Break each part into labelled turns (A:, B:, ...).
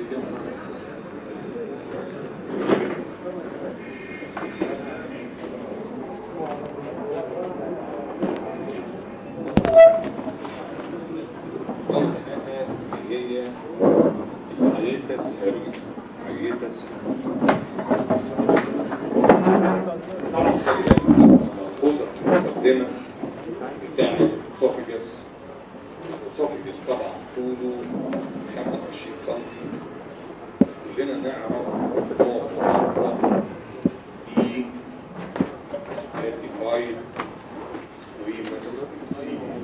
A: هي عيتس هيرجي عيتس طبعا خلي بالك ملحوظة في المقدمة بتاع الاسوفيجس الاسوفيجس طبعا طوله 25 سم كلنا نعرف هو مربع ب stratified squamous cell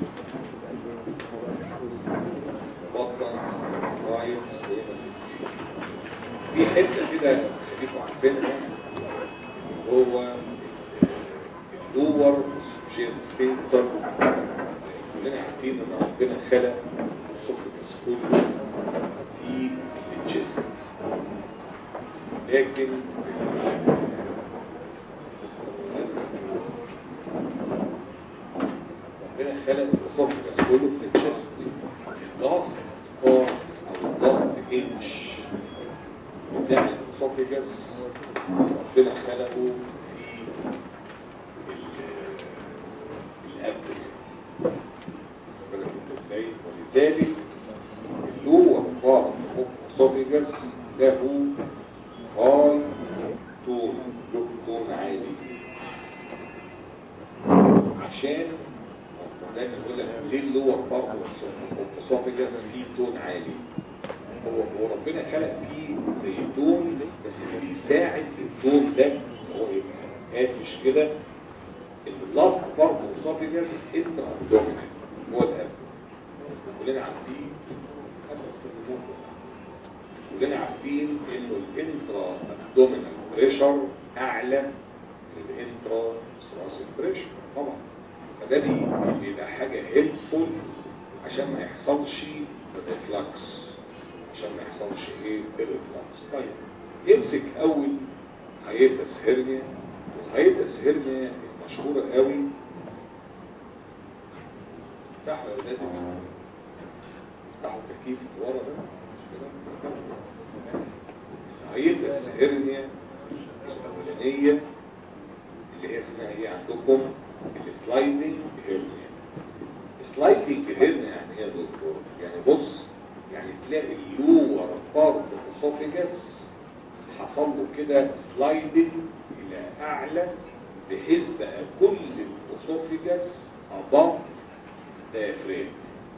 A: بطن رايت سكوينس في حته كده خليكم عارفينها هو اللور جين سفنكتر كلنا عارفين ان ربنا خلق الاسوفجس كله في الجسد لكن ربنا خلق الاسوفجس كله في الجسد لاست اور او لاست انش بتاع الاسوفجس ربنا خلقه في الابدن بالك انت ازاي ولذلك اللور بارت اوف اسوفجس له هاي تون له تون عالي عشان دايما يقول لك ليه اللور بارت اوف اسوفجس فيه تون عالي هو هو ربنا خلق فيه زي تون بس اللي بيساعد التون ده ان هو يبقى قافش كده اللاست برضه اسوفجس انترا ابدومينال هو الاب كلنا عارفين كلنا عارفين انه الانترا ابدومينال بريشر اعلى من الانترا ثراسيك بريشر طبعا فده بي- بيبقى حاجه هيلفول عشان ما يحصلش ريفلكس عشان ما يحصلش ايه الريفلكس طيب يمسك اول هيئتس هرنيا والهيئتس هرنيا المشهوره قوي افتحوا يا ولاد افتحوا التكييف اللي ورا ده مش كده هيئتس هرنيا الاولانيه اللي هي اسمها ايه عندكم السلايدنج هيرنيا سلايدنج هيرنيا يعني ايه يا دكتور يعني بص يعني تلاقي اللور بارت اسوفيجس حصل له كده سلايدنج الى اعلى بحيث بقى كل الاسوفيجس اباف دايفرام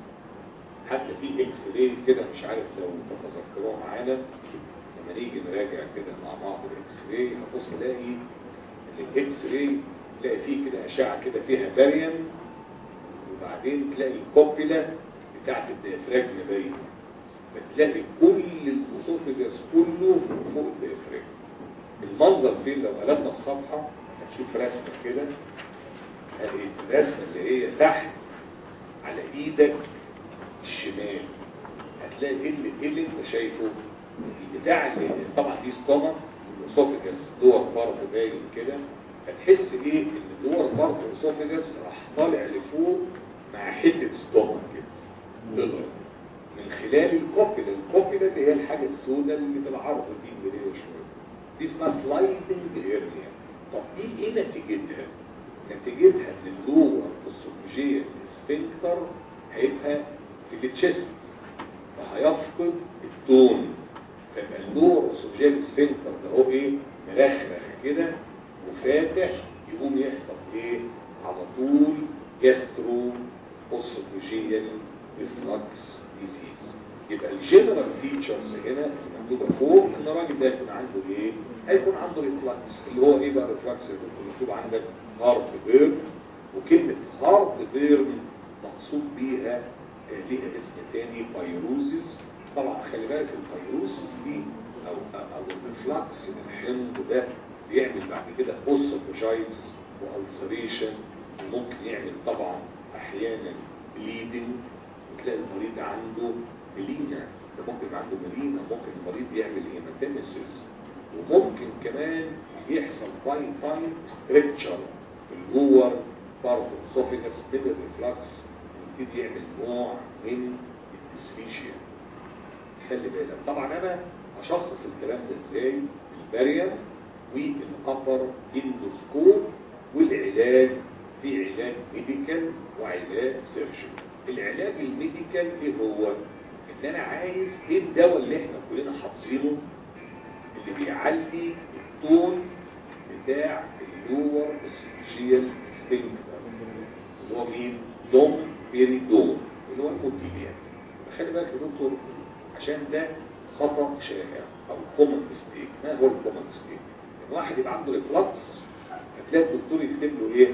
A: حتى في اكس راي كده مش عارف لو تتذكروه معانا لما نيجي نراجع كده مع بعض الاكس راي هتبص تلاقي ان الاكس راي تلاقي فيه كده اشعه كده فيها باريم وبعدين تلاقي الكوبيلا بتاعت الديافراجم باينه فتلاقي كل الاسوفجس كله فوق الديافراجم المنظر فين لو قلبنا الصفحه هتشوف رسمه كده هذه الرسمه اللي هي تحت على ايدك الشمال هتلاقي ايه اللي, إيه اللي انت شايفه البتاع اللي طبعا دي ستومك الاسوفجس دور برضه باين كده هتحس ايه ان دور برضه الاسوفجس راح طالع لفوق مع حته ستومك كده طلع من خلال الكوبيلا الكوبيلا اللي هي الحاجه السوداء اللي بالعرض دي اللي هي شويه دي اسمها سلايدنج هيرنيا طب دي ايه نتيجتها نتيجتها ان اللور السوفجيه السفنكتر هيبقى في التشست فهيفقد التون فيبقى اللور السوفجيه السفنكتر ده هو ايه مرخرخ كده وفاتح يقوم يحصل ايه على طول جاسترو اوسوفوجيال ريفلكس ديزيز يبقى الجنرال فيتشرز هنا اللي مكتوبه فوق ان الراجل ده يكون عنده ايه هيكون عنده ريفلكس اللي هو ايه بقى ريفلكس اللي مكتوب عندك هارت بيرن وكلمه هارت بيرن مقصود بيها آه، ليها اسم تاني بايروزيس طبعا خلي بالك البايروزيس دي او او الريفلكس من الحمض ده بيعمل بعد كده اوسوفوجايتس والسريشن وممكن يعمل طبعا احيانا بليدنج وتلاقي المريض عنده ملينا ده ممكن يبقى عنده ملينا ممكن المريض يعمل هيماتيمسيس وممكن كمان يحصل باي تايم ستريتشر في اللور بارت اسوفيجاس من الريفلكس ويبتدي يعمل نوع من الديسفيشيا خلي بالك طبعا انا هشخص الكلام ده ازاي البارير والابر اندوسكوب والعلاج في علاج ميديكال وعلاج سيرجري العلاج الميديكال ايه هو ان انا عايز ايه الدواء اللي احنا كلنا حافظينه اللي بيعلي التون بتاع اللور اسفيشيال سفنكتر اللي هو مين دوم بيريدون اللي هو الموتيليان خلي بالك يا دكتور عشان ده خطأ شائع او كومن ميستيك ما هو الكومن ميستيك ان واحد يبقى عنده ريفلكس هتلاقي الدكتور يكتب له ايه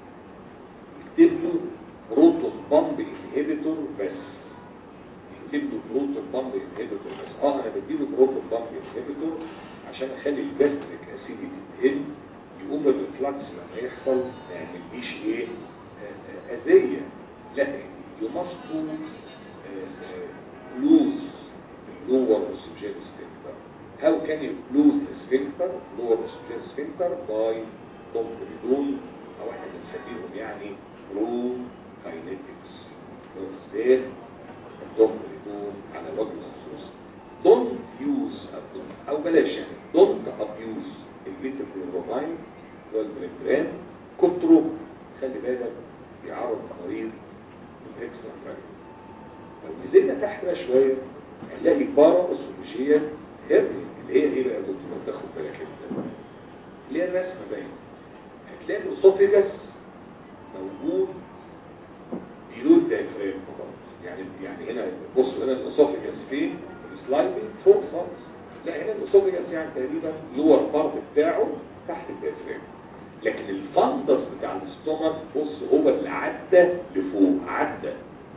A: يكتب له بروتون بامب انهبيتور بس يكتب له بروتون بامب انهبيتور بس اه انا بديله بروتون بامب انهبيتور عشان اخلي الجاستريك اسيديتي تقل يقوم الريفلكس لما يحصل ما يعمليش ايه آه، آه، اذيه لا you must to uh, uh, lose the lower esophageal sphincter. How can you lose the sphincter, lower esophageal sphincter by domperidone او احنا بنسميهم يعني برو كاينetics بالذات الدومبريدون على وجه الخصوص don't use abdomen او بلاش يعني don't abuse الميتاكلوروماين اللي هو البريمبران كتره خلي بالك بيعرض مريض الاكسترا فاجر لو نزلنا تحت بقى شويه هنلاقي بارا اسوفيجيا هيرني اللي هي ايه بقى يا دكتور تاخد بالك انت اللي هي الرسمه باينه هتلاقي الاسوفيجاس موجود بيلو الدايفرام يعني يعني هنا بصوا هنا الاسوفيجاس فين السلايدنج فوق خالص لا هنا الاسوفيجاس يعني تقريبا لور بارت بتاعه تحت الدايفرام لكن الفندس بتاع الاستومك بص هو اللي عدى لفوق عدى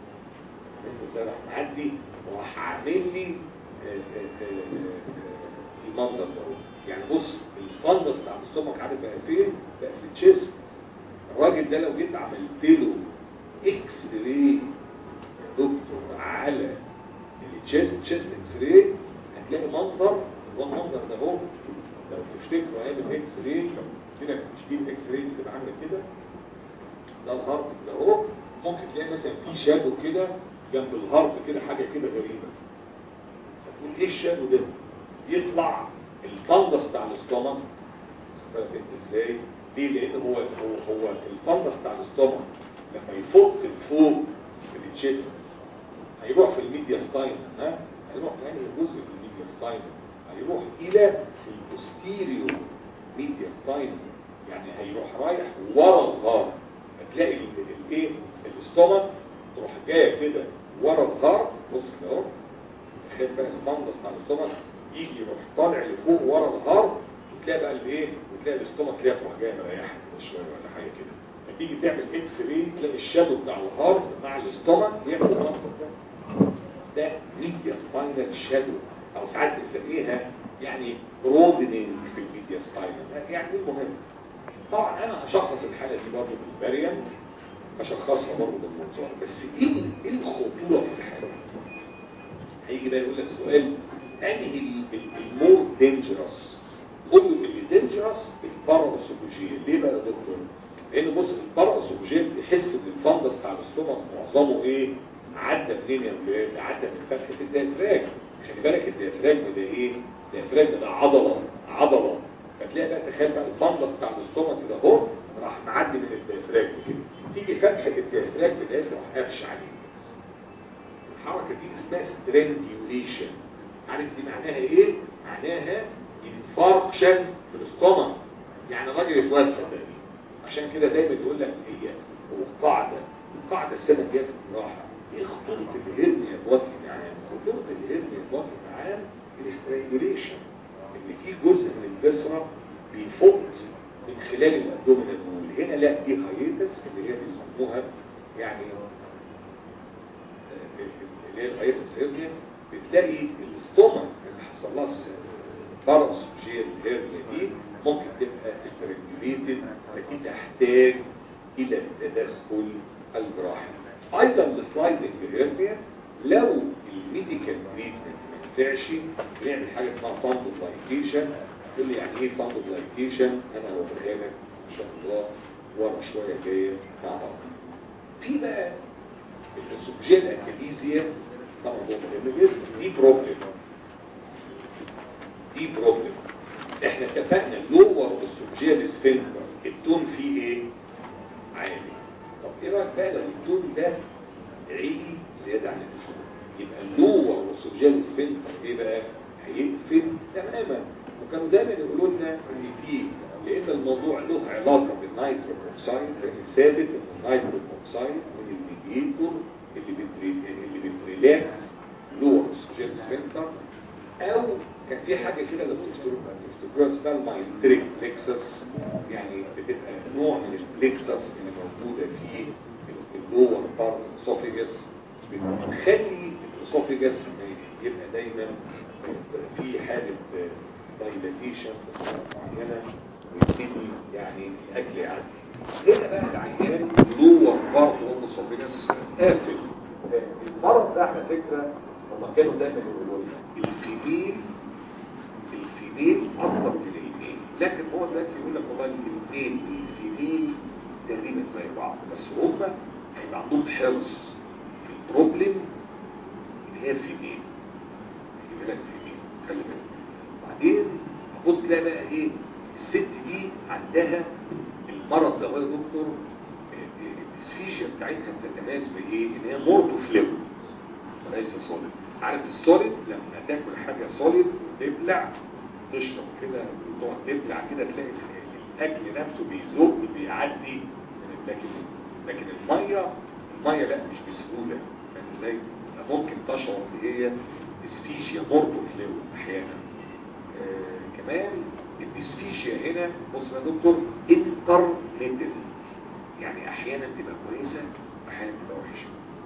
A: انت زي راح معدي وراح عامل لي آه، آه، آه، المنظر ده اهو. يعني بص الفندس بتاع الاستومك عارف بقى فين بقى في التشيست الراجل ده لو جيت عملت له اكس راي يا دكتور على التشيست تشيست اكس راي هتلاقي منظر هو المنظر ده اهو لو تفتكروا ايام الاكس راي كده تشكيل اكس راي بتبقى عامله كده ده الهارت كده اهو ممكن تلاقي مثلا في شادو كده جنب الهارت كده حاجه كده غريبه فتقول ايه الشادو ده يطلع الفندس بتاع الاستومك بالك انت ازاي ليه لان هو هو هو الفندس بتاع الاستومك لما يفك لفوق في التشيست هيروح في الميديا ستاين ها هيروح في انهي جزء في الميديا ستاين هيروح الى البوستيريو ميديا ستاين يعني هيروح رايح ورا الغار هتلاقي ال- ال- الايه الاستومك تروح جايه كده ورا الغار بص كده اهو تخيل بقى الفندس بتاع الاستومك يجي يروح طالع لفوق ورا الغار وتلاقي بقى الايه وتلاقي الاستومك تلاقيها تروح جايه مريحه كده شويه ولا حاجه كده فتيجي تعمل اكس راي تلاقي الشادو بتاع الهارد مع الاستومك يعمل المنظر ده ده ميديا سباينال شادو او ساعات بنسميها يعني برودنينج في الميديا سباينال يعني المهم طبعا انا هشخص الحاله دي برضه بالباريان هشخصها برضه بالمنظار بس ايه ايه الخطوره في الحاله هيجي بقى يقول لك سؤال انهي المور دينجرس قول له اللي دينجرس الباراسوفوجيه ليه بقى يا دكتور لان بص الباراسوفوجيه بتحس ان الفندس بتاع الاستومك معظمه ايه عدى منين يا ولاد عدى من فتحه الديافراجم خلي بالك الديافراجم ده ايه الديافراجم ده عضله عضله فتلاقي بقى تخيل بقى الفندس بتاع الاستومك ده اهو راح معدي من الديافراجم كده تيجي فتحه الديافراجم ده تروح قافش عليه الحركة دي اسمها سترينجيوليشن عارف دي معناها ايه؟ معناها انفاركشن في الاستومك يعني الراجل يتوفى تقريبا عشان كده دايما تقول لك هي وقاعدة القاعدة السنة الجاية في الجراحة ايه خطورة الهرنيا بوجه عام؟ خطورة الهرنيا بوجه عام الاسترينجيوليشن ان في جزء من البسرة بيفوت من خلال الابدومينال وول هنا لا دي هايتس اللي هي بيسموها يعني اللي هي الغير السيرنيا بتلاقي الاستومك اللي حصل لها باراسوجيال هيرنيا دي ممكن تبقى استريجوليتد فدي تحتاج الى التدخل الجراحي ايضا السلايدنج هيرنيا لو الميديكال تريتمنت ما ينفعش بنعمل حاجه اسمها فاندوبلايكيشن تقول لي يعني ايه فاندوبلايكيشن انا هوريها لك ان شاء الله ورا شويه جايه مع بعض في بقى الاسوفجيال اكاليزيا طبعا هو مهم جدا دي بروبلم والسوفجيال سفنكتر التون فيه ايه عالي طب ايه رايك بقى لو التون ده عالي زياده عن اللزوم يبقى اللور والسوفجيال سفنكتر ايه بقى هيقفل تماما وكانوا دايما يقولوا لنا ان في لان الموضوع له علاقه بالنيتروك اوكسايد لان ثابت ان النيتروك اوكسايد من الميديتور اللي بتري... اللي بتريلاكس لور سوفجيال سفنكتر او كان في حاجه كده لو تفتكروا تفتكروها اسمها المايلتريك بلكسس يعني بتبقى نوع من البلكسس اللي موجوده في اللور بارت اسوفيجس بتخلي الاسوفيجس يبقى دايما في حاله دايلاتيشن معينه ويبتدي يعني الاكل يعدي هنا بقى العيان لور بارت اسوفيجس قافل المرض ده على فكره هما كانوا دايما يقولوا لنا الفيميل الفيميل اكتر من الميل لكن هو دلوقتي يقول لك والله الاثنين الفيميل تقريبا زي بعض بس هما هيبقى عندهم حرص في البروبلم اللي هي الفيميل خلي بالك فيميل خلي بالك بعدين هتبص تلاقي بقى ايه الست دي عندها المرض ده يا دكتور الديسفيشيا بتاعتها بتتميز بايه؟ ان هي مورتو فليفر وليس سوليد عارف السوليد لما تاكل حاجة سوليد تبلع تشرب كده وتقعد تبلع كده تلاقي الاكل نفسه بيزق بيعدي من لكن لكن الميه الميه لا مش بسهوله فاهم ازاي ممكن تشعر ان هي ديسفيشيا مورتو فليو احيانا آه كمان الديسفيشيا هنا بص يا دكتور انترميتنت يعني احيانا تبقى كويسه واحيانا تبقى وحشه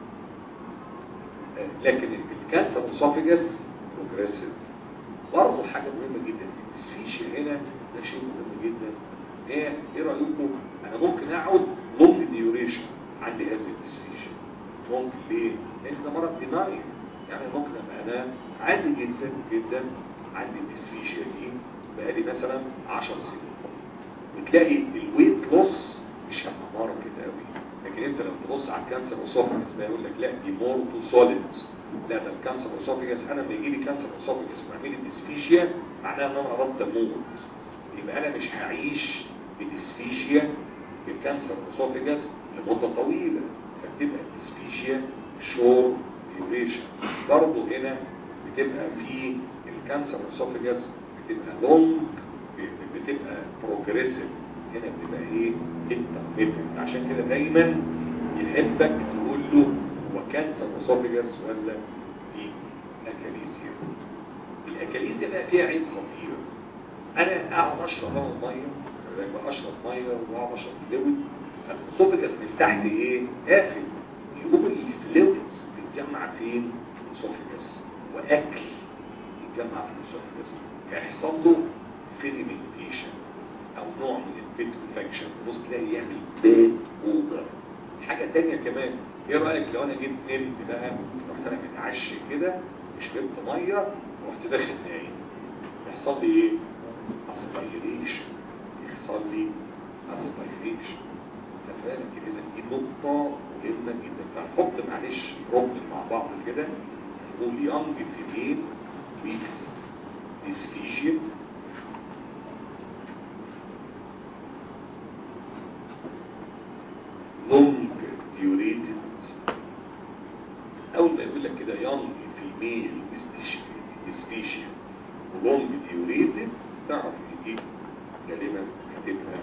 A: لكن الكانسر اسوفيجاس بروجريسيف برضه حاجه مهمه جدا الديسفيشيا هنا ده شيء مهم جدا ايه ايه رايكم انا ممكن اقعد لونج ديوريشن عندي هذه الديسفيشيا ممكن ليه لان ده مرض ديناي يعني ممكن ابقى انا عادي جدا جدا عندي الديسفيشيا دي بقالي مثلا 10 سنين وتلاقي الويت لوس مش همارة كده قوي لكن انت لو تبص على الكانسر اسوفيجس ما يقول لك لا دي مور تو سوليدز لا ده الكانسر اسوفيجس انا لما يجي لي كانسر اسوفيجس ويعمل لي ديسفيشيا معناها ان انا قربت اموت يبقى انا مش هعيش بديسفيشيا بالكانسر اسوفيجس لمده طويله فتبقى الديسفيشيا شور ديوريشن برضه هنا بتبقى في الكانسر اسوفيجس بتبقى لونج بتبقى بروجريسيف هنا بتبقى ايه انترميتنت عشان كده دايما يحبك تقول له هو كانسر اسوفيجاس ولا في اكاليزيا الاكاليزيا بقى فيها عيب خطير انا اقعد اشرب انا الميه بقى اشرب ميه واقعد اشرب فلويد الاسوفيجاس من تحت ايه قافل يقوم الفلويدز تتجمع فين في الاسوفيجاس واكل يتجمع في الاسوفيجاس فيحصل له فيرمنتيشن او نوع من البيتروفاكشن تبص تلاقي يعمل بيت اوضر حاجة تانية كمان ايه رأيك لو انا جيت نمت بقى رحت انا متعشي كده شربت مية ورحت داخل نايم يحصل لي ايه اسبيريشن يحصل لي اسبيريشن فعلا اذا دي نقطة مهمة جدا فنحط معلش بروبلم مع بعض كده نقول يونج فيميل ويز ديسفيشن long durated اول ما يقول لك كده young female dysphagia ولونج ديوريتد تعرف ان دي غالبا هتبقى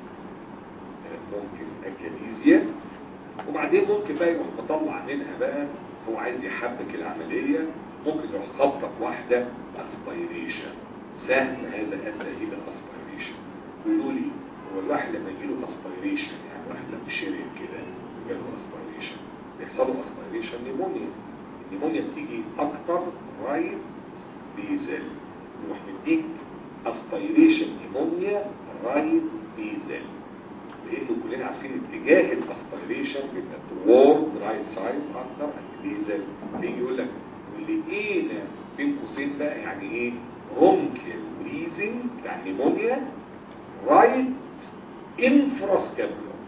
A: ممكن اكاليزيا وبعدين ممكن بقى يروح مطلع منها بقى هو عايز يحبك العملية ممكن يروح خبطك واحدة اسبيريشن سهل هذا ادى الى اسبيريشن يقولوا لي هو الواحد لما يجيله اسبيريشن يعني واحد لما شرب كده جاله اسبيريشن بيحصل له اسبيريشن نيمونيا النيمونيا بتيجي اكتر رايت بيزل يروح مديك اسبيريشن نيمونيا رايت بيزل لانه كلنا عارفين اتجاه الاسبيريشن بيبقى توورد رايت سايد اكتر بيزل تيجي يقول لك ولقينا بين قوسين بقى يعني ايه رونكل بريزنج يعني نيمونيا رايت infrascapular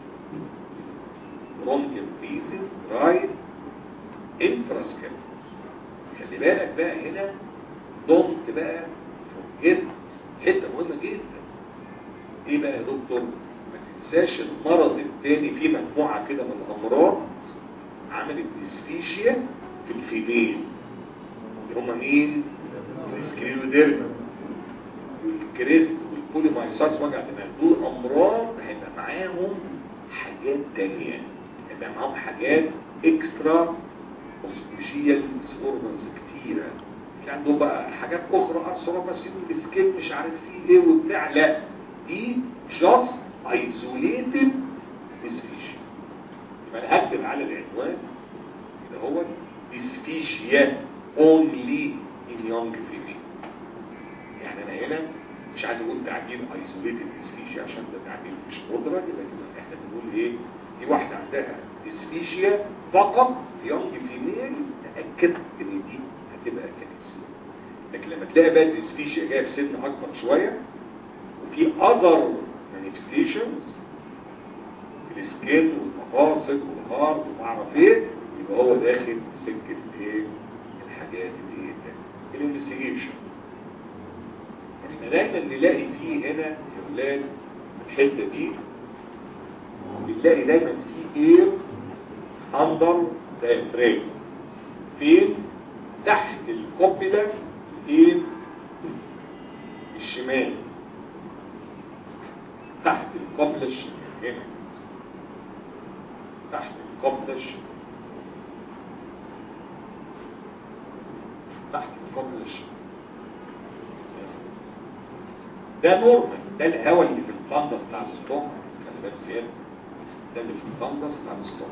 A: ممكن بريزن رايت infrascapular خلي بالك بقى هنا دونت بقى فورجيت حته مهمه جدا ايه بقى يا دكتور ما تنساش المرض الثاني في مجموعة كده من الامراض عملت ديسفيشيا في الفيميل اللي هم مين السكريوديرما والكريست والبوليمايساس وجع دماغ دول امراض هيبقى معاهم حاجات تانية هيبقى معاهم حاجات اكسترا اوستيشيال ديسوردرز كتيرة في عندهم بقى حاجات اخرى ارثروباسين والسكين مش عارف فيه ايه وبتاع لا دي جاست ايزوليتد ديسفيشيا يبقى انا هكتب على العنوان كده هو ديسفيشيا اونلي ان يونج فيميل يعني انا هنا مش عايز اقول تعبير ايزوليتد ديسفيشيا عشان ده تعبير مش مدرج لكن احنا بنقول ايه دي واحده عندها ديسفيشيا فقط في يونج فيميل تاكد ان دي هتبقى كاليسيا لكن لما تلاقي بقى الديسفيشيا جايه في سن اكبر شويه وفي اذر مانيفستيشنز في السكين والمفاصل والهارت وما اعرف ايه يبقى هو داخل في سكه ايه الحاجات اللي ايه الانفستيجيشن احنا دايما نلاقي فيه هنا يا ولاد الحته دي بنلاقي دايما في اير اندر دايفرام فين تحت الكوبيلا ايه الشمال تحت القبلة الشمال هنا تحت القبلة الشمال تحت القبلة الشمال ده نورمال ده الهواء اللي في الفندس بتاع الستوم خلي بالك زيادة ده اللي في الفندس بتاع الستوم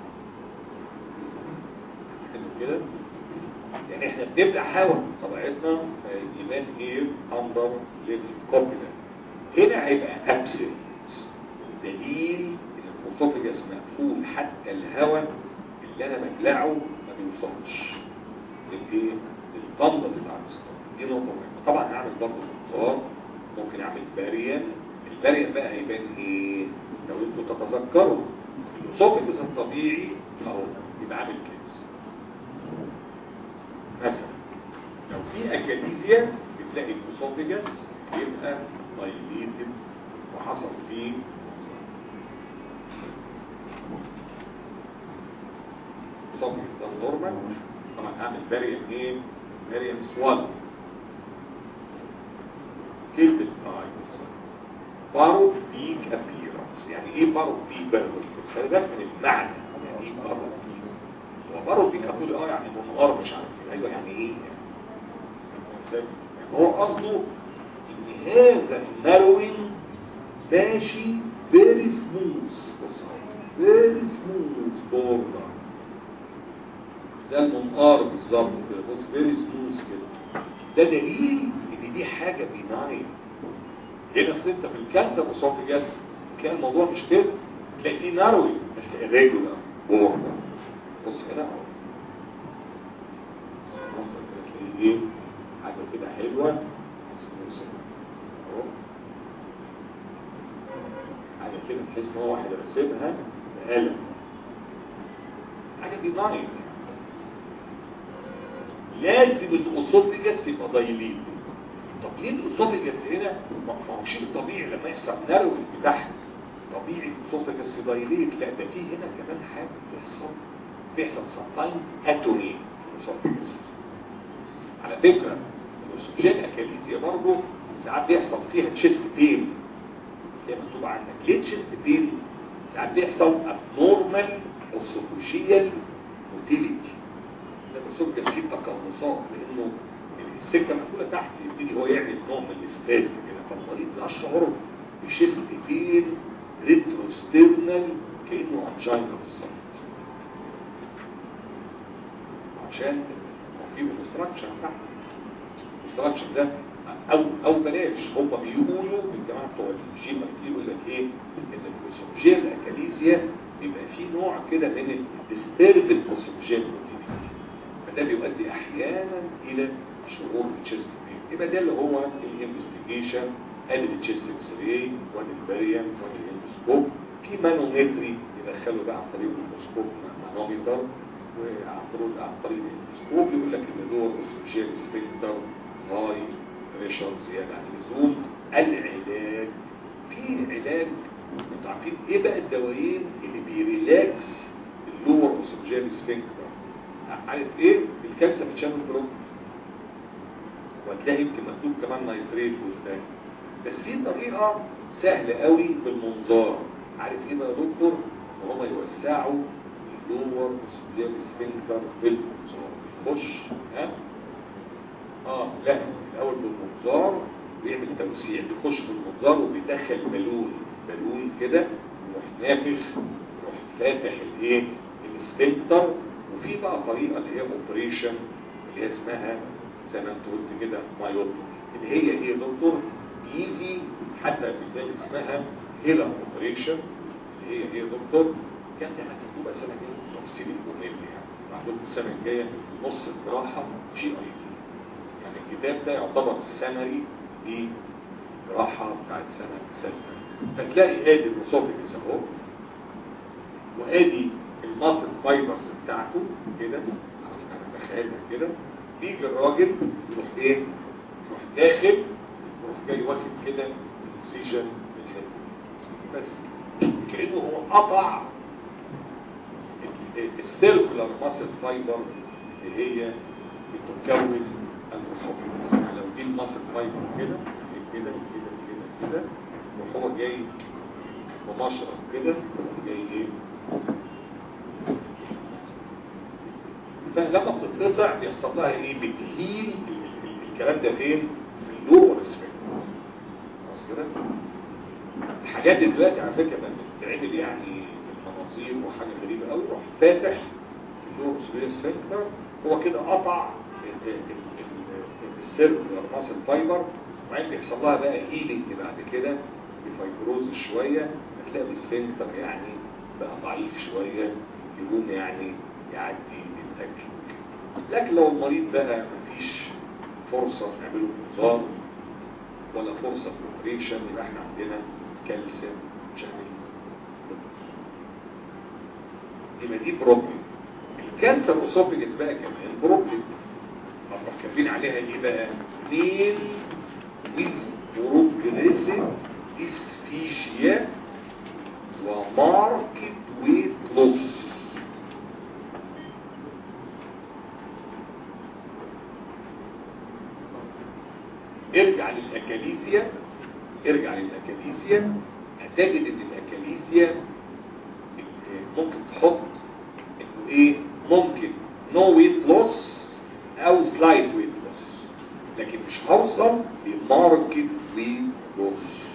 A: كده يعني احنا بنبدأ هواء طبيعتنا ايمان اير اندر ليفت كوبيلا هنا هيبقى ابسنت دليل ان الاسوفجس مقفول حتى الهواء اللي انا ببلعه ما بيوصلش للايه للفندس بتاع الاسطوانه دي نقطه مهمه طبعا هعمل برضه اختصار ممكن اعمل باريان الباريان بقى هيبان ايه لو انتوا تتذكروا الاسوفجس الطبيعي اهو يبقى عامل كده مثلا لو في اكاليزيا بتلاقي الاسوفجس يبقى دايليتد وحصل فيه اسوفجس ده نورمال طبعا هعمل باريم ايه باريم سوال كلمة اي بارو بيك ابيرنس يعني ايه بارو بيك بقى خلي بالك من المعنى يعني ايه بارو بيك هو بارو بيك اقول اه يعني منقار مش عارف ايه ايوه يعني ايه يعني هو قصده ان هذا النروين ماشي فيري سموث فيري سموث بوردر زي المنقار بالظبط كده بص فيري سموث كده ده دليل ان دي حاجه بيناين هنا اصل انت في الكانسر اسوفيجاس كان الموضوع مش كده تلاقي فيه نروي بس irregular بوردر بص هنا اهو المنظر كده تلاقيه ايه حاجه كده حلوه سموث اهو حاجه كده تحس ان هو واحد رسمها بقلم حاجه بيناين لازم الاسوفيجاس يبقى دايليت طب ليه الاسوفيجاس هنا ما هو مش الطبيعي لما يحصل نروي تحت طبيعي الاسوفيجاس دايليت لا ده في هنا كمان حاجه بتحصل بيحصل سمتايم اتوني في الاسوفيجاس على فكره الاسوفيجيال اكاليزيا برضه ساعات بيحصل فيها تشيست بين زي ما مكتوب عندك ليه تشيست بين ساعات بيحصل ابنورمال اسوفيجيال موتيليتي ده الاسوفيجاس فيه تقلصات لانه السكه مقفوله تحت يبتدي هو يعمل نوع من الاستاز كده فالمريض يشعر بشيست بين ريتروستيرنال كانه انجينا بالظبط عشان في اوبستراكشن تحت الاوبستراكشن ده او او بلاش هم بيقولوا الجماعه بتوع الجيم يقول لك ايه ان الاسوفجيال اكاليزيا بيبقى فيه نوع كده من الديسترب الاسوفجيال فده بيؤدي احيانا الى شعور التشيست بين يبقى ده اللي هو الانفستيجيشن ادي التشيست اكس راي وادي الباريوم وادي الاندوسكوب في مانومتري يدخله بقى عن طريق الاندوسكوب مانومتر وعن طريق عن طريق الاندوسكوب يقول لك ان دول اسوفجيال سفنكتر هاي بريشر زياده عن اللزوم العلاج في علاج انتوا عارفين ايه بقى الدوايين اللي بيريلاكس اللور اوسوجيال سفنكتر عارف ايه الكالسيوم شانل بلوك وهتلاقي يمكن مكتوب كمان نايتريت والتاني بس في طريقه سهله قوي بالمنظار عارف ايه بقى يا دكتور ان هم يوسعوا اللور اوسوجيال سفنكتر بالمنظار يخش ها اه لا الاول بالمنظار بيعمل توسيع بيخش بالمنظار وبيدخل بالون بالون كده يروح نافخ يروح فاتح الايه السفنكتر وفي بقى طريقه اللي هي اوبريشن اللي هي اسمها زي ما انت قلت كده مايوب اللي هي ايه يا دكتور يجي حتى بالتالي اسمها هيلا اوبريشن اللي هي ايه يا دكتور كان ده هتكتبها السنه الجايه تفصيل الممل يعني معلوم السنه الجايه نص الجراحه جي اي تي يعني الكتاب ده يعتبر السمري دي جراحه بتاعت سنه سته فتلاقي ادي الاسوفيجس اهو وادي الماسل فايبرز بتاعته كده انا بخيلها كده بيجي الراجل يروح ايه يروح داخل يروح جاي واخد كده سيجن بس كانه هو قطع السيركولار ماسل فايبر اللي هي بتكون الاسوفيجس يعني لو دي الماسل فايبر كده كده كده كده كده وهو جاي بمشرط كده جاي ايه فلما بتتقطع بيحصل لها ايه بتهيل الكلام ده فين في اللور سفنكتر خلاص كده الحاجات دي دلوقتي على فكره بقت بتتعمل يعني المناظير وحاجه غريبه قوي يروح فاتح اللور سفنكتر هو كده قطع السيركلر ماسل فايبر وبعدين بيحصل لها بقى هيلينج بعد كده بفايبروز شويه هتلاقي السفنكتر يعني بقى ضعيف شويه يقوم يعني يعدي الاكل لكن لو المريض بقى مفيش فرصه نعمله انذار ولا فرصه اوبريشن يبقى احنا عندنا كالسيوم شامل يبقى دي بروبلم الكانسر اسوفيجس بقى كمان بروبلم اروح كاتبين عليها ايه بقى ميل with progressive dysphagia وماركت ويت لوس ارجع للاكاليسيا ارجع للاكاليسيا هتجد ان الاكاليسيا ممكن تحط انه ايه ممكن نو ويت لوس او سلايد ويت لوس لكن مش هوصل لماركت ويت لوس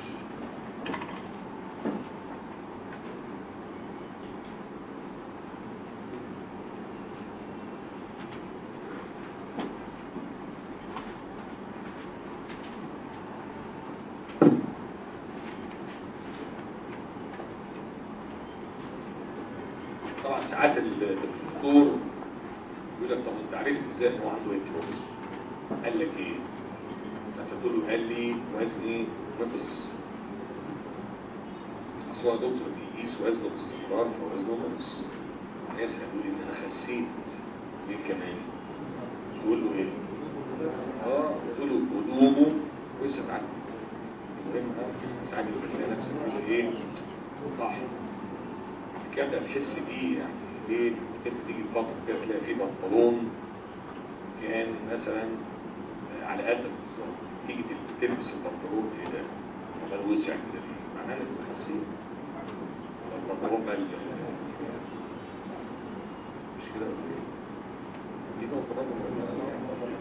A: طبعا ساعات الدكتور يقول لك طب انت عرفت ازاي ان هو عنده ويت لوس قال لك ايه فانت تقول له قال لي وزني نقص اصل هو دكتور بيقيس وزنه باستمرار فوزنه نقص ناس هيقول ان انا خسيت ليه كمان تقول له ايه اه تقول له هدومه وسعت عنه المهم اه ساعات يقول نفسك تقول ايه صح كده الحس دي يعني ليه انت تيجي فتره كده تلاقي فيه بنطلون كان مثلا على قدك بالظبط تيجي تلبس البنطلون ايه ده عمال وسع كده ليه معناه انك خسيت البنطلون بقى مش كده ولا ايه دي نقطه برضه مهمه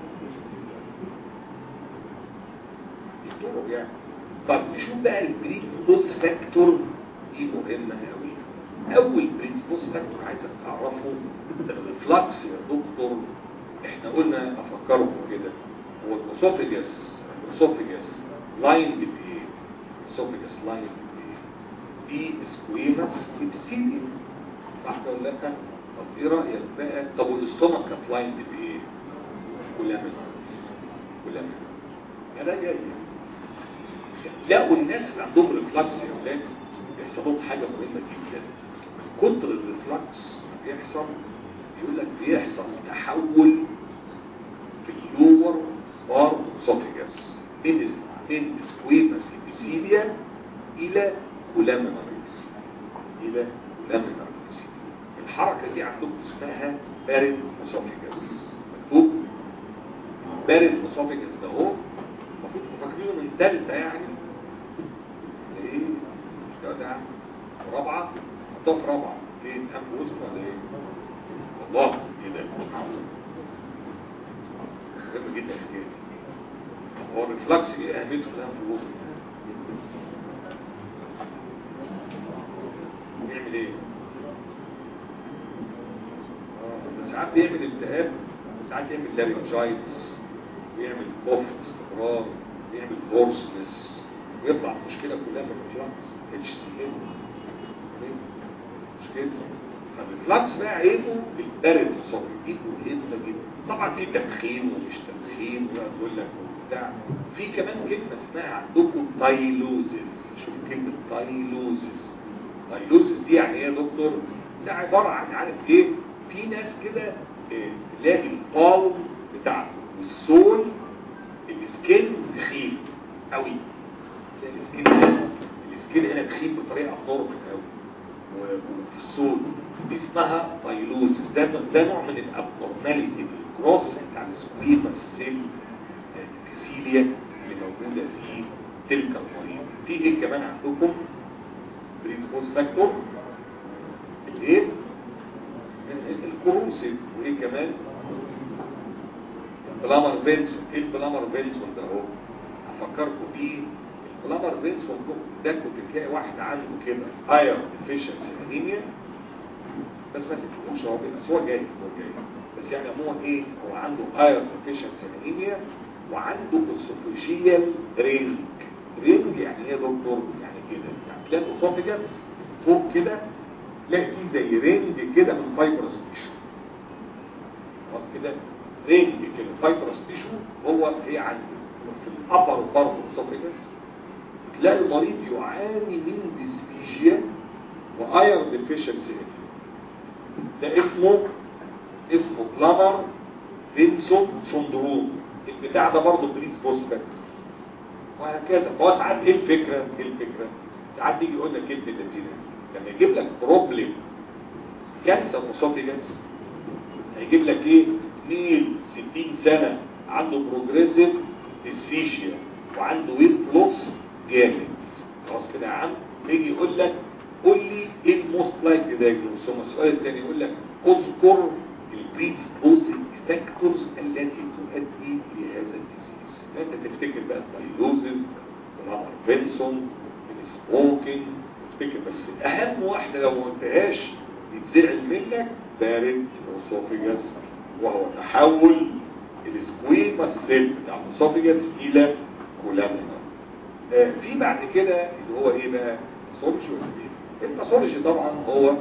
A: دي طرق يعني طب نشوف بقى البريكوز فاكتور دي مهمه قوي اول بريكوز فاكتور عايزك تعرفه الريفلكس يا دكتور احنا قلنا افكركم كده هو الاسوفيجاس الاسوفيجاس لاين بايه الاسوفيجاس لاين بايه دي سكويمس ابسيديوم صح ولا لا طب ايه رايك بقى طب والاستومك كانت لاين بايه كلامنا كلامنا انا جاي لقوا الناس اللي عندهم ريفلكس يا اولاد بيحصل لهم حاجه مهمه جدا كتر الريفلكس بيحصل يقول لك بيحصل تحول في اللور بارت اسوفيجاس من من سكويمس ابيثيليا الى كولامينار الى كولامينار الحركة دي عندكم اسمها بارد اسوفيجاس مكتوب بارد اسوفيجاس ده اهو المفروض فاكرينه من ثالثه يعني ايه مش كده ده رابعه حطها في رابعه في انف وزن ولا ايه والله ايه ده مهم جدا الحكايه دي هو الريفلكس ايه اهميته في الانف وزن بيعمل ايه اه ساعات بيعمل التهاب ساعات يعمل لارنجايتس بيعمل كوف استقرار بيعمل هورسنس ويطلع المشكله كلها من الريفلكس اتش سي ام مش كده فالريفلكس بقى عيبه البرد الصفر دي مهمه جدا طبعا في تدخين ومش تدخين ويقول لك وبتاع في كمان كلمه اسمها عندكم تايلوزيس شوف كلمه تايلوزيس تايلوزيس دي يعني ايه يا دكتور ده عباره عن عارف ايه في ناس كده إيه، تلاقي البالم بتاعته والسول السكين تخين قوي تلاقي السكين هنا السكين هنا تخين بطريقه نورمال قوي وفي السول دي اسمها تايلوزيس ده ده نوع من الابنورماليتي في الكروس بتاع السكويما السيل الكسيليا اللي موجوده في تلك المريض في ايه كمان عندكم بريسبوز فاكتور الايه الكروسيف وايه كمان البلامر بيلسون ايه البلامر بيلسون ده اهو هفكركم بيه البلامر بيلسون ده كنت تلاقي واحد عنده كده ايرون ديفيشنسي انيميا بس ما تكتبوش هو بس هو جاي هو جاي بس يعني عموما ايه هو عنده ايرون ديفيشنسي انيميا وعنده اسوفيجيال رينج رينج يعني ايه يا دكتور يعني كده يعني تلاقي الاسوفيجاس فوق كده تلاقي فيه زي رينج كده من فايبرس تيشو خلاص كده رينج كده فايبرس تيشو هو هي عنده في الابر برضه اسوفيجاس تلاقي المريض يعاني من ديسفيجيا واير ديفيشنسي ده اسمه اسمه بلامر فينسون سندروم البتاع ده برضه بريز بوستر وهكذا فهو ساعات ايه الفكره ايه الفكره ساعات يجي يقول لك كلمه اللذيذه لما يجيب لك بروبلم كانسر اسوفيجاس هيجيب لك ايه ميل 60 سنه عنده بروجريسيف ديسفيشيا وعنده ويت لوس جامد خلاص كده يا عم يجي يقول لك قول لي ايه الموست لايكلي دايجنوز ثم السؤال الثاني يقول لك اذكر البريدسبوزنج فاكتورز التي تؤدي لهذا الديزيز فانت تفتكر بقى التايلوزز ولامر فينسون السموكينج تفتكر بس اهم واحده لو ما قلتهاش يتزعل منك بارد الاسوفيجاس وهو تحول السكويما سيل بتاع الاسوفيجاس الى كولامينا آه في بعد كده اللي هو ايه بقى باثولوجي ولا ايه الباثولوجي طبعا هو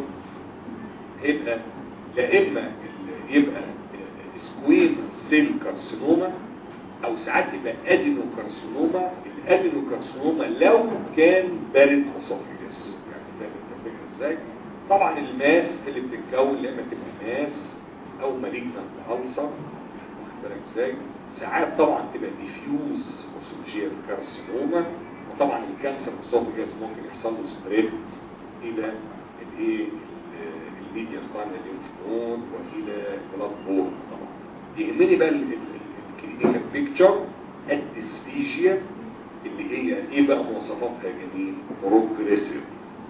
A: هيبقى لا اما يبقى سكويما سيل كارسينوما او ساعات يبقى ادينو كارسينوما الادينو كارسينوما لو كان بارد اسوفيجاس يعني فاهم انت الفكره ازاي طبعا الماس اللي بتتكون لما تبقى ماس او مالجنت ألسر واخد بالك ازاي ساعات طبعا تبقى ديفيوز اسوفيجيال كارسينوما وطبعا الكانسر اسوفيجاس ممكن يحصل له سبريد الى الايه الميديا ستايل الليمف والى بلاد بول طبعا يهمني بقى الكلينيكال بيكتشر الديسفيجيا اللي هي ايه بقى مواصفاتها يا جميل بروجريسيف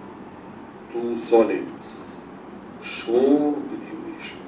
A: تو سوليدز شورت ديوريشن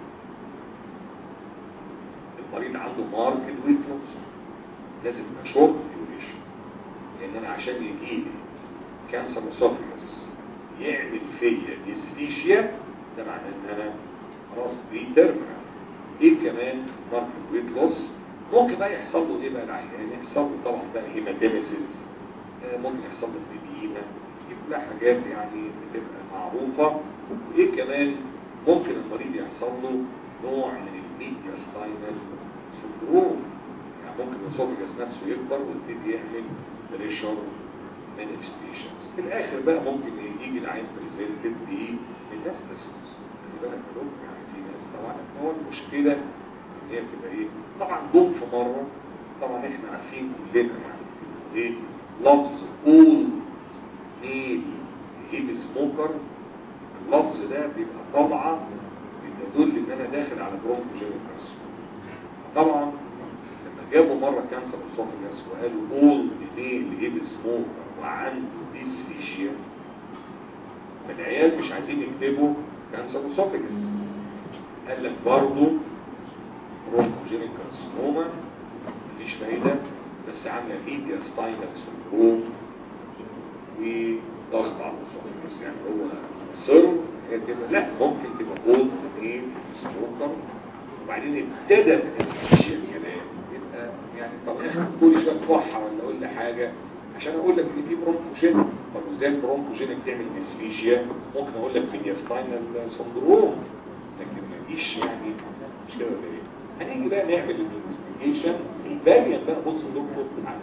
A: المريض عنده ماركت ويت لوس لازم يبقى شورت ديوريشن لان انا عشان يجي لي كانسر اسوفيجاس يعمل فيا ديسفيجيا ده معناه ان انا خلاص بيترمع ايه كمان ماركت ويت لوس ممكن بقى يحصل له ايه بقى العيان يحصل له طبعا بقى هيماتيمسيس ممكن يحصل له ديبيما دي كلها حاجات يعني بتبقى معروفة وايه كمان ممكن المريض يحصل له نوع من الميديا ستاينال سندروم يعني ممكن الاسوفيجاس نفسه يكبر ويبتدي يعمل بريشر مانيفستيشنز في الاخر بقى ممكن يجي العين بريزنتد بميتاستاسيس خلي بالك يا دكتور يعني في ناس طبعا هو المشكله ان هي بتبقى ايه طبعا جم في مره طبعا احنا عارفين كلنا يعني ايه لفظ اول ميل هيب سموكر اللفظ ده بيبقى طبعا بتدل ان انا داخل على برونكوجينيك كارسينوما طبعا لما جابوا مرة كانسر اسوفيجاس وقالوا اول ميل هيب سموكر وعنده ديسفيجيا فالعيال مش عايزين يكتبوا كانسر اسوفيجاس قال لك برضه برونكوجينيك كارسينوما مفيش فايدة بس عاملة ميديا ستاينر سندروم وضغط على الاسوفيجاس يعني هو صرف هي كده لا ممكن تبقى بول اثنين سموكر وبعدين ابتدى الاسفيشيا كمان يبقى يعني طب احنا كل شويه كحه ولا اقول لي حاجه عشان اقول لك ان دي برونكوجين طب ازاي البرونكوجين بتعمل اسفيشيا ممكن اقول لك ميدياستاينال سندروم لكن ما فيش يعني مش كده ولا ايه هنيجي بقى نعمل الانفستيجيشن الفاريانت بقى بص دكتور على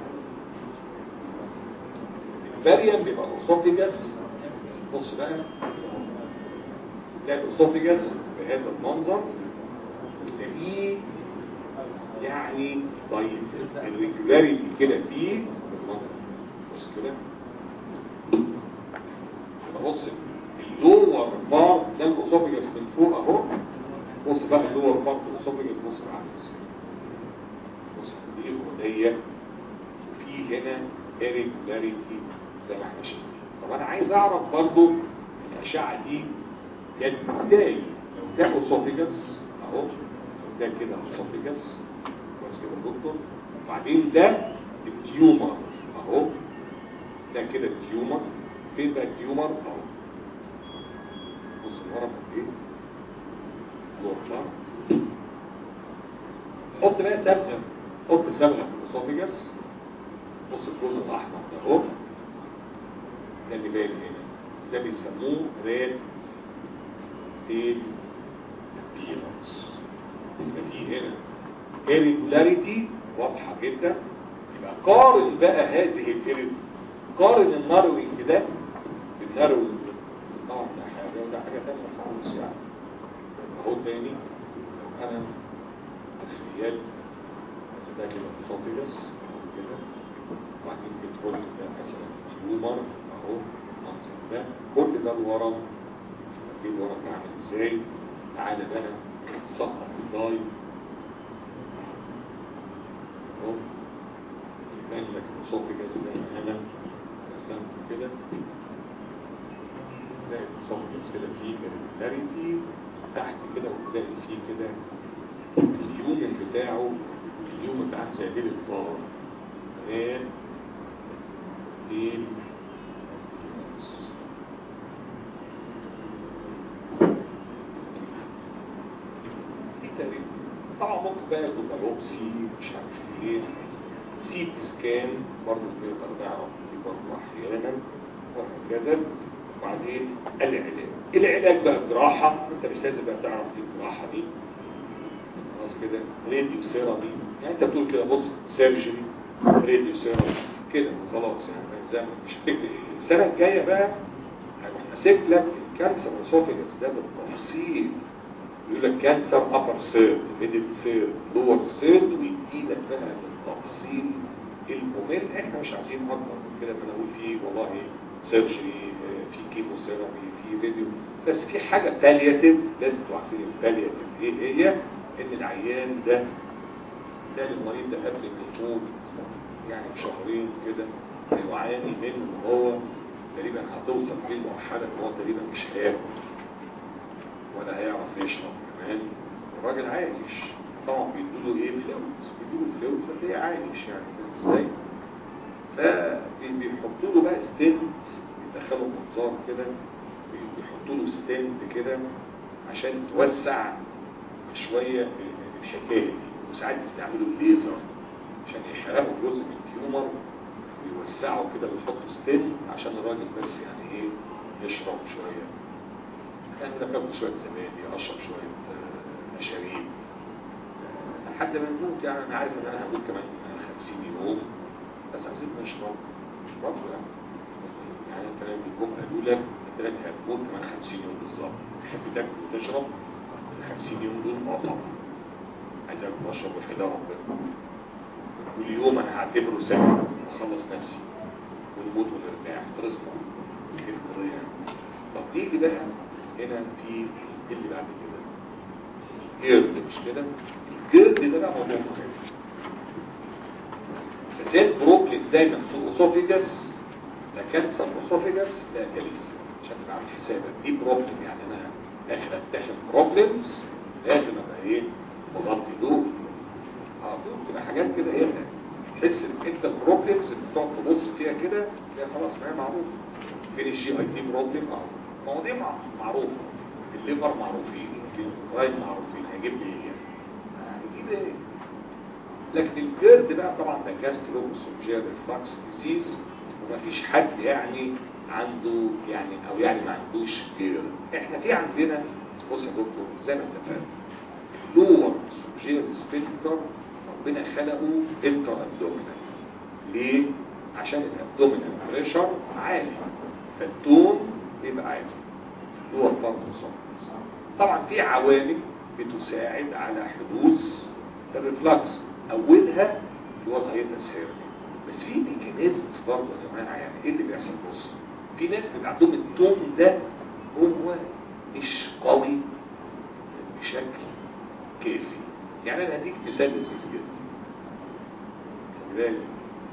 A: الفاريانت بيبقى اسوفيجاس بص بقى تلاقي الاسوفيجاس بهذا المنظر تلاقيه يعني طيب الريجولاريتي كده فيه بالمنظر بص كده يبقى بص اللور بارت ده الاسوفيجاس من فوق اهو بص بقى اللور بارت الاسوفيجاس بص عامل ازاي بص دي غديه وفي هنا irregularity زي ما احنا شايفين طب انا عايز اعرف برضو الاشعه دي جت ازاي لو ده اسوفيجاس اهو ده كده اسوفيجاس كويس كده يا دكتور وبعدين ده التيومر اهو ده كده التيومر فين بقى التيومر اهو بص الورق قد ايه لور حط بقى صبغه حط صبغه في الاسوفيجاس بص الجزء الاحمر ده اهو ده اللي باين هنا ده بيسموه ريد تيل بيلانس يبقى في هنا irregularity واضحة جدا يبقى قارن بقى هذه الإيريد قارن الناروينج ده بالناروينج طبعا ده حاجة وده حاجة تانية خالص يعني اهو تاني لو انا تخيلت ده كده اسوفيجاس كده وبعدين بتقول ده مثلا تيومر اهو المنظر ده كل ده الورم دي الورم عامل ازاي تعالى بقى سقط الضاي اهو يبان لك الاسوفيجاس ده هنا رسمت كده تلاقي الاسوفيجاس كده فيه كاريتي تحت كده وتلاقي فيه كده اليوم بتاعه اليوم بتاعه زي ديل الفار راد ديل في تاريخ طبعا ممكن بقى تبقى روبسي مش عارف ايه سيت سكان برضه تقدر تعرف دي برضه احيانا وهكذا وبعدين العلاج العلاج بقى جراحة انت مش لازم بقى تعرف دي الجراحة دي خلاص كده راديو ثيرابي يعني انت بتقول كده بص سيرجري راديو ثيرابي كده خلاص يعني زي ما مش فكرة السنة الجاية بقى هروح ماسك لك الكانسر اسوفيجاس ده بالتفصيل يقول لك كانسر ابر سير ميدل سير لور سير ويدي لك بقى بالتفصيل الممل احنا مش عايزين اكتر من كده ما نقول فيه والله سيرجري في كيمو ثيرابي في فيديو بس في حاجة بالياتيف لازم تبقوا عارفين البالياتيف ايه هي ان العيان ده ده المريض ده قبل ما يموت يعني في شهرين كده هيعاني منه هو تقريبا هتوصل بيه المرحلة ان هو تقريبا مش هياكل ولا هيعرف يشرب كمان الراجل عايش طبعا بيدوا له ايه فلوس بيدوا له فلوس فتلاقيه عايش يعني فاهم ازاي فبيحطوا له بقى ستنت يدخلوا منظار كده بيحطوا له ستنت كده عشان توسع شوية الحكاية دي وساعات يستعملوا الليزر عشان يحرقوا جزء من التيومر ويوسعوا كده ويحطوا ستنت عشان الراجل بس يعني ايه يشرب شوية يعني ده كان شوية زبادي اشرب شوية مشاريب لحد ما نموت يعني انا عارف ان انا هموت كمان 50 يوم بس عايزين نشرب برضه يعني يعني انت لما بيجوا قالوا لك انت دلوقتي هتموت كمان 50 يوم بالظبط تحب تاكل وتشرب ال 50 يوم دول اه طبعا عايز اكل واشرب وحده ربنا كل يوم انا هعتبره سنه واخلص نفسي ونموت ونرتاح خلصنا دي القضيه طب نيجي بقى هنا في اللي بعد كده جيرد مش كده الجيرد ده بقى موضوع مهم فزي البروبلين دايما في الاسوفيجاس لا كانسر اسوفيجاس لا كاليسيا عشان تبقى عامل حسابك دي بروبلم يعني انا داخل امتحن بروبلمز لازم ابقى ايه مغطي دول اه دول بتبقى حاجات كده ايه تحس ان انت البروبلمز اللي بتقعد تبص فيها كده هي خلاص ما هي معروفه فين الجي اي تي بروبلم اه مواضيع مع- معروفه الليفر معروفين الكرايم معروفين هيجيب لي ايه هيجيب ايه لكن الجرد بقى طبعا ده جاسترو اسوفجيال ريفلكس ديزيز ومفيش حد يعني عنده يعني او يعني ما عندوش جرد احنا في عندنا بص يا دكتور زي ما انت فاهم اللور اسوفجيال سبيكتر ربنا خلقه انتر ابدومينال ليه؟ عشان الابدومينال بريشر عالي فالتون بيبقى عالي اللور بارت طبعا في عوامل بتساعد على حدوث الريفلكس اولها اللي هو الهايتس هيرني بس في ميكانيزمز برضه يا جماعه يعني ايه اللي بيحصل بص في ناس بيبقى عندهم التون ده هو مش قوي بشكل كافي يعني انا هديك مثال لذيذ جدا خلي بالك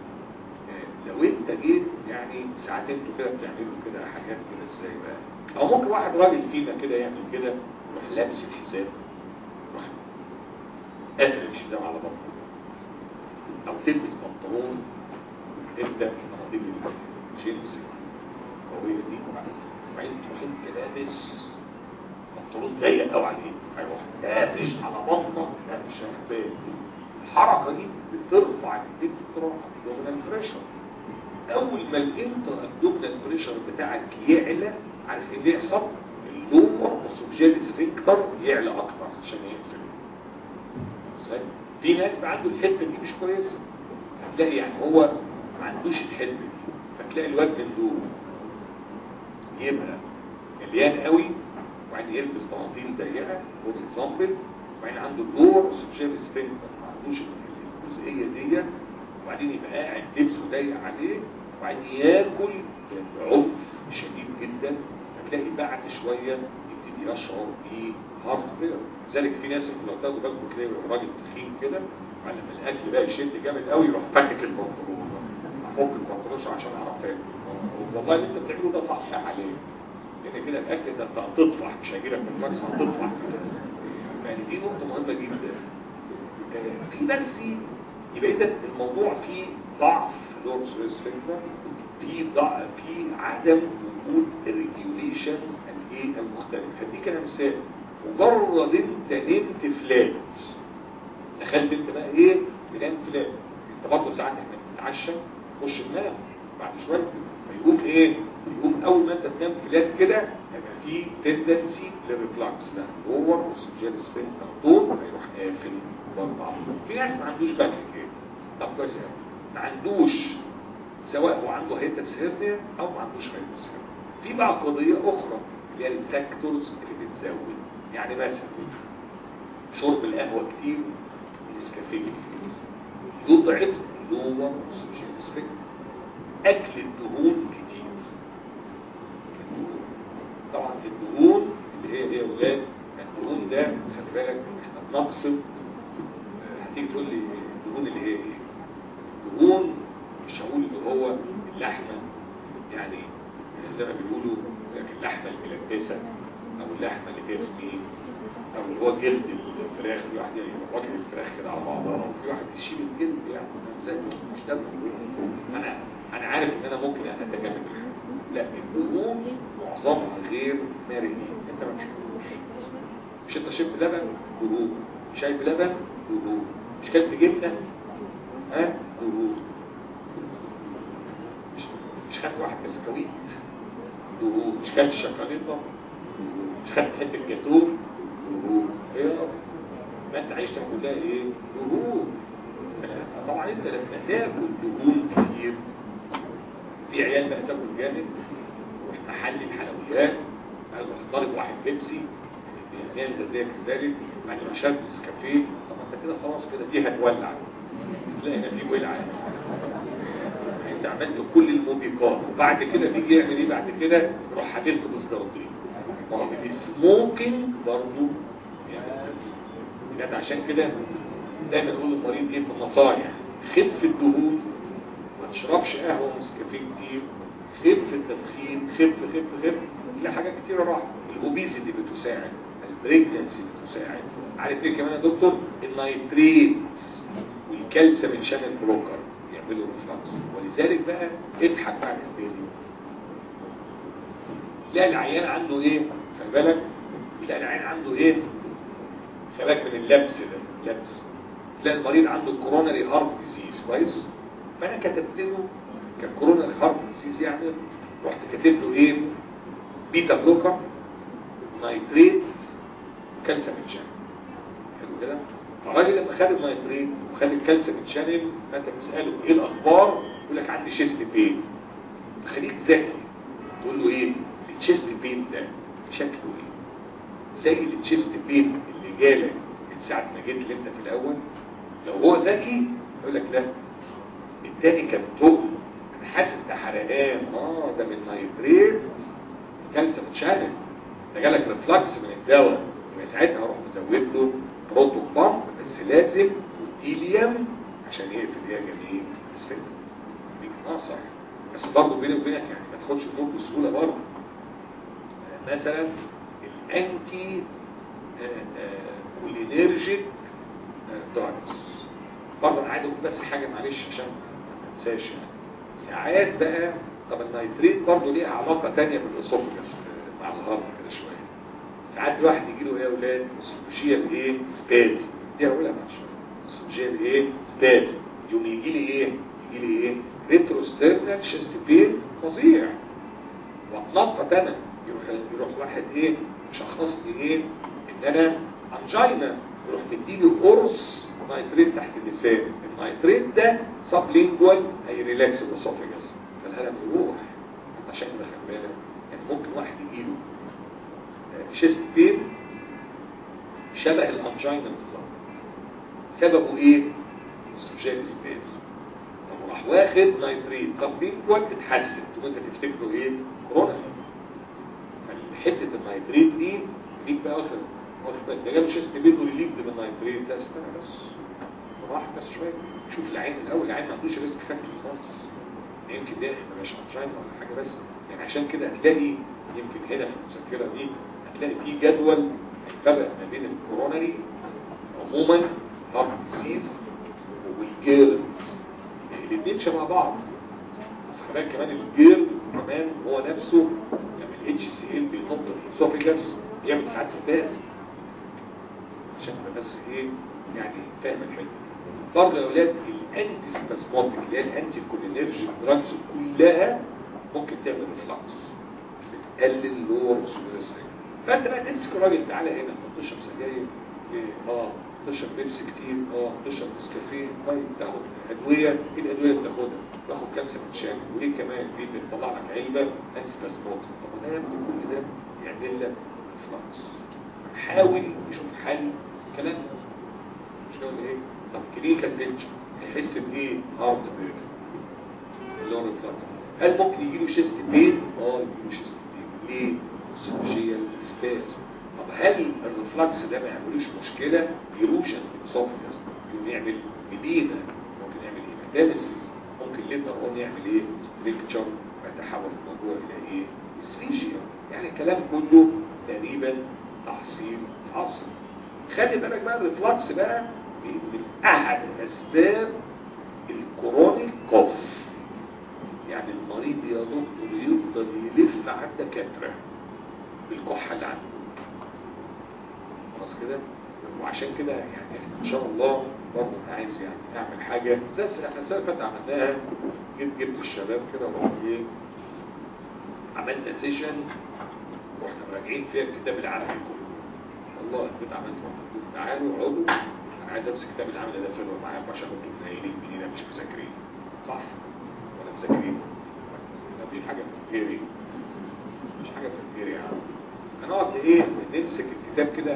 A: آه، لو انت جيت يعني ساعات انتوا كده بتعملوا كده حاجات كده ازاي بقى او ممكن واحد راجل فينا كده يعمل كده يروح لابس الحزام يروح قافل الحزام على بطنه او تلبس بنطلون انت بناطيل الجينز القويه دي وبعدين تروح انت لابس بنطلون ضيق قوي عليه هيروح قافش على بطنك ده مش هيبان الحركه دي بترفع الانترا ابدومينال بريشر اول ما الانترا ابدومينال بريشر بتاعك يعلى عارف ايه اللي يحصل اللور اسوفجيال سفنكتر يعلى اكتر عشان يقفل ازاي؟ في ناس بقى عنده الحته دي مش كويسه هتلاقي يعني هو ما عندوش الحته دي فتلاقي الواد من دول يبقى مليان قوي وبعدين يلبس بناطيل ضيقه فور اكزامبل وبعدين عنده اللور اسوفجيال سفنكتر ما عندوش الجزئيه دي وبعدين يبقى قاعد لبسه ضيق عليه وبعدين ياكل بعنف شديد جدا فتلاقي بعد شويه يبتدي يشعر بهارت فيلر لذلك في ناس انتوا لو تاخدوا بالكم تلاقي راجل تخين كده لما الاكل بقى يشد جامد قوي يروح فكك البنطلون افك البنطلون عشان اعرف اكل والله اللي انت بتعمله ده صح عليه لان كده الاكل ده انت هتطفح مش هيجيلك من المكس هتطفح يعني دي نقطه مهمه جدا آه، في بس يبقى اذا الموضوع فيه ضعف لورس ريسفكتر في ضعف في عدم وجود الريجيوليشنز الايه المختلفه هديك انا مثال مجرد انت نمت فلات دخلت انت بقى ايه تنام فلات انت برضه ساعات احنا بنتعشى خش ننام بعد شويه فيقوم ايه يقوم اول ما انت تنام فلات كده هيبقى في تندنسي للريفلكس لا هو اوكسجين سبنتر طول هيروح قافل برضه في ناس ما عندوش بالك ايه طب كويس قوي ما عندوش سواء هو عنده هيتس هيرنيا او ما عندوش هيتس هيرنيا في بقى قضيه اخرى اللي هي الفاكتورز اللي بتزود يعني مثلا شرب القهوه كتير النسكافيه كتير يضعف اللور اوكسجين سبنتر اكل الدهون كتير الدهون. طبعا الدهون اللي هي ايه يا ولاد الدهون ده خلي بالك احنا بنقصد آه، هتيجي تقول لي الدهون اللي هي ايه دهون مش هقول اللي هو اللحمه يعني زي ما بيقولوا لك اللحمه الملبسه او اللحمه اللي فيها سمين او اللي هو جلد الفراخ في واحد واكل الفراخ كده على بعضها وفي واحد يشيل الجلد يعني زي مش ده انا انا عارف ان انا ممكن اتجنب الحاجة. لا الدهون معظمها غير مرنين انت ما بتشوفوش مش انت شربت لبن دهون شاي بلبن دهون مش كلت جبنه ها دهون مش مش خدت واحد بسكويت دهون مش كلت شوكولاته دهون مش خدت حته جاتوه دهون ايه يا رب؟ ما انت عيشتك كلها ايه دهون طبعا انت لما تاكل دهون كتير في عيال بقى تاكل جامد تروح محل الحلويات قال له اختار واحد بيبسي يعني انت زي كذلك بعد ما شرب نسكافيه طب انت كده خلاص كده دي هتولع تلاقي هنا في ولعه انت عملت كل الموبقات وبعد كده بيجي يعمل ايه بعد كده يروح حبسته بسكرتين ما هو السموكينج برضه يعني بجد عشان كده دايما نقول للمريض ايه في النصايح خف الدهون ما تشربش قهوه ونسكافيه كتير خف التدخين خف خف خف في حاجات كتيره راحت الاوبيزيتي بتساعد البريجنسي بتساعد عارف ايه كمان يا دكتور النايتريت والكالسيوم شانل بلوكر يعملوا ريفلكس ولذلك بقى اضحك بعد الفيديو تلاقي العيان عنده ايه خلي بالك تلاقي العيان عنده ايه خلي بالك من اللبس ده لبس تلاقي المريض عنده كوروناري هارت ديزيز كويس فانا كتبت له ككوروناري هارت ديزيز يعني رحت كاتب له ايه بيتا بلوكر نايتريت كالسيوم شانل حلو كده الراجل لما خد النايتريت وخد الكالسيوم شانل فانت تساله ايه الاخبار يقول لك عندي شيست بين خليك ذكي تقول له ايه الشيست بين ده شكله ايه زي التشيست بين اللي جالك من ساعه ما جيت اللي انت في الاول لو هو ذكي يقول لك لا التاني كان تقل انا حاسس بحرقان اه ده من نايتريت كالسيوم شانل ده جالك ريفلكس من الدواء يبقى ساعتها هروح مزود له بروتو بامب بس لازم روتيليوم عشان يقفل يا جميل اسفل ديك ناصح بس برضه بيني وبينك يعني ما تاخدش الامور بسهوله برضه مثلا الانتي كولينرجيك دراجز برضه انا عايز اقول بس حاجه معلش عشان ما تنساش يعني ساعات بقى طب النيتريت برضه ليها علاقه ثانيه بالاسوفجس مع الهارت كده شويه ساعات الواحد يجي له ايه يا اولاد اسوفجيه بايه سباز دي هقولها بعد شويه اسوفجيه بايه سباز يوم يجي لي ايه يجي لي ايه ريتروسترنال شيست بين فظيع واتنطط انا يروح يروح واحد ايه شخص لي ايه ان انا انجينا يروح مديني قرص نايتريت تحت اللسان النايتريت ده سب لينجوال هي ريلاكس الاسوفجس فالهلم يروح عشان كده خلي بالك يعني ممكن واحد يجيله شيست بين شبه الانجينا بالظبط سببه ايه؟ استرجاع سبيس طب راح واخد نايتريت سب لينجوال اتحسن تقوم انت تفتكره ايه؟ كورونا حته النايتريت دي ليك بقى واخد واخد بالك ده جاب شيست بين وليك ده بالنايتريت لا استنى بس راح بس شويه شوف العين الاول العين ما عندوش ريسك فاكتور خالص يمكن ده احنا مش انجينا ولا حاجه بس يعني عشان كده هتلاقي يمكن هنا في المذكره دي هتلاقي في جدول هيفرق ما بين الكوروناري عموما هارت ديزيز والجيرد الاثنين شبه بعض بس خلال كمان الجيرد كمان هو نفسه لما الاتش سي ال بينط الاسوفيجاس بيعمل ساعات سباز عشان تبقى بس ايه يعني فاهم الحته برضه يا اولاد الانتي سباسموتيك اللي هي الانتي كولينرجيك دراجز كلها ممكن تعمل ريفلكس بتقلل اللور سوبريسري فانت بقى تمسك الراجل تعالى هنا انت بتشرب سجاير إيه؟ اه تشرب بيبسي كتير اه تشرب نسكافيه طيب تاخد ادويه ايه الادويه اللي بتاخدها تاخد كالسيوم شامل وليه كمان في بتطلع لك علبه انتي سباسموتيك طب ده يعمل كل ده يعمل لك ريفلكس حاول نشوف حل كلام مش كده ولا ايه طب كلينيكال بيكتشر يحس بايه هارت بريك اللي هو الريفلكس هل ممكن يجي له شيست بين اه يجي له شيست بين ليه سوشيال سباس طب هل الريفلكس ده ما يعملوش مشكله يروشن في الاسوفجس يقوم يعمل مدينه ممكن يعمل هيماتيمسيس ممكن ليتر اون يعمل ايه ستريكتشر ويتحول الموضوع الى ايه اسفيجيا يعني الكلام كله تقريبا تحصيل حصل خلي بالك بقى الريفلكس بقى من احد اسباب الكرونيك كوف يعني المريض يا دكتور يفضل يلف على الدكاتره بالكحه اللي عنده خلاص كده وعشان كده يعني ان شاء الله برضه انا عايز يعني اعمل حاجه زي احنا السنه اللي فاتت عملناها جيت جبت الشباب كده ورحت ايه عملنا سيشن واحنا راجعين فيها الكتاب العربي كله والله البيت عملت واحد تعالوا اقعدوا انا عايز امسك كتاب العمل ده فلو معاكم عشان انتوا منيلين مننا مش مذاكرين صح ولا مذاكرين دي حاجه بتفكيري مش حاجه بتفكيري يا عم هنقعد ايه نمسك الكتاب كده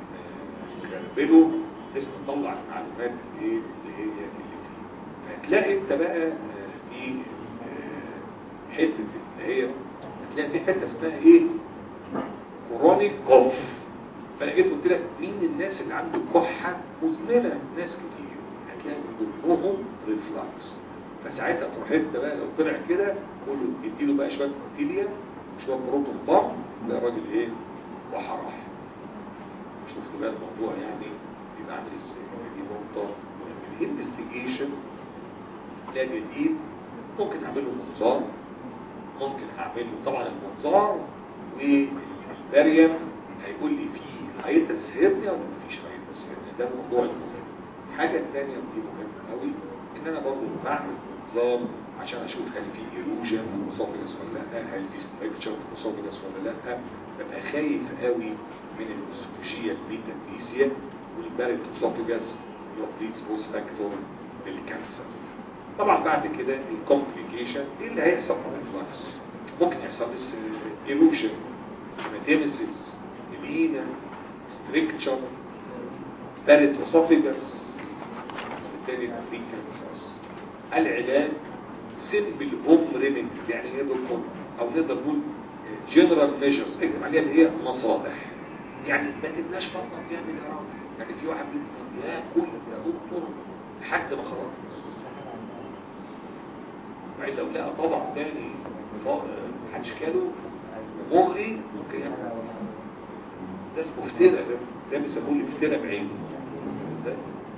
A: نغربله اسمه نطلع المعلومات الايه اللي هي اللي فيه فهتلاقي انت بقى في حته اللي هي هتلاقي في حته اسمها ايه كورونيك كوف فانا جيت قلت لك مين الناس اللي عنده كحه مزمنه ناس كتير هتلاقي كلهم ريفلاكس فساعتها تروح انت بقى لو طلع كده قول له اديله بقى شويه كوتيليا شويه بروتون بام تلاقي الراجل ايه كحه راح شفت بقى الموضوع يعني يبقى عامل ازاي دي نقطه الانفستيجيشن لا جديد ممكن اعمل له منظار ممكن اعمل له طبعا المنظار والمريم هيقول لي فيه هيتس هيرنيا ولا مفيش هيتس هيرنيا ده الموضوع المهم الحاجه الثانيه ودي مهمه قوي ان انا برضه بعمل منظار عشان اشوف هل في ايروجن في الاسوفيجاس ولا لا هل في ستراكشر في الاسوفيجاس ولا لا ببقى خايف قوي من الاسوفيجيا الميتافيسيا والبارت اسوفيجاس يعطيس بوس فاكتور للكانسر طبعا بعد كده الكومبليكيشن ايه اللي هيحصل مع الفلكس ممكن يحصل بس ايروجن هيماتيمسيس الينا ستريكتشر بارت اسوفيجاس بالتالي في كانسر العلاج سيمبل هوم ريميديز يعني ايه دكتور او نقدر نقول جنرال ميجرز اكتب عليها اللي هي نصائح يعني ما تبلاش بطنك جامد يا راجل يعني في واحد بيقول ياكل يا دكتور لحد ما خلاص بعدين لو لقى طبع تاني محدش كاله مغري ممكن يعمل ده اسمه افتراء ده ده بيسموه الافتراء بعينه ازاي؟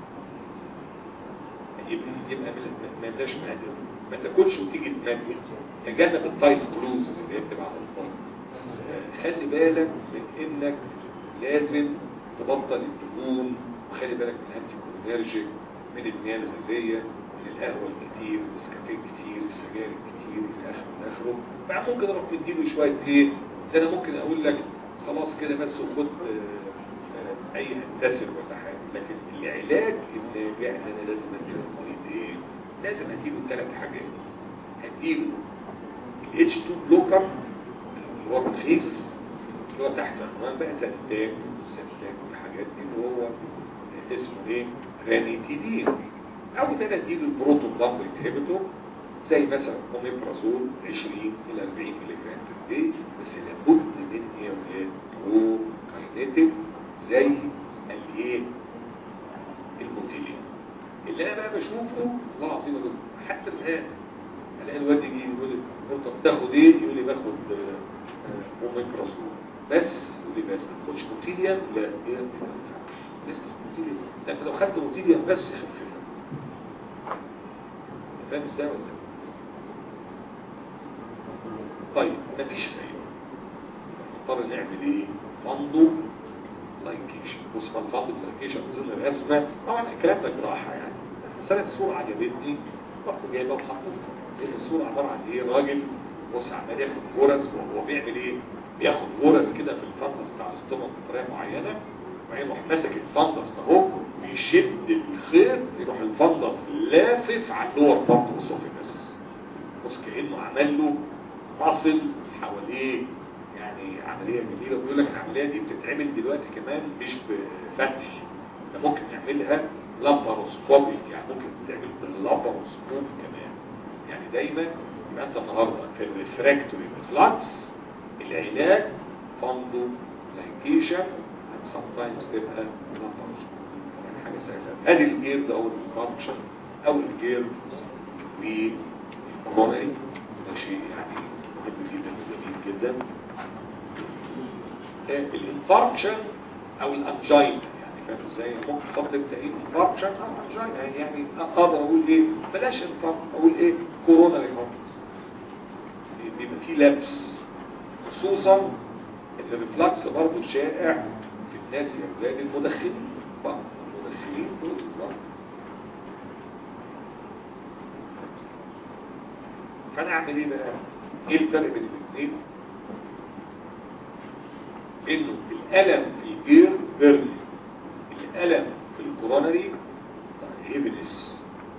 A: يبقى يبقى ما يبقاش مهدر ما تاكلش وتيجي تمجد تجنب التايت كلوزز اللي هي بتبقى على الفاضي خلي بالك من انك لازم تبطل الدهون وخلي بالك من الانتي كولينرجيك من المياه الغازيه من القهوه الكتير النسكافيه كتير السجاير الكتير الى اخره الى اخره بعد ممكن اروح مديله شويه ايه ده انا ممكن اقول لك خلاص كده بس وخد اي هندسه ولا حاجه لكن العلاج الناجع ان انا لازم اديله المريض ايه لازم اديله ثلاث حاجات هديله الاتش 2 بلوكر اللي هو رخيص اللي هو تحت عنوان بقى زنتاج والزنتاج والحاجات دي اللي هو اسمه ايه رانيتيدين او ان انا اديله البروتون بامب انهبيتور زي مثلا اوميبرازول 20 الى 40 ملي جرام في الدي بس لابد من ايه وايه برو كاينيتيك زي الايه الموتيلين اللي انا بقى بشوفه والله العظيم يقول حتى الان الاقي الواد يجي يقول لي انت بتاخد ايه يقول لي باخد اوميبرازول بس يقول لي بس ما تاخدش موتيليان لا ايه ما ينفعش لسه موتيليان ده انت لو خدت موتيليان بس يخففك فاهم ازاي ولا طيب مفيش فايده نضطر نعمل ايه فندو لايكيشن بص ما الفندو لايكيشن ظل الرسمه طبعا الكلام ده جراحه يعني بس انا الصوره عجبتني رحت جايبها وحطيتها لان الصوره عباره عن ايه راجل بص عمال ياخد غرز وهو بيعمل ايه بياخد غرز كده في الفندس بتاع الاستومك بطريقه معينه وبعدين يروح ماسك الفندس اهو ويشد الخيط يروح الفندس لافف على اللور بارت اسوفيجاس بص كانه عمل له مصل حواليه يعني عمليه جديده بيقول لك العمليه دي بتتعمل دلوقتي كمان مش بفتح ده ممكن نعملها لاباروسكوبيك يعني ممكن تتعمل باللاباروسكوب كمان يعني دايما يبقى انت النهارده في الريفراكتوري ريفلاكس العلاج فندو لايكيشن sometimes تبقى لاباروسكوب يعني حاجه سهله ادي الجير ده او الفانكشن او الجير والكورونري ده شيء يعني مهم جدا وجميل جدا الانفاركشن او الانجين يعني فاهم ازاي ممكن تحط انت ايه انفاركشن او انجين يعني اقدر اقول ايه بلاش انفاركشن اقول ايه كورونا ريفاركشن بيبقى فيه لبس خصوصا ان الريفلكس برضه شائع في الناس يا اولاد المدخنين بعض المدخنين دول بعض فانا اعمل ايه بقى ايه الفرق بين الاثنين انه الالم في الجير بيرلي الالم في الكورونري هيفنس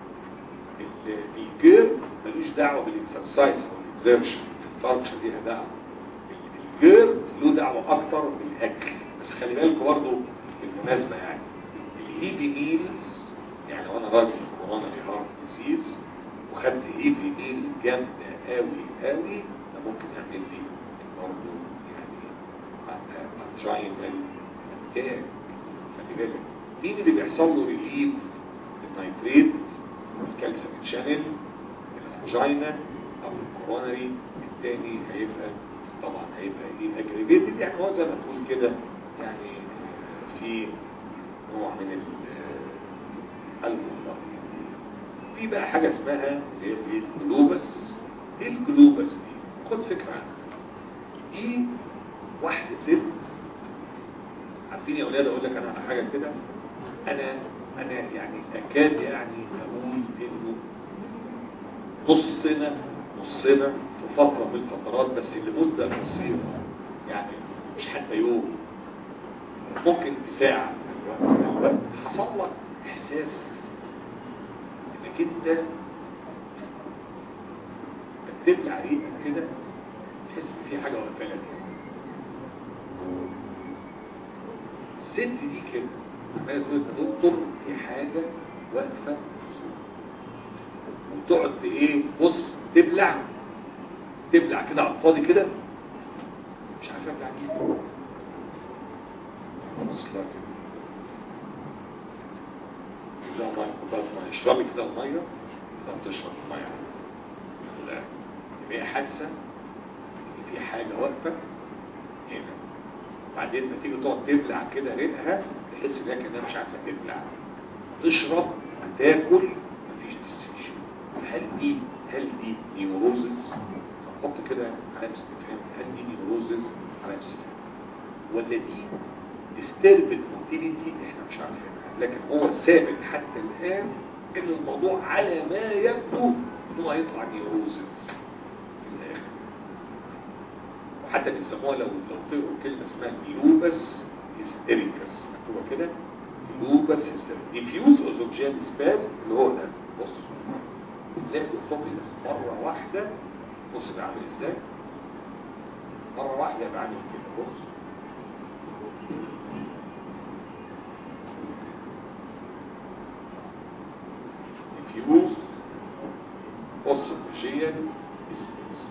A: الجير ملوش دعوه بالاكسرسايز او الاكزertion الفانكشن ليها دعوه الجير له دعوه اكتر بالاكل بس خلي بالكم برضه بالمناسبه يعني الهيفي ميلز يعني لو انا راجل كورونري هارت ديزيز وخدت هيفي ميل جامده قوي قوي ده ممكن يعمل لي برضه يعني انجينال اتاك خلي بالك مين اللي بيحصل له ريليف النيتريت الكالسيوم شانل الانجينا او الكورونري الثاني هيبقى طبعا هيبقى ايه اجريجيتد يعني هو زي ما تقول كده يعني في نوع من القلب في بقى حاجة اسمها اللي هي الجلوبس ايه الجلوبس دي خد فكرة عنها دي واحدة ست عارفين يا اولاد اقول لك انا على حاجة كده انا انا يعني اكاد يعني اقول انه نصنا نصنا في فترة من الفترات بس لمدة قصيرة يعني مش حتى يوم ممكن ساعة حصل لك احساس انك انت بتبلع ريقك كده تحس ان في حاجة واقفة لك الست دي كده عمالة تقول يا دكتور في حاجة واقفة في صوتك وتقعد ايه بص تبلع تبلع كده على الفاضي كده مش عارف ابلع كده بص لك لا ميه كوبايه ميه اشربي كده الميه لا تشرب الميه لا يبقى هي حادثه ان في حاجه واقفه هنا بعدين لما تيجي تقعد تبلع كده ريقها تحس انها كانها مش عارفه تبلع تشرب تاكل مفيش ديستريشن هل دي هل دي نيوروزز حط كده علامه استفهام هل دي نيوروزز علامه استفهام ولا دي disturbed motility احنا مش عارفين لكن هو ثابت حتى الآن ان الموضوع على ما يبدو انه هيطلع نيوروزز في الاخر وحتى بيسموها لو لو تقروا كلمه اسمها نيوبس هيستيريكس مكتوبه كده نيوبس هيستيريكس ديفيوز اوزوجيال سباز اللي هو ده بص تلاقي الفوبيلس مره واحده بص ده عامل ازاي مره واحده يبقى عامل كده بص diffuse osseofageal disease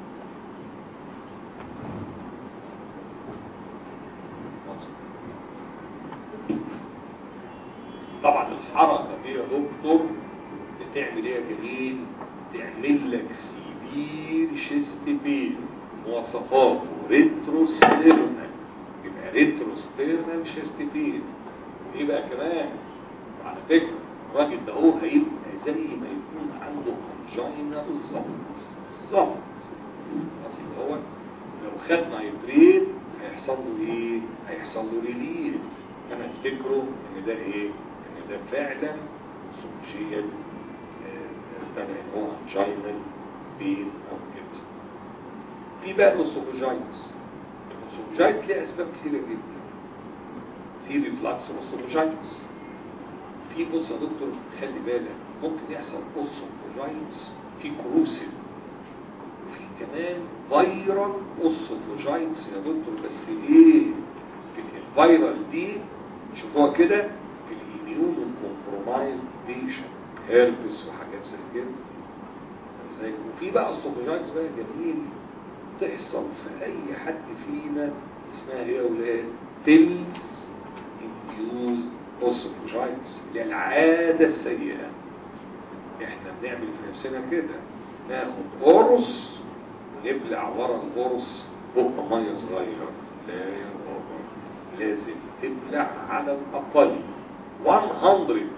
A: طبعا الحركة دي يا دكتور بتعمل ايه يا جميل تعمل لك سيفير شيست بين مواصفاته ريتروستيرنال يبقى ريتروستيرنال شيست بين وايه بقى كمان على فكره الراجل ده هو هيبقى زي ما يكون عنده انجينا بالظبط بالظبط اصل هو لو خد نايتريت هيحصل له ايه هيحصل له ريليف انا افتكره ان ده ايه ان ده فعلا سوشيال تبع هو انجينا بين او كده في بقى الاسوفوجايتس الاسوفوجايتس ليه اسباب كثيره جدا في ريفلاكس الاسوفوجايتس في بص يا دكتور خلي بالك ممكن يحصل اوسوفوجايتس في كروسيل وفي كمان فيرال اوسوفوجايتس يا دكتور بس ايه في الفيرال دي شوفوها كده في الاميون كومبرومايز بيشن هيربس وحاجات زي كده زي وفي بقى اوسوفوجايتس بقى جميل تحصل في اي حد فينا اسمها ايه يا اولاد تيلز انفيوز اوسوفوجايتس اللي هي العادة السيئة احنا بنعمل في نفسنا كده ناخد قرص ونبلع ورا القرص بقى ميه صغير لا يا بابا لازم تبلع على الاقل 120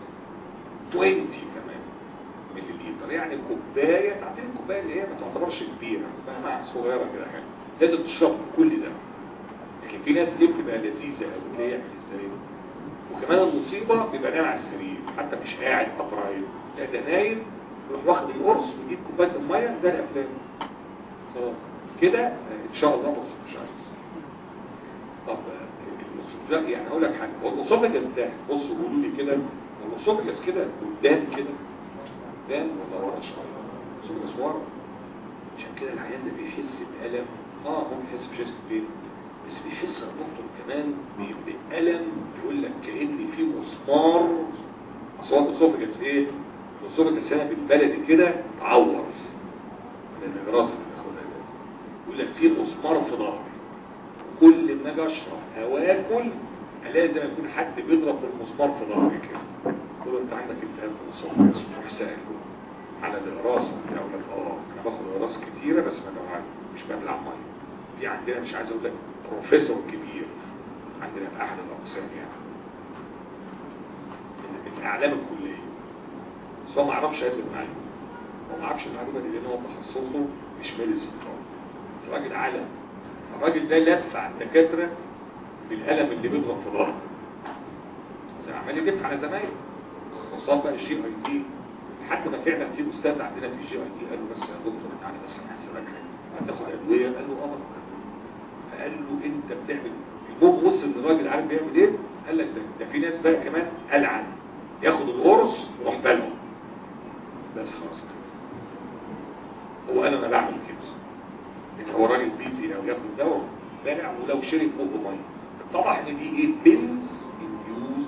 A: كمان ملي لتر يعني كوبايه تعطيني الكوبايه اللي هي ما تعتبرش كبيره فاهمها صغيره كده حاجه لازم تشرب كل ده لكن في ناس ليه بتبقى لذيذه قوي تلاقي يعمل ازاي وكمان المصيبة بيبقى نايم على السرير حتى مش قاعد قطرايد لا ده نايم يروح واخد القرص ويجيب كوبايه الميه زي الافلام خلاص كده ان شاء الله نص مش عايز طب الاسوفجاس يعني اقول لك حاجه هو الاسوفجاس ده بصوا قولوا لي كده هو الاسوفجاس كده قدام كده قدام ولا ورا شويه الاسوفجاس ورا عشان كده العيان ده بيحس بألم اه ممكن يحس بشيست بين بس بيحس الدكتور كمان بألم يقول لك كأن في مسمار اصوات الاسوفجاس ايه الاسوفيجاس هنا بالبلدي كده تعور من الراس اللي بياخدها ده يقول لك في مسمار في ظهري كل ما اجي اشرب او اكل الاقي زي ما يكون حد بيضرب بالمسمار في ظهري كده تقول له انت عندك التهاب في الاسوفيجاس تروح سائله على الاقراص وبتاع يقول لك اه انا باخد اقراص كتيره بس ما بوعي مش ببلع ميه في عندنا مش عايز اقول لك بروفيسور كبير عندنا في احد الاقسام يعني من اعلام الكليه بس هو ما يعرفش هذه المعلومه هو ما يعرفش المعلومه دي لان هو تخصصه مش ميديسن خالص بس راجل عالم الراجل ده لف على الدكاتره بالقلم اللي بيضرب في ظهره بس عمال يلف على زمايله وصل بقى الجي اي تي لحد ما فعلا في استاذ عندنا في الجي اي تي قال له بس يا دكتور تعالى بس انا هسالك حاجه هتاخد ادويه قال له اه فقال له انت بتعمل المهم وصل الراجل عارف بيعمل ايه قال لك ده, ده في ناس بقى كمان العن ياخد القرص ويروح بلعه بس خلاص كده هو قال انا بعمل كده لان هو راجل بيزي او ياخد دواء بلع ولو شرب بقه ميه اتضح ان دي ايه بيلز انديوز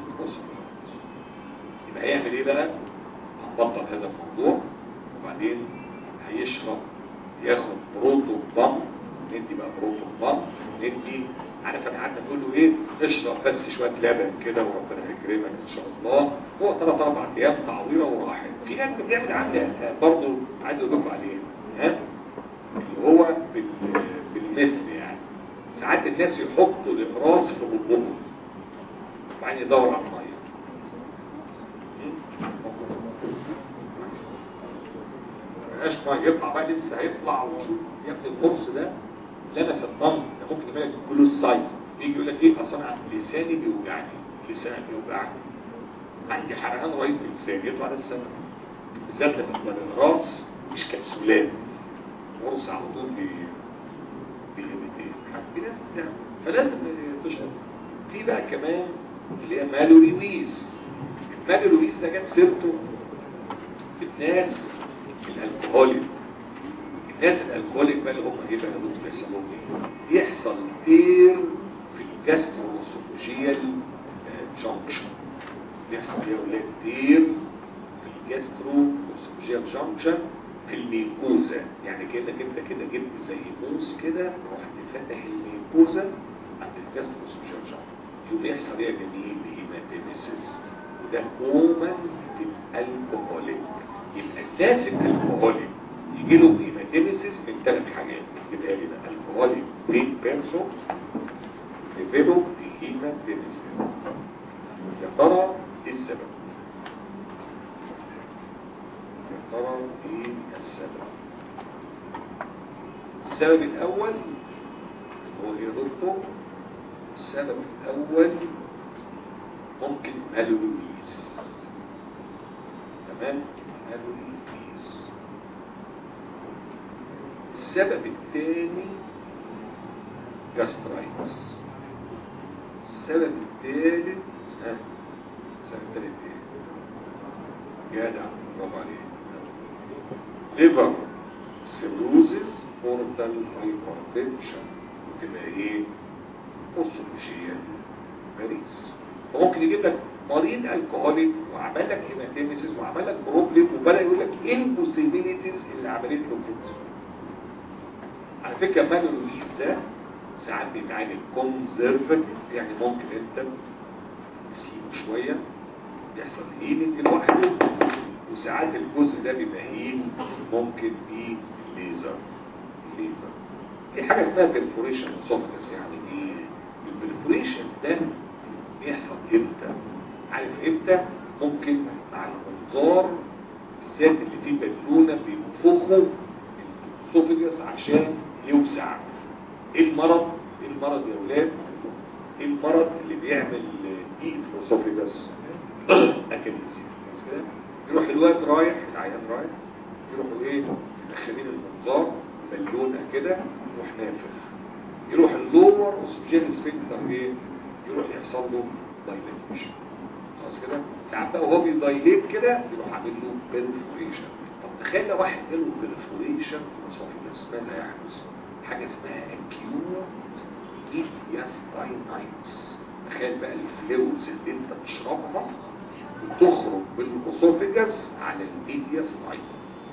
A: يبقى هيعمل ايه بقى هنبطل هذا الموضوع وبعدين هيشرب ياخد بروتو بام ندي بقى بروتو بام ندي عارف انا قعدت اقول له ايه اشرب بس شويه لبن كده وربنا يكرمك ان شاء الله هو ثلاث اربع ايام تعويره وراحت في ناس بتعمل عامله برضه عايز اقول لكم عليه ها اللي هو بال- بالمثل يعني ساعات الناس يحطوا الاقراص في بطنهم وبعدين يدور على الميه مبقاش ميه يطلع بقى لسه هيطلع وشوف يا ابني القرص ده لمس الضم ده ممكن يبقى لك كله السايت يجي يقول لك ايه اصل انا لساني بيوجعني لساني بيوجعني عندي حرقان رهيب في لساني يطلع ده السبب بالذات لما تبقى الراس مش كبسولات قرص على طول بي بي- في ناس بتعمل فلازم تشرب في بقى كمان اللي هي مالوريويز المالوريويز ده جت سيرته في الناس الالكهوليك الناس الالكهوليك بقى اللي هم ايه بقى دول بيحصل لهم ايه يحصل تير في الجاستروسوفوجيال جانكشن يحصل ايه يا ولاد تير في الجاستروسوفوجيال جانكشن في الميكوزا يعني كأنك انت كده جبت زي موس كده رحت فاتح الميكوزا عند الجاستروسوفوجيال جانكشن يقوم يحصل ايه يا جميل هيماتيميسيس وده كومن في الالكهوليك يبقى الناس الالكهوليك يجي له هيماتيميسيس من ثلاث حاجات يبقى لي بقى الكهوليك بين بيرسون ديفيلوب هيماتيميسيس يا ترى ايه السبب؟ يا ترى ايه السبب؟ السبب الاول هو ايه يا دكتور؟ السبب الاول ممكن مالولويز تمام مالولويز السبب الثاني جاسترايتس السبب الثالث ها السبب الثالث ايه جدع برافو عليك ليفر سيروزس بورتال هايبرتنشن وتبقى ايه اوسوفيجيال ماريس فممكن يجيب لك مريض الكهوليك وعمل لك هيماتيميسيس وعمل لك بروبلم وبدا يقول لك ايه البوسيبيليتيز اللي عملت له كده على فكره مالولويز ده ساعات بيتعالج كونزرفاتيف يعني ممكن انت تسيبه شويه يحصل هيلينج لوحده وساعات الجزء ده بيبقى هيل ممكن بليزر ليزر في حاجه اسمها بيرفوريشن اسوفجس يعني ايه البرفوريشن ده بيحصل امتى عارف امتى ممكن مع الانظار بالذات اللي فيه بالونه بينفخوا الاسوفجس عشان يوسع ايه المرض ايه المرض يا ولاد ايه المرض اللي بيعمل دي في الاسوفجس اكاديسيا يروح الواد رايح العيان رايح يروحوا ايه مدخلين المنظار بالونه كده يروح نافخ يروح اللور اوسوجين سفنكتر ايه يروح يحصل له دايليتيشن خلاص كده ساعات بقى وهو بيدايليت كده يروح عامل له بيرفوريشن طب تخيل لو واحد جاله بيرفوريشن في الاسوفجس ماذا يحدث حاجه اسمها اكيوت ايدياستاينايتس تخيل بقى الفلويدز اللي انت بتشربها بتخرج بالاسوفجس على الميديا سلايد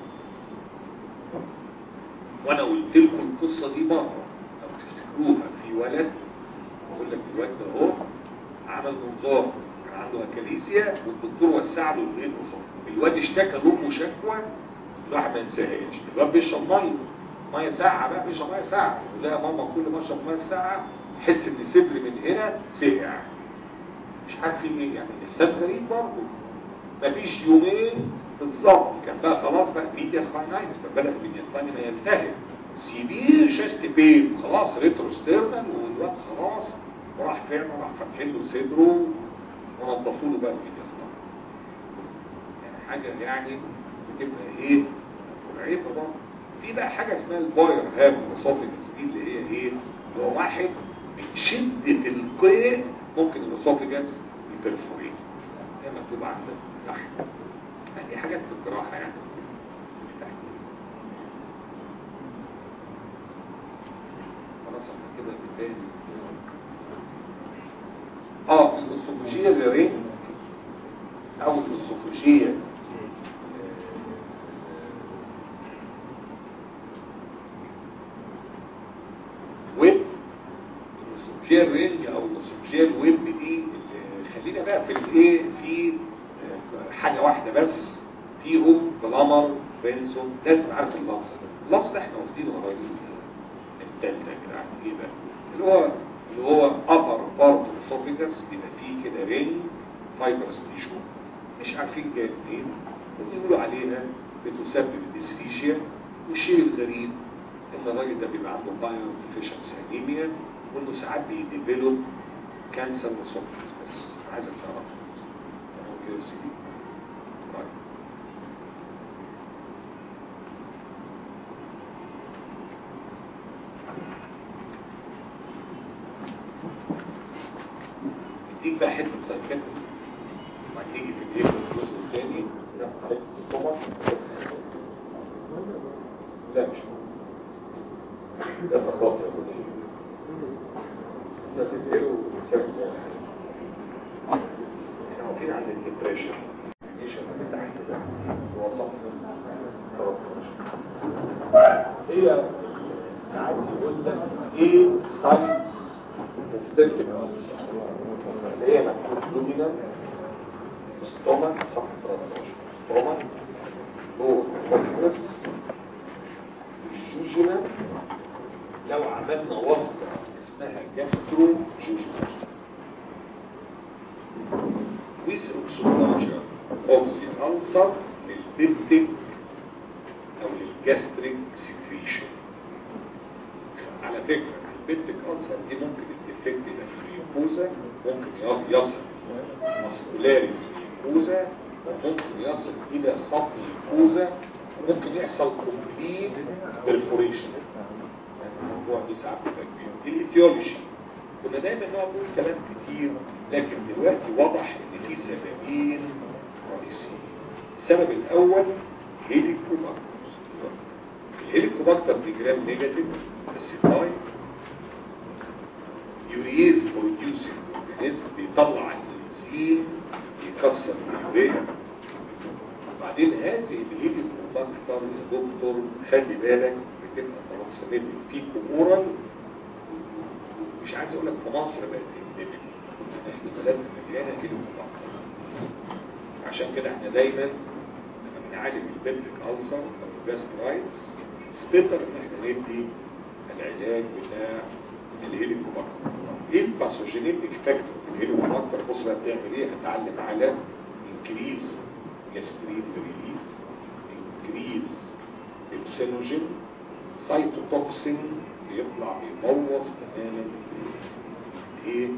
A: وانا قلت لكم القصه دي مره لو تفتكروها في ولد بقول لك الواد ده اهو عمل منظار كان عنده اكاليسيا والدكتور وسع له الايه الواد اشتكى لامه شكوى الواحد ما ينساهاش الواد بيشرب ميه ميه ساقعه بقى بيشرب ميه ساقعه وده يا ماما كل ما اشرب ميه ساقعه احس ان صدري من هنا سقع مش عارف في ايه يعني احساس غريب برضه مفيش يومين بالظبط كان بقى خلاص بقى ميديا سباينايز فبدأ الميديا سبايني ما يلتهب سيبير شاست بين خلاص ريترو ستيرنال والوقت خلاص وراح فعلا راح فاتحين له صدره ونضفوا له بقى الميديا سبايني يعني حاجة يعني بتبقى ايه مرعبة برضه في بقى حاجة اسمها الباير هاب الاسوفيجس دي اللي هي ايه اللي هو واحد من شدة القيء ممكن الاسوفيجس يبرفوريت هي مكتوب عندك تحت دي حاجات في الجراحة يعني خلاص احنا كده بالتالي اه الاسوفوجية الرين او الاسوفوجية ويب الاسوفوجية الرينج او الاسوفوجية الويب دي خلينا بقى في الايه في حاجة واحدة بس فيهم بلامر بنسون لازم عارف اللفظ ده اللفظ ده احنا واخدينه قريب التالتة كده عن ايه بقى اللي هو اللي هو upper part of esophagus بيبقى فيه كده رينج فايبرس تيشو مش عارفين جاي منين وبيقولوا عليها بتسبب الديسفيشيا والشيء الغريب ان الراجل ده بيبقى عنده بايو ديفيشنسي انيميا وانه ساعات بيديفلوب كانسر اسوفاجس بس عايزك تعرفه كده سي دي طيب اديك بقى حته سايكاتري وهتيجي في الايه في الجزء الثاني حته الطبق لا مش ده تخاطر يا ابني ده تديله سكت واقفين عند الدبريشن من تحت ده هو صف 13 هي ساعات يقول لك ايه سايز مختلفة اللي هي مكتوب دومينال ستومك صف 13 ستومك لور فوكس الجوجنا لو عملنا وصفة اسمها جاسترو جوجنا with oxygen oxy ulcer للبيبتيك او للجاستريك سكريشن على فكرة البيبتيك ulcer دي ممكن الديفكت يبقى في الميوكوزا ممكن يصل ماسكولاريس ميوكوزا وممكن يصل الى سطح الميوكوزا ممكن يحصل كومبليت برفوريشن الموضوع دي ساعات بيبقى كبير الايتيولوجي كنا دايما نقعد نقول كلام كتير لكن دلوقتي واضح ان في سببين رئيسيين السبب الاول هيليكوباكتر الهيليكوباكتر دي جرام نيجاتيف بس طيب يوريز بروديوسنج اورجانيزم بيطلع الانزيم يكسر اليوريا وبعدين هذه الهيليكوباكتر يا دكتور خلي بالك بتبقى ترانسميتد في كورال مش عايز اقول لك في مصر بقت انديميك احنا بلدنا مليانه هيليكوباكتر عشان كده احنا دايما لما بنعالج البنتك ألسر او الجاسترايتس ستيتر ان احنا ندي العلاج بتاع الهيليكوباكتر ايه الباثوجينيتك فاكتور في الهيليكوباكتر بص بقى بتعمل ايه هتعلم على انكريز جاسترين ريليز انكريز السينوجين سايتوتوكسين بيطلع بيبوظ تماما ايه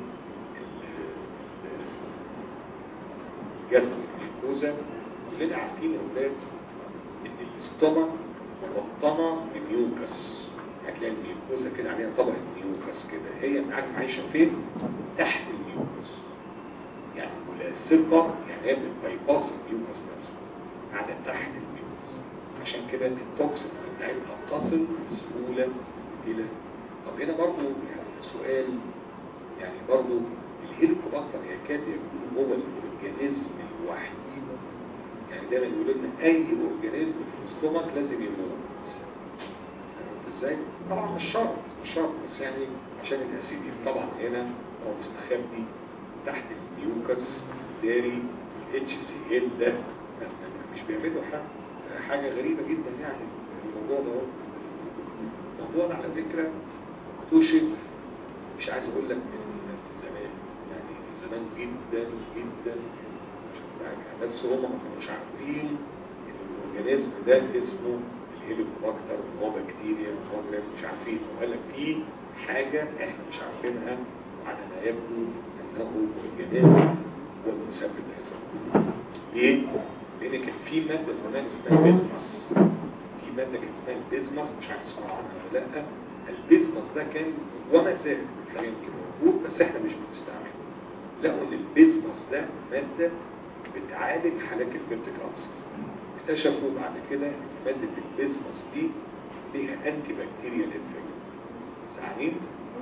A: الجاستريك ميكوزا كلنا عارفين يا اولاد ان الاستومك مبطنه بميوكس هتلاقي الميوكوزا كده عليها طبقه ميوكس كده هي معاك عايشه فين تحت الميوكس يعني ملاصقه يعني هي بتبايباس الميوكس نفسه قاعده تحت الميوكس عشان كده التوكسينز بتاعتها تصل بسهوله الى طب هنا برضو يعني سؤال يعني برضو الهيليكوباكتر يكاد يكون هو الاورجانيزم الوحيد يعني دايما يقولوا لنا اي اورجانيزم في الاستومك لازم يموت فهمت ازاي؟ طبعا مش شرط مش شرط بس يعني عشان الاسيدين طبعا هنا هو مستخبي تحت الميوكس داري الاتش سي ال ده مش بيعملوا حاجه حاجه غريبه جدا يعني الموضوع ده الموضوع ده على فكره اكتشف مش عايز اقول لك من زمان يعني زمان جدا جدا بس هم ما كانوش عارفين ان الاورجانيزم ده اسمه الهيليكوباكتر هو بكتيريا هو مش عارفين وقال لك في حاجه احنا مش عارفينها وعلى ما يبدو انه اورجانيزم هو المسبب لهذا ليه؟ لان كان في ماده زمان اسمها بيزمس في ماده كان اسمها البيزمس مش عارف تسمع عنها ولا لا البيزمس ده كان وما زال حاليا يمكن موجود بس احنا مش بنستعمله لقوا ان البيزمس ده ماده بتعالج حالات البيبتيك ألسر اكتشفوا بعد كده ان مادة البيزمس دي ليها انتي بكتيريال افكت ساعدين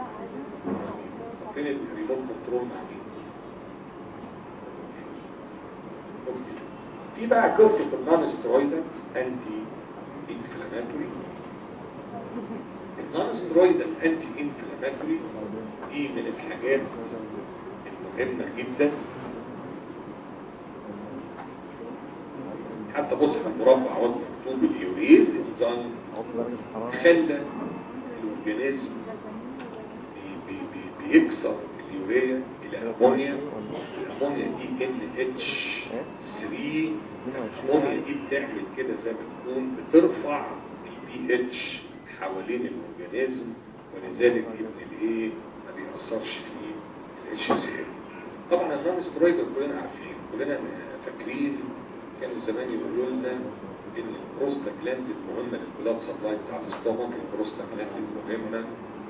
A: فين الريموت كنترول مع مين في بقى قصة النون سترويدال انتي انفلاماتوري النون سترويدال انتي انفلاماتوري دي من الحاجات المهمة جدا حتى بص في المربع اهو مكتوب اليوريز انزيم خلى الاورجانيزم بي بي بي بيكسر اليوريا الى امونيا الامونيا دي ان اتش 3 الامونيا دي بتعمل كده زي ما تكون بترفع البي اتش حوالين الاورجانيزم ولذلك ابن الايه ما بيأثرش في الاتش سي طبعا النون سترويد كلنا عارفين كلنا فاكرين كانوا زمان يقولوا لنا ان البروستاجلاند المهمه للبلاد سبلاي بتاع الاستومك البروستاجلاند المهمه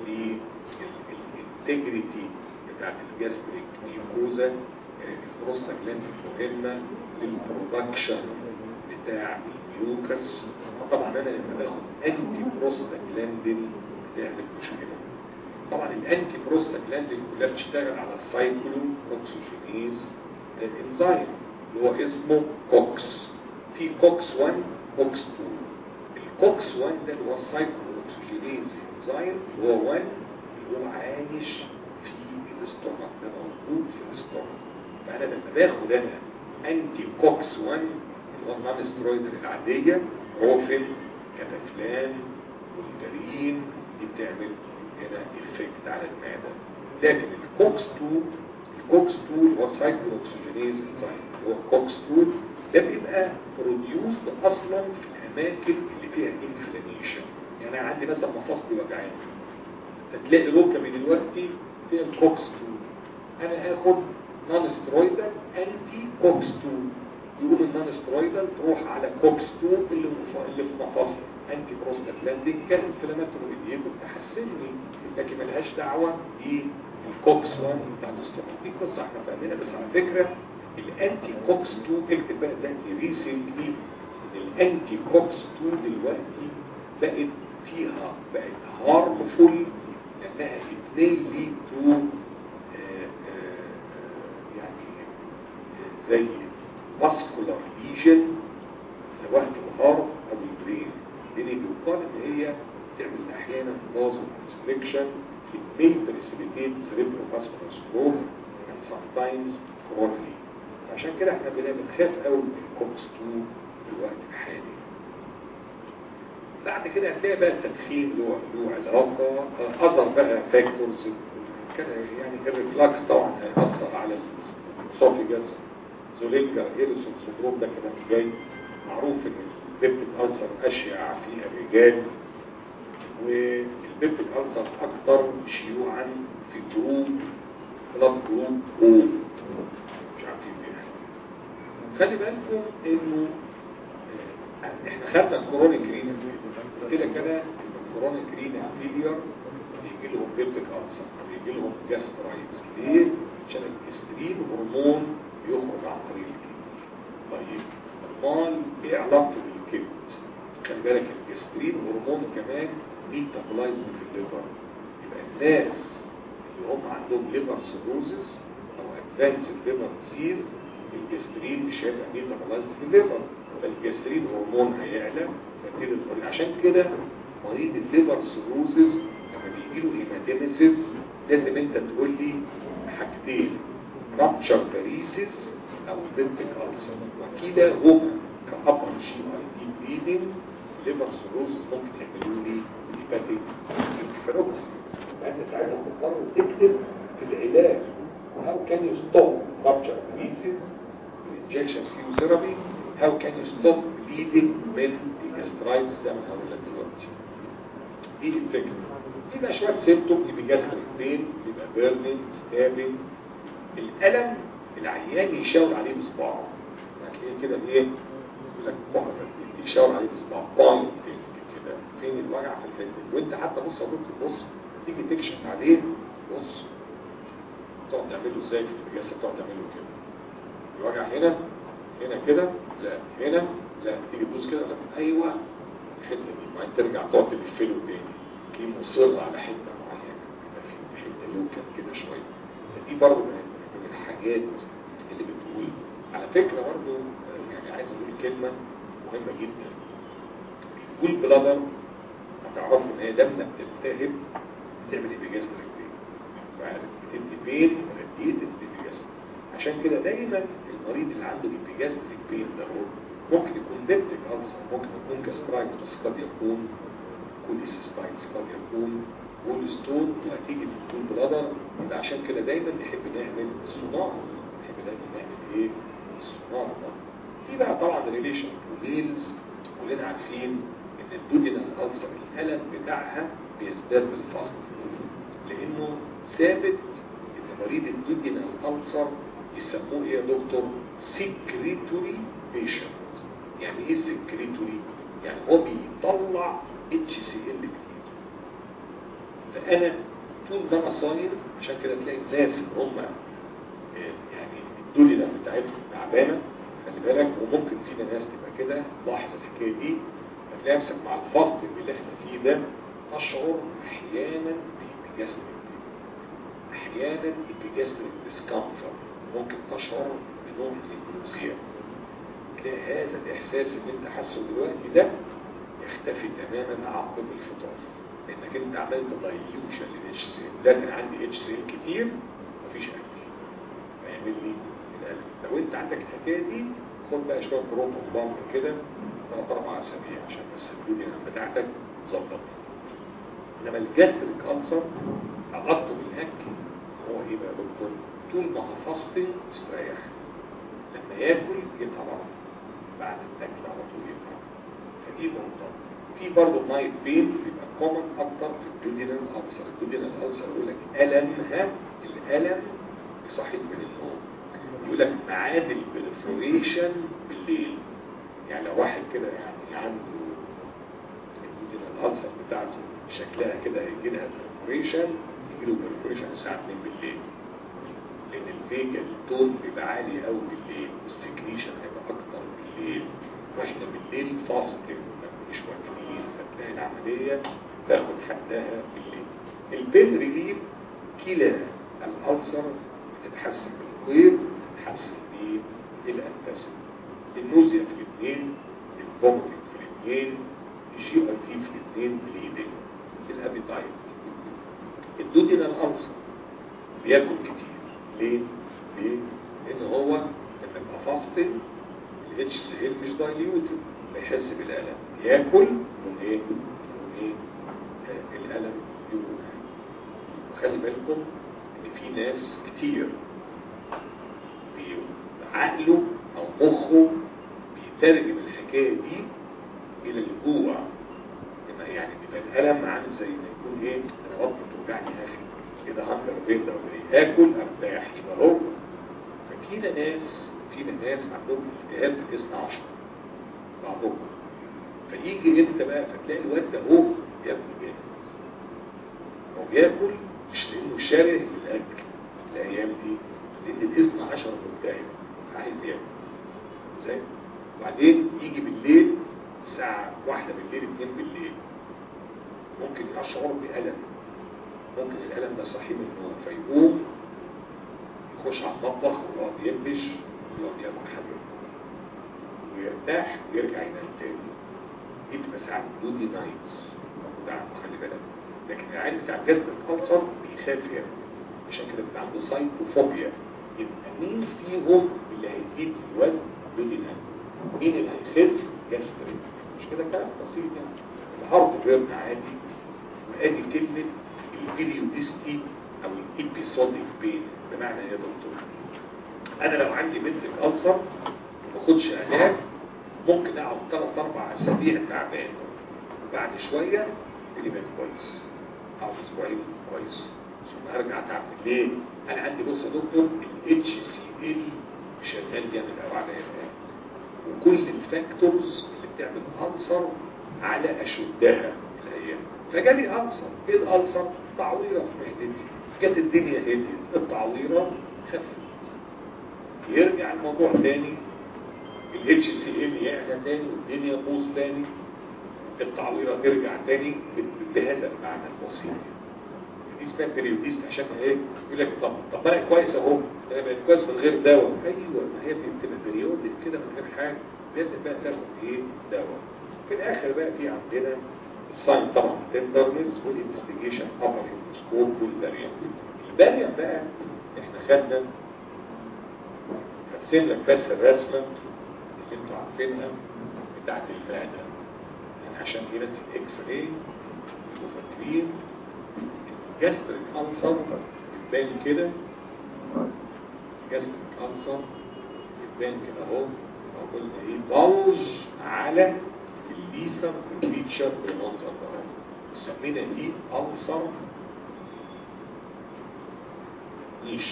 A: للانتجريتي بتاعت الجاستريك ميوكوزا البروستاجلاند المهمه للبرودكشن بتاع الميوكس طبعا انا لما باخد انتي بروستاجلاندين بتعمل مشكله طبعا الانتي بروستاجلاندين كلها بتشتغل على السايكلو اوكسجينيز انزيم اللي هو اسمه كوكس في كوكس 1 كوكس 2 الكوكس 1 ده اللي هو السايكلو اوكسجينيز انزيم اللي هو 1 اللي هو عايش في الاستومك ده موجود في الاستومك فانا لما باخد انا انتي كوكس 1 اللي هو النون سترويدال العاديه روفين كتافلان والجرين دي بتعمل هنا افكت على المعده لكن الكوكس 2 الكوكس 2 اللي هو سايكلو اوكسجينيز انزيم اللي هو كوكس 2 ده بيبقى بروديوسد اصلا في الاماكن اللي فيها انفلاميشن يعني انا عندي مثلا مفاصلي وجعاني فتلاقي ركبي دلوقتي فيها الكوكس 2 انا هاخد نون سترويدال انتي كوكس 2 يقوم النون سترويدال تروح على كوكس 2 اللي اللي في مفاصلي انتي بروستاجلاندين كان انفلاماتوري ايديكم تحسنني لكن ملهاش دعوه بالكوكس 1 بتاع الاستومك دي قصه احنا فاهمينها بس على فكره الانتي كوكس 2 اكتب بقى ده ريسنتلي الانتي كوكس 2 دلوقتي بقت فيها بقت هارمفول لانها اتنين لي تو يعني زي فاسكولار ليجن سواء في الهارت او البرين لان بيقال ان هي تعمل احيانا نازل كونستريكشن it may precipitate cerebrovascular stroke and sometimes coronary عشان كده احنا بنبقى بنخاف قوي من الكوكس 2 في الوقت الحالي بعد كده هتلاقي بقى التدخين له له علاقه اثر بقى فاكتورز يعني الريفلاكس طبعا هيأثر على الاسوفيجاس زولينجر ايرسون سندروم ده كده مش جاي معروف ان البيبتيك ألسر اشيع في الرجال والبيبتيك ألسر اكتر شيوعا في جروب بلاد جروب او مش عارفين ليه خلي بالكم انه احنا خدنا الكورونيك رينا قلت لك انا الكورونيك رينا فيلير بيجي لهم بيبتيك ألسر بيجي لهم جاسترايتس ليه؟ عشان الاسترين هرمون بيخرج عن طريق الكبد طيب امال ايه علاقته بالكبد خلي بالك الجسترين هرمون كمان ميتابولايزد في الليفر يبقى الناس اللي هم عندهم ليفر سيروزس او ادفانس ليفر ديزيز الجسترين مش هيبقى ميتابولايز في الليفر فالجسترين هرمون هيعلى فيبتدي المريض عشان كده مريض الليفر سيروزز لما بيجي له هيماتيمسيس لازم انت تقول لي حاجتين رابتشر باريسيس او بنتك ألسر وكده هما كأبر جي اي دي بليدنج ليفر سيروزز ممكن يعملوا لي هيباتيك انتفاروكس فانت ساعتها تضطر تكتب في العلاج how can you stop rupture pieces injection chemotherapy how can you stop bleeding من gastritis زي ما هقول لك دلوقتي دي الفكره يبقى شويه سيمتوم يبقى جاستريك بين يبقى بيرنينج ستابنج الالم العيان يشاور عليه بصباعه هتلاقيه كده ايه يقول لك بقرة يشاور عليه بصباعه بوينت كده فين الوجع في الحته دي وانت حتى بص يا دكتور بص تيجي تكشف عليه بص تقعد تعمله ازاي في الجلسه تقعد تعمله كده الوجع هنا هنا كده لا هنا لا تيجي تبص كده لا ايوه الحته دي وبعدين ترجع تقعد تلفله تاني دي مصر على حته معينه يبقى في حته لوكا كده شويه فدي برضه من الحاجات اللي بتقول على فكره برضه يعني عايز اقول كلمه مهمه جدا الجول بلادر هتعرفوا ان هي لما بتلتهب بتعمل ايبيجاستريك بين بتدي بين راديتد ايبيجاستريك عشان كده دايما المريض اللي عنده ايبيجاستريك بين ده هو ممكن يكون بيبتيك ألسر ممكن يكون جاسترايت بس قد يكون كوليسيستايتس قد يكون وول ستون نتيجة الجول بلادر يبقى عشان كده دايما نحب نعمل صناعة نحب دايما نعمل ايه الصناعة ده في بقى طبعا ريليشن وميلز كلنا عارفين ان الدودينال ألسر الألم بتاعها بيزداد بالفصل لانه ثابت ان مريض الدودينال ألسر يسموه ايه يا دكتور سكريتوري بيشنت يعني ايه سكريتوري يعني هو بيطلع اتش سي ال كتير فانا طول ما انا صايم عشان كده تلاقي الناس اللي هم يعني الدولة بتاعتهم تعبانه خلي بالك وممكن فينا ناس تبقى كده لاحظ الحكايه دي هتلاقي نفسك مع الفصل اللي احنا فيه ده تشعر احيانا بجسمك احيانا بجسمك ديسكمفورت ممكن تشعر بنوع من النوزيا تلاقي هذا الاحساس اللي انت حاسه دلوقتي ده يختفي تماما عقب الفطار لانك انت عملت دايليوشن للاتش سي ده كان عندي اتش سي كتير مفيش اكل فيعمل لي الالم لو انت عندك الحكايه دي خد بقى شويه بروتون بامب كده ثلاث اربع اسابيع عشان بس الدنيا بتاعتك تظبط انما الجاستريك ألسر علاقته بالاكل هو ايه بقى يا دكتور طول ما حفظت استريح لما ياكل يتعب بعد الاكل على طول يتعب فدي نقطه في برضه نايت بين بيبقى كومن اكتر في الدودينال ألسر الدودينال ألسر يقول لك ألمها الألم يصحيك من النوم يقول لك معاد البرفوريشن بالليل يعني لو واحد كده يعني عنده الدودينال ألسر بتاعته شكلها كده هيجي لها برفوريشن يجي له برفوريشن الساعه 2 بالليل لان الفيجا التون بيبقى عالي قوي بالليل والسكريشن هيبقى اكتر بالليل واحنا بالليل فاصل مش واكلين فتلاقي العمليه تاخد حدها بالليل البين ريليف كلا الالسر بتتحسن بالقير بتتحسن بالانتاسم النوزيا في الاثنين الفومتنج في الاثنين الجي اي تي في الاثنين بليدنج الابيتايت الدودينال الالسر بياكل كتير ليه؟ ليه؟ لان هو لما يبقى فاستنج الاتش سي ال مش دايليوتد بيحس بالالم ياكل من ايه؟ من ايه؟ آه الالم يروح وخلي بالكم ان في ناس كتير عقله او مخه بيترجم الحكايه دي الى الجوع لما يعني بيبقى الالم عامل زي ما يكون ايه انا بطني توجعني يا اخي كده هنجر بين ده وده اكل ارتاح يبقى هو ففينا ناس فينا ناس عندهم التهاب في الجسم 10 بعضهم فيجي انت بقى فتلاقي الواد ده هو بياكل جامد هو بياكل مش لانه شره للاكل الايام دي لان الجسم 10 مبتعد عايز ياكل ازاي وبعدين يجي بالليل الساعة واحدة بالليل اتنين بالليل ممكن يشعر بألم ممكن الألم ده صحي من النوم فيقوم يخش على المطبخ ويقعد ينبش يقعد ياكل حاجه ويرتاح ويرجع ينام تاني دي بتبقى ساعات دودي نايتس ده خلي بالك لكن العيال بتاع جسد الكانسر بيخاف يعني عشان كده بيبقى عنده سايكوفوبيا يبقى مين فيهم اللي هيزيد في الوزن دودي نايت مين اللي هيخف جاستريك مش كده كلام بسيط يعني الهارت بيرن عادي وادي كلمه البيريوديستي او الابيسوديك بين بمعنى ايه يا دكتور انا لو عندي بنت الالسر ما باخدش علاج ممكن اقعد ثلاث اربع اسابيع تعبان وبعد شويه اللي بقت كويس اقعد اسبوعين كويس ثم ارجع تعبان ليه؟ انا عندي بص يا دكتور الاتش سي ال شغال جامد قوي على العلاج وكل الفاكتورز اللي بتعمل ألسر على أشدها الأيام فجالي ألسر إيه الألسر؟ تعويرة في معدتي جت الدنيا هديت التعويرة خفت يرجع الموضوع تاني ال HCL يعلى تاني والدنيا تبوظ تاني التعويرة ترجع تاني بهذا المعنى البسيط دي اسمها بريوديست عشان ايه يقول لك طب طب انا كويس اهو انا بقيت كويس من غير دواء ايوه ما هي بتبقى بريودك كده من غير حاجه لازم بقى تاخد ايه دواء في الاخر بقى في عندنا الساين طبعا تندرنس والانفستيجيشن ابر سكوب والباريان الباريان بقى احنا خدنا هرسم لك بس الرسمه اللي انتوا عارفينها بتاعت المعده يعني عشان دي بس الاكس راي وفاكرين جاستريك ألسر بتبان كده جاستريك ألسر بتبان كده اهو أو قلنا ايه بلج على الليسر والفيتشر بالمنظر ده اهو سمينا دي ألسر نيش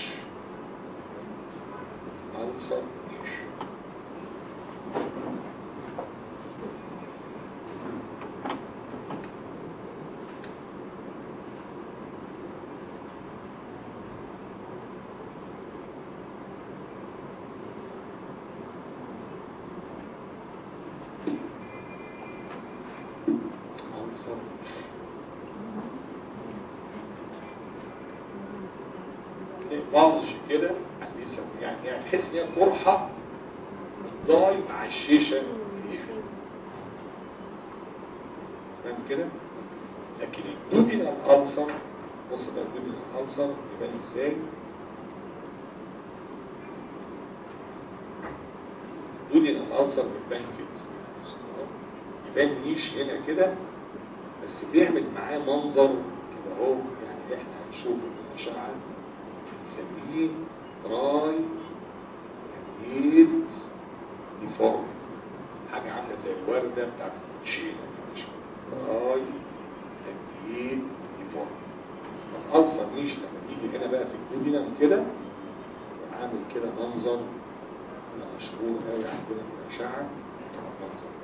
A: ألسر نيش ألسر بلج كده يعني يعني تحس ان هي قرحه ضاي مع الشيشه فيها فاهم كده لكن الدودينال الالسر بص بقى الدودينال الالسر يبان ازاي الدودينال الالسر بتبان كده يبان نيش هنا كده بس بيعمل معاه منظر كده اهو يعني احنا هنشوف الاشعه نسميه تراي هيد ديفورم حاجه عامله زي الورده بتاعت الكوتشينه تراي هيد ديفورم الالسر نيش لما تيجي هنا بقى في الدودينم كده عامل كده منظر مشهور قوي عندنا في الاشعه منظر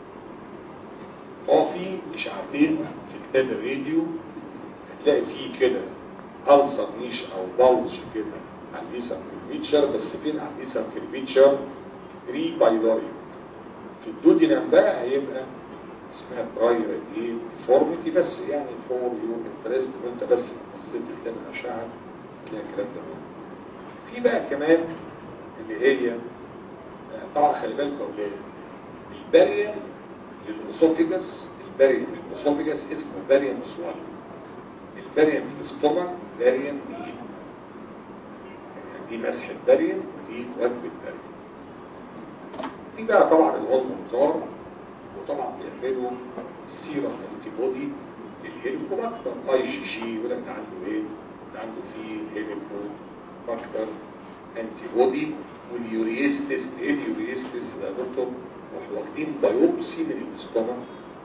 A: هو في اشعتين في كتاب الراديو هتلاقي فيه كده ألسر نيش أو بلج كده على الليسر كيرفيتشر بس فين على الليسر كيرفيتشر ري بايلوري في الدودينام بقى هيبقى اسمها براير ايه فورميتي بس يعني فور يور انترست وانت بس بصيت قدام الاشعه تلاقي الكلام ده في بقى كمان اللي هي طبعا خلي بالكم يا اولاد الباريا للأسوفيجس الباريم للأسوفيجس اسمه باريم سوال الباريم في الاستومك باريم دي يعني دي مسحة باريم ودي وجبة باريم في بقى طبعا الغض منظار وطبعا بيعملوا السيرم انتي بودي للهيليكوباكتر اي شي شي يقول لك ده عنده ايه؟ ده عنده فيه هيليكوباكتر انتي بودي واليوريز تيست ايه اليوريز تيست ده يا دكتور راحوا واخدين بايوبسي من الاستومك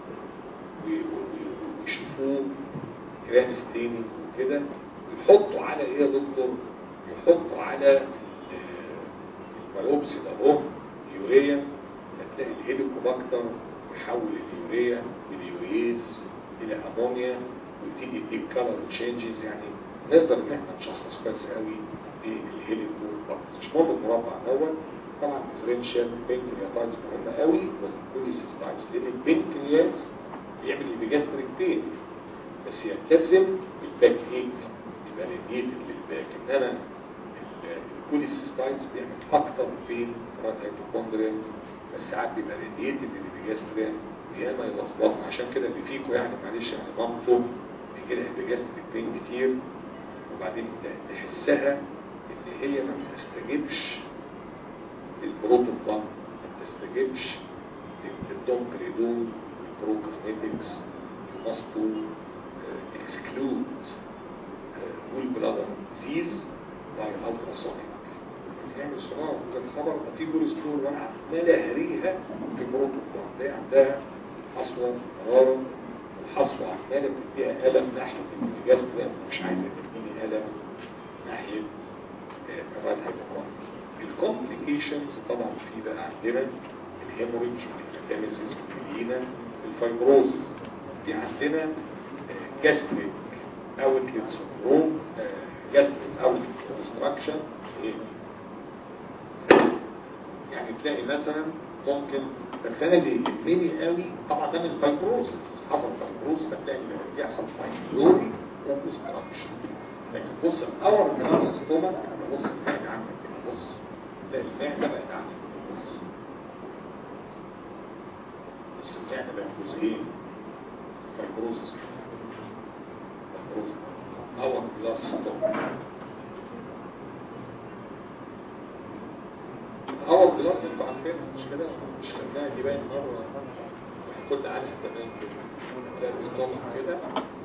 A: ويشوفوه كرام ستيننج وكده ويحطوا على ايه يا دكتور يحطوا على البايوبسي ده اهو يوريا هتلاقي الهيليكوباكتر يحول اليوريا من يوريز الى امونيا ويبتدي يديك كلر تشينجز يعني نقدر ان احنا نشخص كويس قوي الهيليكوباكتر مش مهم المربع دوت طبعا ديفرنشال بنكرياتايتس مهمه قوي والكوليسيستايتس لان البنكرياس بيعمل البيجاستريك بين بس يلتزم بالباك ايك يبقى ريديتد للباك انما البوليسيستايتس بيعمل اكتر فين فرات هيبوكوندريا بس ساعات بيبقى ريديتد الابيجاستريا ياما يلخبطنا عشان كده اللي فيكم يعني معلش يعني مامته بيجي لها ابيجاستريك بين كتير وبعدين تحسها ان هي ما بتستجيبش للبروتوكول ما بتستجيبش للدونكريدول البروكرينيتكس must exclude gallbladder disease by ultrasonic نعمل صناعة وكان خبر ده في كوليسترول وانا عمال اهريها في بروتوكول ده عندها حصوة مرارة الحصوة عمالة بتديها ألم ناحية الانتجاز ده مش عايزة تديني ألم ناحية كمان هيبقى الكومبليكيشنز طبعا في بقى عندنا الهيموريدج والميتاميسيس والميلينا الفايبروزز في عندنا جاستريك اوتلت سندروم جاستريك اوتلت كونستراكشن يعني تلاقي مثلا ممكن بس انا اللي يهمني قوي طبعا ده من فايبروزس حصل فايبروز فتلاقي بيحصل فايبروري وكونستراكشن لكن بص الاور جراس ستوما انا ببص المعده عندك كده بص تلاقي المعده بقت عندك بص بص المعده بقت جزئين فايبروزس فايبروزس اور جراس ستوما هو الجلاس انتوا عارفينها مش كده مش خدناها دي باين مره كنا عنها زمان كده تلاقي الاسطومة كده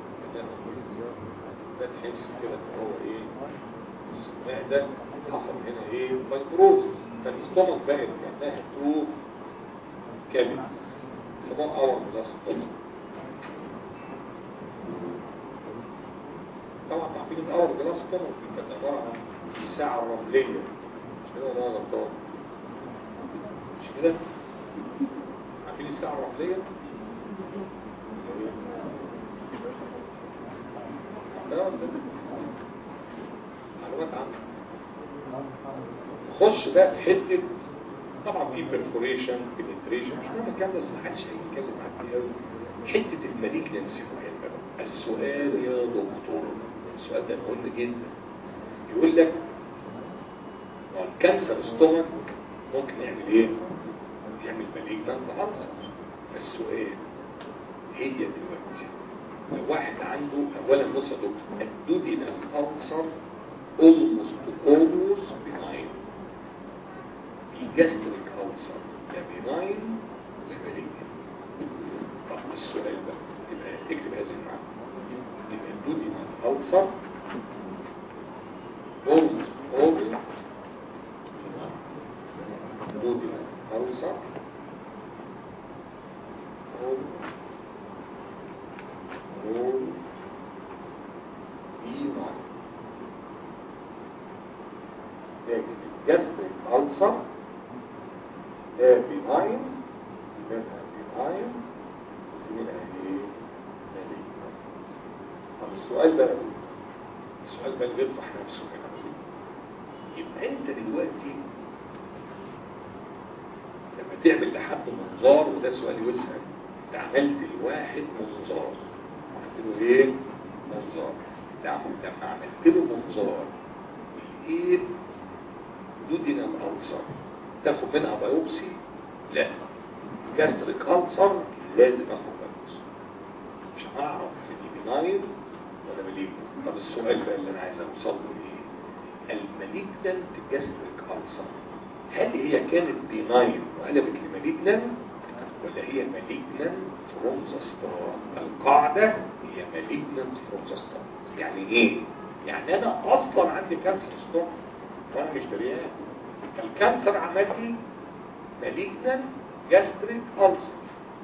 A: ده تحس كده ان هو ايه المعدة حصل هنا ايه فايبروز فالاسطومة بقت كانها تو كابل سموه اور جلاس ستومك طبعا عارفين الاور جلاس ستومك كانت عبارة عن الساعة الرملية مش كده ولا انا غلطان كده عارفين الساعة الرملية معلومات عنها خش بقى في حتة طبعا في perforation penetration مش مهم الكلام ده بس ما حدش هيتكلم عن دي قوي حتة المالجنسي مهمة بقى السؤال يا دكتور السؤال ده مهم جدا يقول لك الكانسر ستومك ممكن يعمل ايه يعمل مالجنانت ألسر السؤال هي دلوقتي لو واحد عنده اولا بص يا دكتور الدودينال ألسر almost always benign الجاستريك ألسر لا benign لا malignant طب السؤال بقى يبقى اكتب هذه المعنى يبقى الدودينال ألسر almost always duodenal ulcer all all benign لكن الجاستريك ulcer ده benign منها benign ومنها ايه malignant طب السؤال بقى السؤال بقى اللي بيطرح نفسه هنا يبقى انت دلوقتي لما تعمل لحد منظار وده سؤال يسأل انت عملت لواحد منظار عملت له ايه منظار لما عملت له منظار الايه دودنا الالسر تاخد منها بايوبسي لا جاستريك السر لازم اخد بايوبسي مش هعرف دي بناين ولا مليجن طب السؤال بقى اللي انا عايز اوصل له ايه المالجنت جاستريك السر هل هي كانت بناين وقلبت لمالجنان ولا هي مالجنان فروم ذا ستار القاعدة هي مالجنان فروم ذا ستار يعني ايه يعني انا اصلا عندي كانسر ستار وانا مش دريان فالكانسر عمل لي مالجنان جاستريك ألسر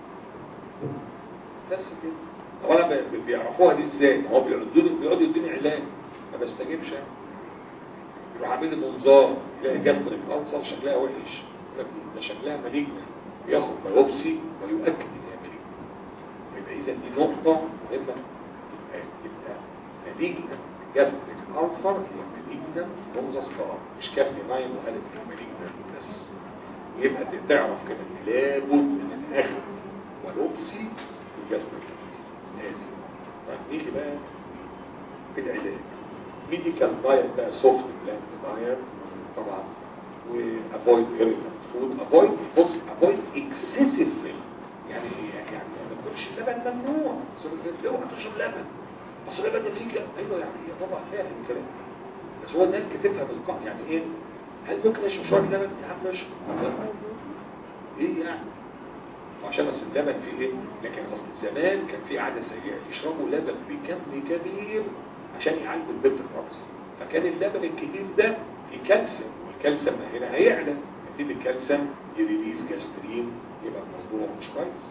A: بس كده طب انا بيعرفوها دي ازاي هو بيقعدوا بيقعدوا يدوني علاج ما بستجيبش يروح عامل لي منظار يلاقي جاستريك ألسر شكلها وحش ده شكلها مالجنة ياخد بايوبسي ويؤكد ان هي مالجنة يبقى اذا دي نقطة مهمة يبقى مالجنة جاستريك ألسر هي مالجنة منذ الصلاة مش كافي نايم وقالت هي مالجنة بس يبقى تعرف كده ان لابد من الاخذ بايوبسي في الجاستريك لازم طيب نيجي بقى في العلاج ميديكال دايت بقى سوفت بلانت دايت طبعا وافويد irritant فود افويد بص افويد اكسسيف يعني يعني ما تاكلش لبن ممنوع اوعى تشرب لبن اصل اللبن ده فيه كده ايوه يعني هي طبعا فاهم الكلام بس هو الناس بتفهم القاعده يعني ايه هل ممكن اشرب شويه لبن يا عم اشرب ايه يعني وعشان بس اللبن فيه ايه لكن اصل زمان كان في عاده سيئه يشربوا لبن بكم كبير عشان يعالجوا البنت الرأس فكان اللبن الكتير ده فيه كالسيوم والكالسيوم هنا هيعلى يبتدي الكالسيوم يريليز جاسترين يبقى الموضوع مش كويس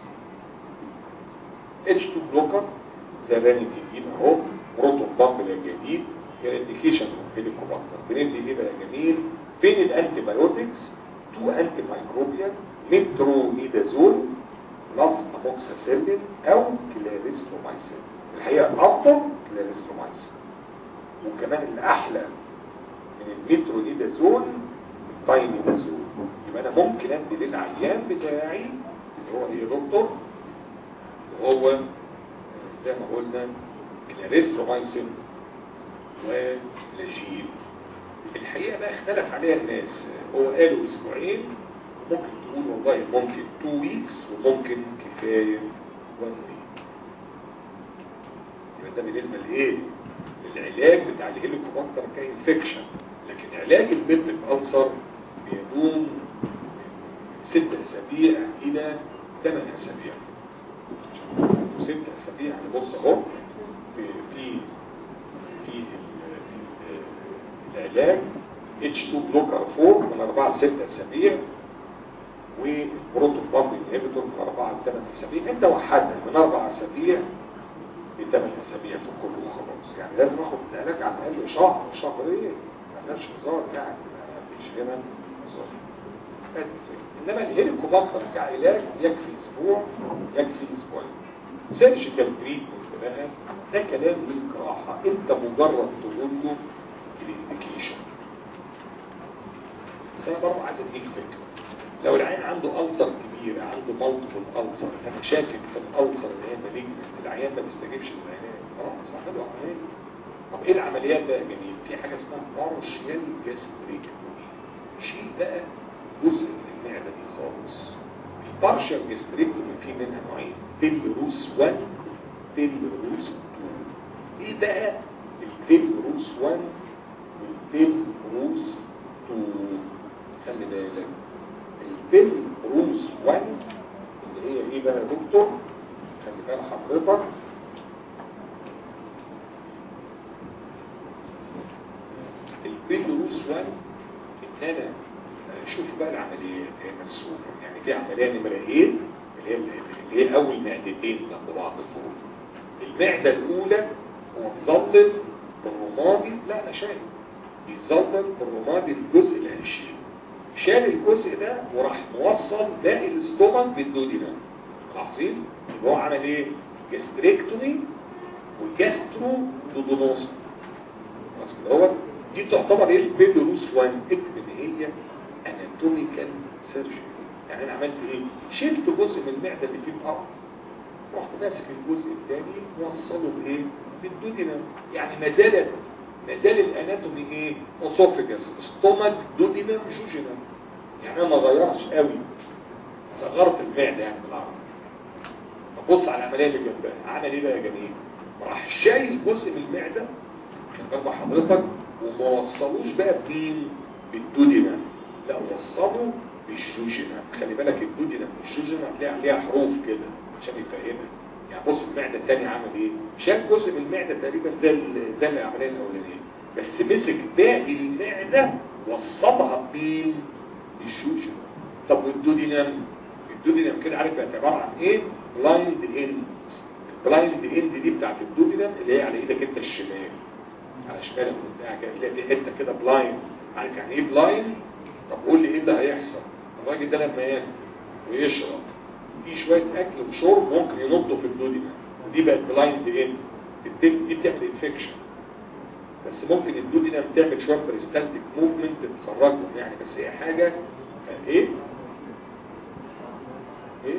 A: H2 بلوكر زي رانيتيجين اهو بروتون بامب الجديد الانديكيشن هيليكوباكتر بندي ايه بقى يا جميل فين الانتي بايوتكس تو انتي مايكروبيال مترونيدازول بلس اموكساسيلين او كلاريسترومايسين الحقيقه افضل كلاريسترومايسين وكمان الاحلى من المترونيدازول التايميدازول يبقى انا ممكن ادي للعيان بتاعي اللي هو ايه يا دكتور وهو زي ما قلنا كلاريسترومايسين وفلاجيل الحقيقة بقى اختلف عليها الناس هو قالوا اسبوعين ممكن تقول والله ممكن 2 ويكس وممكن كفاية 1 ويك يبقى ده بالنسبة لايه العلاج بتاع الهيليكوباكتر كانفكشن لكن علاج البنت الألسر بيدوم ست اسابيع الى 8 اسابيع ست اسابيع يعني بص اهو في في في العلاج H2 بلوكر 4 من 4 ل 6 اسابيع وبروتون بامب انهبيتور من 4 ل 8 اسابيع انت وحدها من 4 اسابيع ل 8 اسابيع في كل وخلاص يعني لازم اخد العلاج على الاقل شهر شهرين ما فيهاش هزار يعني ما فيش هنا هزار انما الهيليكوباكتر كعلاج يكفي اسبوع يكفي اسبوعين سيرجيكال تريتمنت بقى ده كلام للجراحه انت مجرد تقول له الانديكيشن بس انا برضه عايز اديك فكره لو العيان عنده ألسر كبيرة عنده مالتيبل ألسر انا شاكك في الألسر اللي هي مالجنت العيان ما بيستجيبش للعلاج خلاص اعمله عمليه طب ايه العمليات بقى جميل في حاجه اسمها بارشيال جاستريكتومي شيل بقى جزء من المعده دي خالص البارشيال جاستريكتومي في منها نوعين تيلروس 1 تيلروس 2 ايه بقى التيلروس 1 والتيلروس 2 خلي بالك التيلروس 1 اللي هي ايه بقى يا دكتور خلي بالك حضرتك البيلروس 1 ان انا شوف بقى العمليات هي مرسومه يعني في عمليه نمره ايه اللي هي اللي هي اول معدتين جنب بعض فوق المعده الاولى هو بيظلل بالرمادي لا انا شايف بيظلل بالرمادي الجزء اللي هيشيله شال الجزء ده وراح موصل باقي الاستومك بالدودينام ملاحظين يبقى هو عمل ايه جاستريكتومي وجاسترو دودونوس خلاص كده هو دي تعتبر ايه البيلوروس 1 اكتب ان هي اناتوميكال سيرجري يعني انا عملت ايه شلت جزء من المعده اللي فيه الارض رحت ماسك الجزء الثاني وصله بايه بالدودينام يعني ما زالت ما زال الاناتومي ايه اسوفيجاس ستومك دودينام جوجينام يعني انا ما غيرتش قوي صغرت المعده يعني بالعربي فبص على العمليه اللي جنبها عمل ايه بقى يا جميل راح شايل جزء من المعده كان جنب حضرتك وما وصلوش بقى بمين بالدودينام لا وصلوا بالجوجينام خلي بالك الدودينام والجوجينام هتلاقي عليها حروف كده عشان يفهمك يعني بص المعدة الثانية عمل ايه شال جزء من المعدة تقريبا زي زي العملية الاولانية بس مسك باقي المعدة وصلها بين الشوشة طب والدودينام الدودينام كده عارف بقت عبارة عن ايه بلايند اند البلايند اند دي بتاعت الدودينام اللي هي على ايدك انت الشمال على شمالك بتاعك تلاقي في حته كده بلايند عارف يعني ايه بلايند طب قول لي ايه اللي هيحصل الراجل ده لما ياكل ويشرب في شوية اكل وشرب ممكن ينطوا في الدودينا دي بقت بلايند اند دي بتعمل انفكشن بس ممكن الدودينا بتعمل شوية بريستالتيك موفمنت تخرجهم يعني بس هي حاجة ايه ايه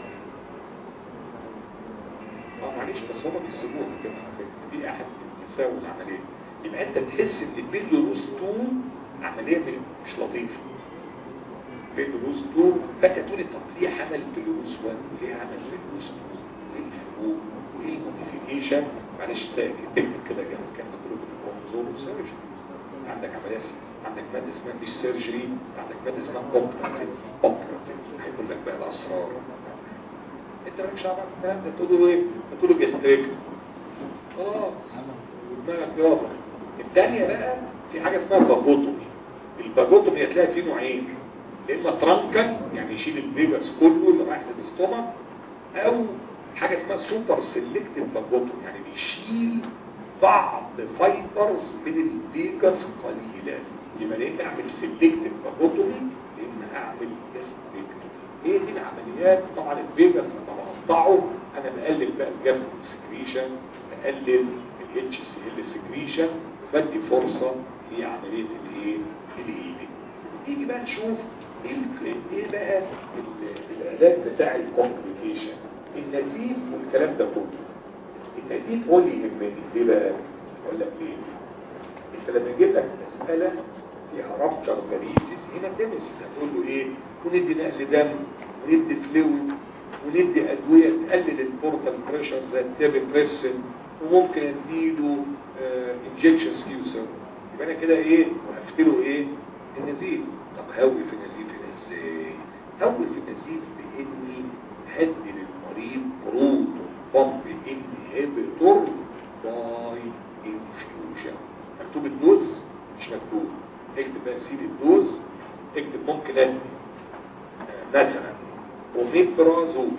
A: اه معلش بس هما بيسيبوها كده على فكرة دي احد مساوي العملية يبقى انت تحس ان البيلوروس 2 عمليه مش مش لطيفه بيلوس 2 فانت تقولي طب ليه عمل بيلوس 1 وليه عمل بيلوس 2 وايه الفروق وايه الموديفيكيشن معلش تكتب كده جنب كان كله بالكروموزوم وسيرجري عندك عمليه عندك ماده اسمها مش سيرجري عندك ماده اسمها اوبراتيف اوبراتيف هيقول لك بقى الاسرار انت مالكش دعوه بالكلام ده تقول له ايه تقول له جاستريك خلاص دماغك يابا الثانيه بقى في حاجه اسمها باجوتومي الباجوتومي هتلاقي فيه نوعين اما ترانكن يعني يشيل الفيجاس كله اللي رايح للاستوما او حاجه اسمها سوبر سيلكتيف باجوتومي يعني بيشيل بعض فايبرز من الفيجاس قليلا يبقى ليه اعمل سيلكتيف باجوتومي لان اعمل جاستريكتومي هي دي العمليات طبعا الفيجاس لما بقطعه انا بقلل بقى الجاستريك سكريشن بقلل الاتش سي ال سكريشن بدي فرصه لعمليه الايه الايدي نيجي بقى نشوف ايه ايه بقى العلاج بتاع الكومبليكيشن النزيف والكلام ده كله النزيف هو اللي يهمني ليه بقى اقول لك ليه انت لما يجيب لك مساله فيها رابتشر ماريسيس هنا تمس هتقول له ايه وندي نقل دم وندي فلويد وندي ادويه تقلل البورتال بريشر زي التيبريسن وممكن اديله انجكشنز فيوسر يبقى انا كده ايه وقفت له ايه النزيف طب هوي في النزيف هنا ازاي هوي في النزيف باني هدي للمريض بروتون بامب انهبيتور باي انفيوجن مكتوب الدوز مش مكتوب اكتب بقى سيد الدوز اكتب ممكن ادي مثلا اوميبرازول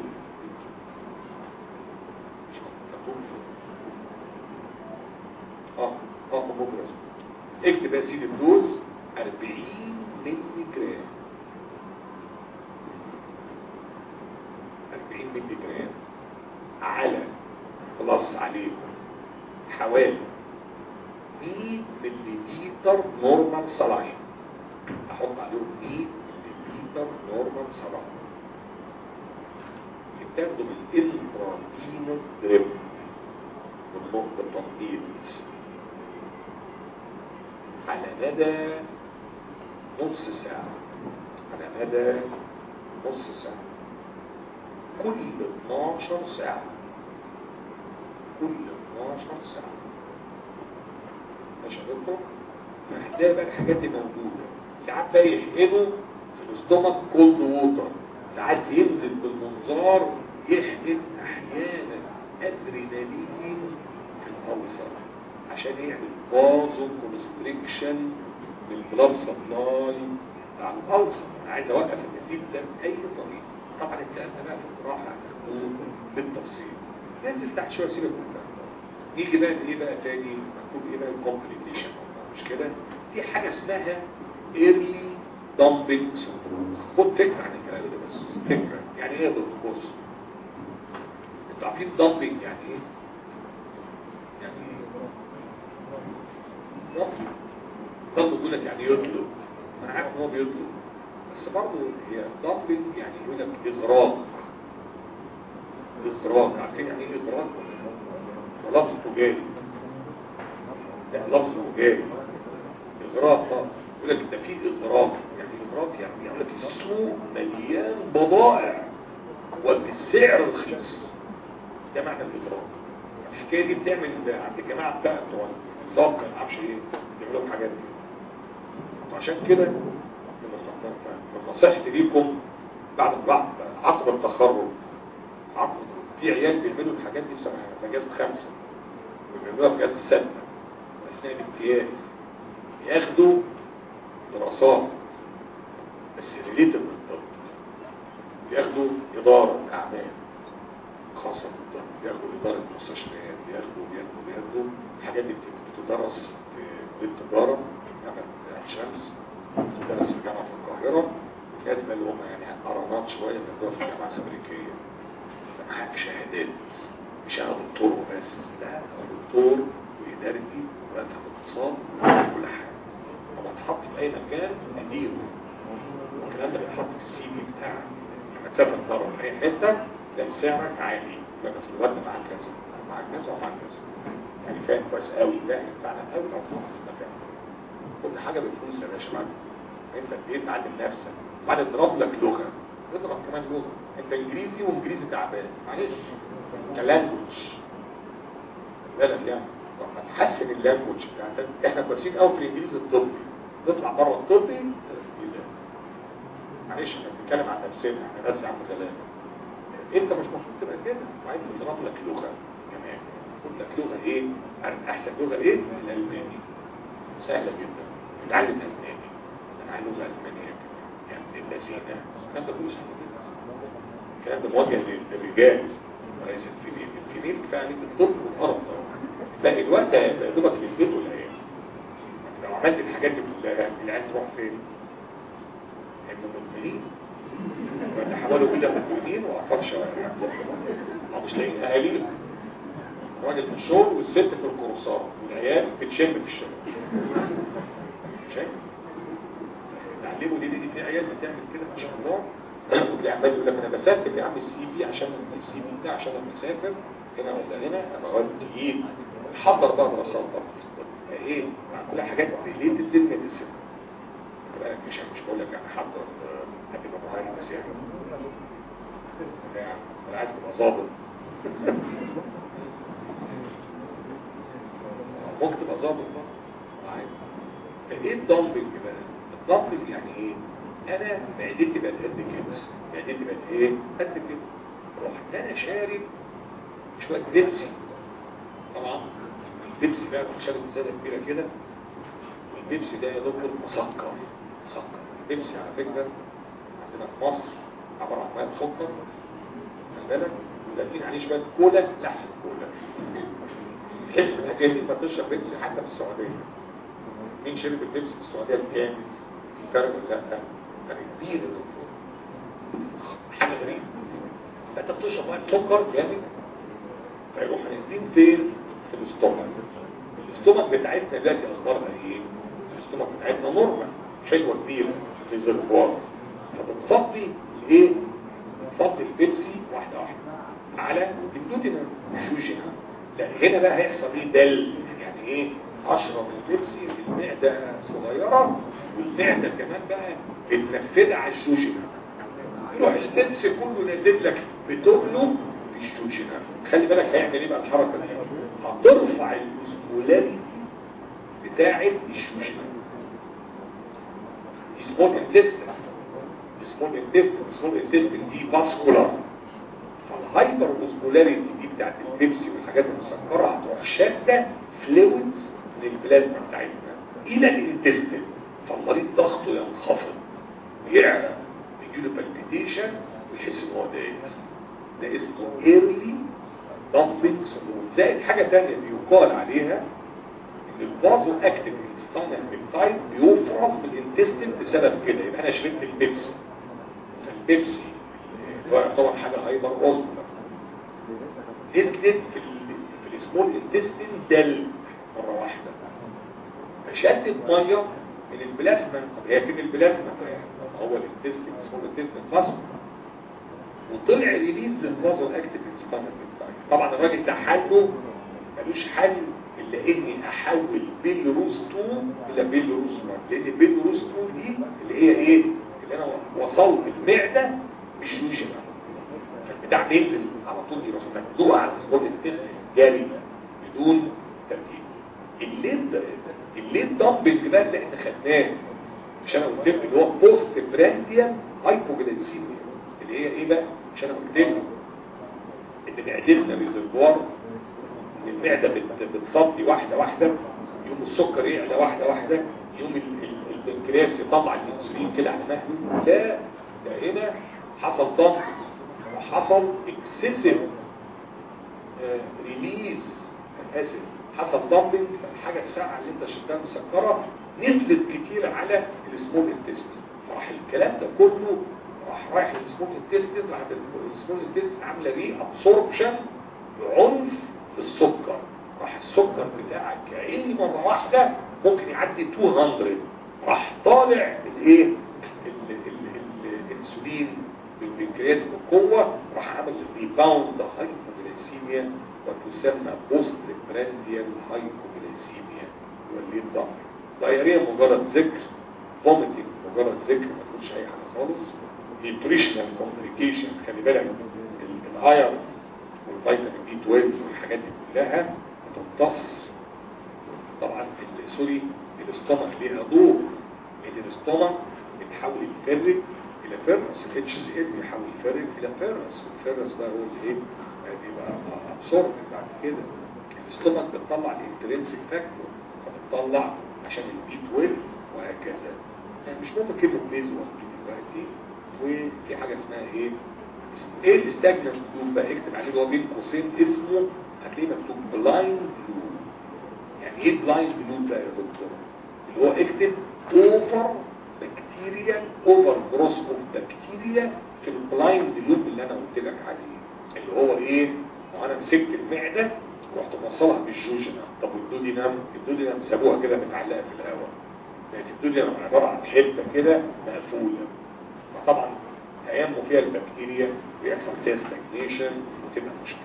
A: مش مكتوب اه اه اوميبرازول اكتب بقى سيد الدوز 40 ملي جرام 40 ملي جرام على بلس عليه حوالي 100 ملي لتر نورمال صلاين احط عليهم 100 ملي لتر نورمال صلاين بتاخده من الانترافينوس دريب من نقطة تنقيط على مدى نص ساعة على مدى نص ساعة كل 12 ساعة كل 12 ساعة ماشي دكتور فهتلاقي بقى الحاجات دي موجودة ساعات بقى يحقنوا في الاستومك كولد ووتر ساعات ينزل بالمنظار يحقن احيانا ادرينالين في الألسر عشان يعمل بازو كونستريكشن للبلاد سبلاي بتاع الألسر انا عايز اوقف النزيف ده باي طريقه طبعا الكلام ده بقى في الجراحه هتاخدوه بالتفصيل ننزل تحت شويه سيبك من الكلام ده نيجي بقى لايه بقى تاني مكتوب ايه بقى الكومبليكيشن مش كده في حاجه اسمها ايرلي دامبنج سندروم خد فكره عن الكلام ده بس فكره يعني ايه يا دكتور بص انتوا عارفين دامبنج يعني ايه؟ يعني ايه؟ ضم يقول لك يعني يطلب انا عارف ان هو بيطلب بس برضه هي دامبنج يعني يقول لك اغراق اغراق عارفين يعني ايه اغراق ده لفظ تجاري ده لفظ تجاري اغراق اه يقول لك ده في اغراق يعني اغراق يعني يقول لك السوق مليان بضائع وبالسعر رخيص ده معنى الاغراق الحكايه دي بتعمل عند الجماعه بتاع بتوع النظام ما اعرفش ايه بيعملوا الحاجات دي وعشان كده من نصيحتي ليكم بعد بعد عقب التخرج عقب في عيال بيعملوا الحاجات دي في مجازة خمسة وبيعملوها في مجازة ستة أثناء الامتياز ياخدوا دراسات بس ريليتد بالطب ياخدوا إدارة أعمال خاصة بالطب ياخدوا إدارة مستشفيات ياخدوا ياخدوا ياخدوا الحاجات دي بتدرس في التجارة جامعة عين شمس بتدرس في جامعة القاهرة لازم اللي هم يعني قرارات شوية بياخدوها في الجامعة الأمريكية معاك شهادات مش انا دكتور وبس لا انا دكتور وادارتي وبفهم اقتصاد وكل حاجه لما اتحط في اي مكان اديره الكلام ده بيتحط في السي في بتاعك لما تسافر بره في اي حته تلاقي سعرك عالي يبقى بس الوقت معاك كذا معاك كذا ومعاك كذا يعني فاهم كويس قوي فاهم فعلا قوي لو تحط في المكان كل حاجه بفلوس يا باشا بعد انت ايه تعلم نفسك بعد اضرب لك لغه اضرب كمان لغه انت انجليزي وانجليزي تعبان معلش كلانجوج بالك يعني طب هتحسن اللانجوج بتاعتك احنا كويسين قوي في الانجليزي الطبي نطلع بره الطبي لا. معلش احنا بنتكلم عن نفسنا احنا ناس يا عم غلابه انت مش المفروض تبقى كده وعايز تضرب لك لغه كمان خد لك لغه ايه احسن لغه ايه الالماني سهله جدا اتعلم الماني انا عايز لغه المانيه يعني الذين الكلام ده كله سهل جدا الكلام ده موجه للرجال وليس الفيميل الفيميل كفايه عليك الطب والقرف باقي الوقت يا دوبك للبيت والعيال لو عملت الحاجات دي كلها العيال تروح فين؟ هيبقوا مدمنين تحولوا كده مدمنين واطفال شوارع ما مش لاقيين اهاليهم الراجل في الشغل والست في الكورسات والعيال بتشم في الشغل شايف؟ تعلموا دي دي في عيال بتعمل كده ما شاء الله وتلاقي عمال يقول لك انا بسافر يا عم السي في عشان السي في ده عشان لما اسافر هنا ولا هنا ابقى راجل تقيل حضر بقى دراسات بقى ايه مع كل حاجات ريليتد للميديسن مش مش بقول لك انا حضر هتبقى مهندس يعني انا عايز تبقى ظابط ممكن تبقى ظابط بقى عادي فايه الدمبنج بقى الدمبنج يعني ايه انا معدتي بقت قد كده معدتي بقت ايه قد كده رحت انا شارب شويه بيبسي طبعا البيبسي بقى كنت شارب ازازه كبيره كده والبيبسي ده يا دكتور مسكر مسكر البيبسي على فكره عندنا في مصر عباره عن ميه سكر خلي بالك ولابين عليه شويه كولا لاحسن كولا تحس بالحكايه ما تشرب بيبسي حتى في السعوديه مين شرب البيبسي في السعوديه الكامل في فرق ولا لا فرق كبير يا دكتور حاجه غريبه فانت بتشرب ميه سكر جامد فيروح نازلين فين في الاستومك الاستومك بتاعتنا دلوقتي اخبارها ايه الاستومك بتاعتنا نورمال حلوه كبيره في الزرقوار فبتفضي الايه بتفضي البيبسي واحده واحده على الدودنا الشوجنا لا هنا بقى هيحصل ايه دل يعني ايه اشرب البيبسي في المعده صغيره والمعده كمان بقى بتنفذها على الشوجنا يروح البيبسي كله نازل لك بتقله في الشوجنا خلي بالك هيعمل ايه بقى الحركه دي هترفع الاسمولاريتي بتاعه الشوجنا سمول انتستين سمول انتستين سمول انتستين دي فاسكولار فالهايبر اوسمولاريتي دي بتاعت البيبسي والحاجات المسكره هتروح شاده فلويدز من البلازما بتاعتنا الى الانتستين فالمريض ضغطه ينخفض يعلى يجيله بالبيتيشن ويحس ان هو دايخ ده اسمه ايرلي دامبنج سندروم زائد حاجه ثانيه بيقال عليها ان الفازو اكتيف انستانال بيبتايد بيفرز بالانتستين بسبب كده يبقى انا شربت البيبسي فالبيبسي هو يعتبر حاجه هايبر اوزمولار نزلت في ال في السمول انتستين دل مره واحده فشدت ميه من البلازما طب هي فين البلازما هو الانتستين سمول انتستين فاسو وطلع ريليز للفازو اكتيف انستانال بيبتايد طبعا الراجل ده حله ملوش حل الا اني احول بيلروس 2 الى بيلروس 1 لان بيلروس 2 دي اللي هي ايه اللي انا وصلت المعده مش يوجد فالبتاع بينزل على طول يروح مدلوع على السبورت التست جاري بدون ترتيب الليد الليد دمبنج بقى اللي احنا خدناه مش انا قلت لك اللي هو بوست برانديا هايبوجلايسيميا اللي هي ايه بقى مش انا قلت لك ان معدتنا ريزرفوار المعدة بتفضي واحدة واحدة يوم السكر يعلى واحدة واحدة يوم البنكرياس يطلع الانسولين كده على مهله لا ده هنا حصل ضغط وحصل اكسسيف ريليز اسف حصل دامبنج فالحاجة الساعة اللي انت شفتها مسكرة نزلت كتير على السمول انتستين فراح الكلام ده كله راح رايح للسمول انتستين راح السمول انتستين عامله ري ابسوربشن بعنف السكر راح السكر بتاعك عيني مرة واحدة ممكن يعدي 200 راح طالع الايه الانسولين بالبنكرياس بقوة راح عمل ريباوند هايبوغليسيميا وتسمى بوست برانديال هايبوغليسيميا واللي الضغط دايريا مجرد ذكر فوميتنج مجرد ذكر ما تقولش اي حاجه خالص نيوتريشنال كومبليكيشن خلي بالك الايرون والفيتامين بي 12 والحاجات دي كلها بتمتص طبعا سوري الاستومك ليها دور ان الاستومك بتحول الفرج الى فيرنس الاتش سي ال بيحول الفرج الى فيرنس والفيرنس ده هو اللي ايه بيبقى ابسورب بعد كده الاستومك بتطلع الانترنسك فاكتور فبتطلع عشان البي 12 وهكذا يعني مش مهم كلمه بيزوال دلوقتي وفي حاجه اسمها ايه ايه الستاجننت لوب بقى اكتب عليه اللي هو بين قوسين اسمه هتلاقيه مكتوب بلايند لوب يعني ايه بلايند لوب بقى يا دكتور اللي هو اكتب اوفر بكتيريا اوفر جروس اوف بكتيريا في البلايند لوب اللي انا قلت لك عليه اللي هو ايه وانا مسكت المعده رحت موصلها بالجوجنا طب والدودينام الدودينام سابوها كده متعلقه في الهواء يعني الدودينام عباره عن حته كده مقفوله فطبعا هينمو فيها البكتيريا ويحصل فيها ستاجنيشن وتبقى مشكله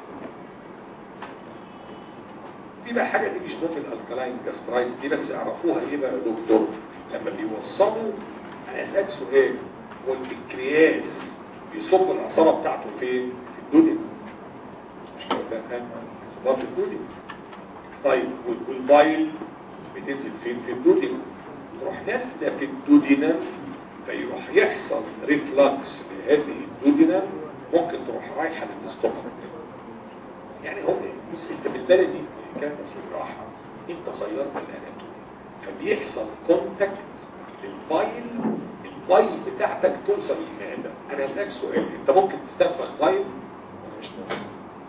A: في بقى حاجه دي مش ممكن الكلاين جاسترايتس دي بس اعرفوها ايه بقى يا دكتور لما بيوصلوا انا اسالك سؤال هو البنكرياس بيصب العصاره بتاعته فين في الدودن مش كده ده في الدودن طيب والبايل بتنزل فين في الدودن تروح نازله في الدودن فيروح يحصل ريفلكس لهذه الدودن ممكن تروح رايحه للاستومك يعني هو بص انت بالبلدي كانت راحه انت غيرت الاناتومي فبيحصل كونتاكت للفايل الفايل بتاعتك توصل للمعده انا هسالك سؤال انت ممكن تستنفخ فايل ولا مش ممكن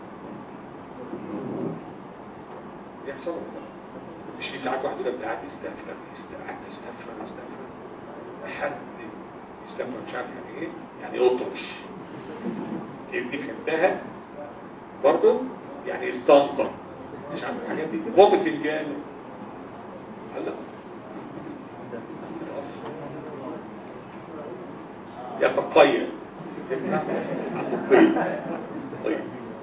A: بيحصل مش في ساعات واحد يقول لك قاعد يستنفخ قاعد يستنفخ يستنفخ حد يستنفخ مش عارف يعني ايه يعني يطرش دي فهمتها برضه يعني يستنطق مش عارف الحاجات دي فوقت الجانب هلا يتقيد طيب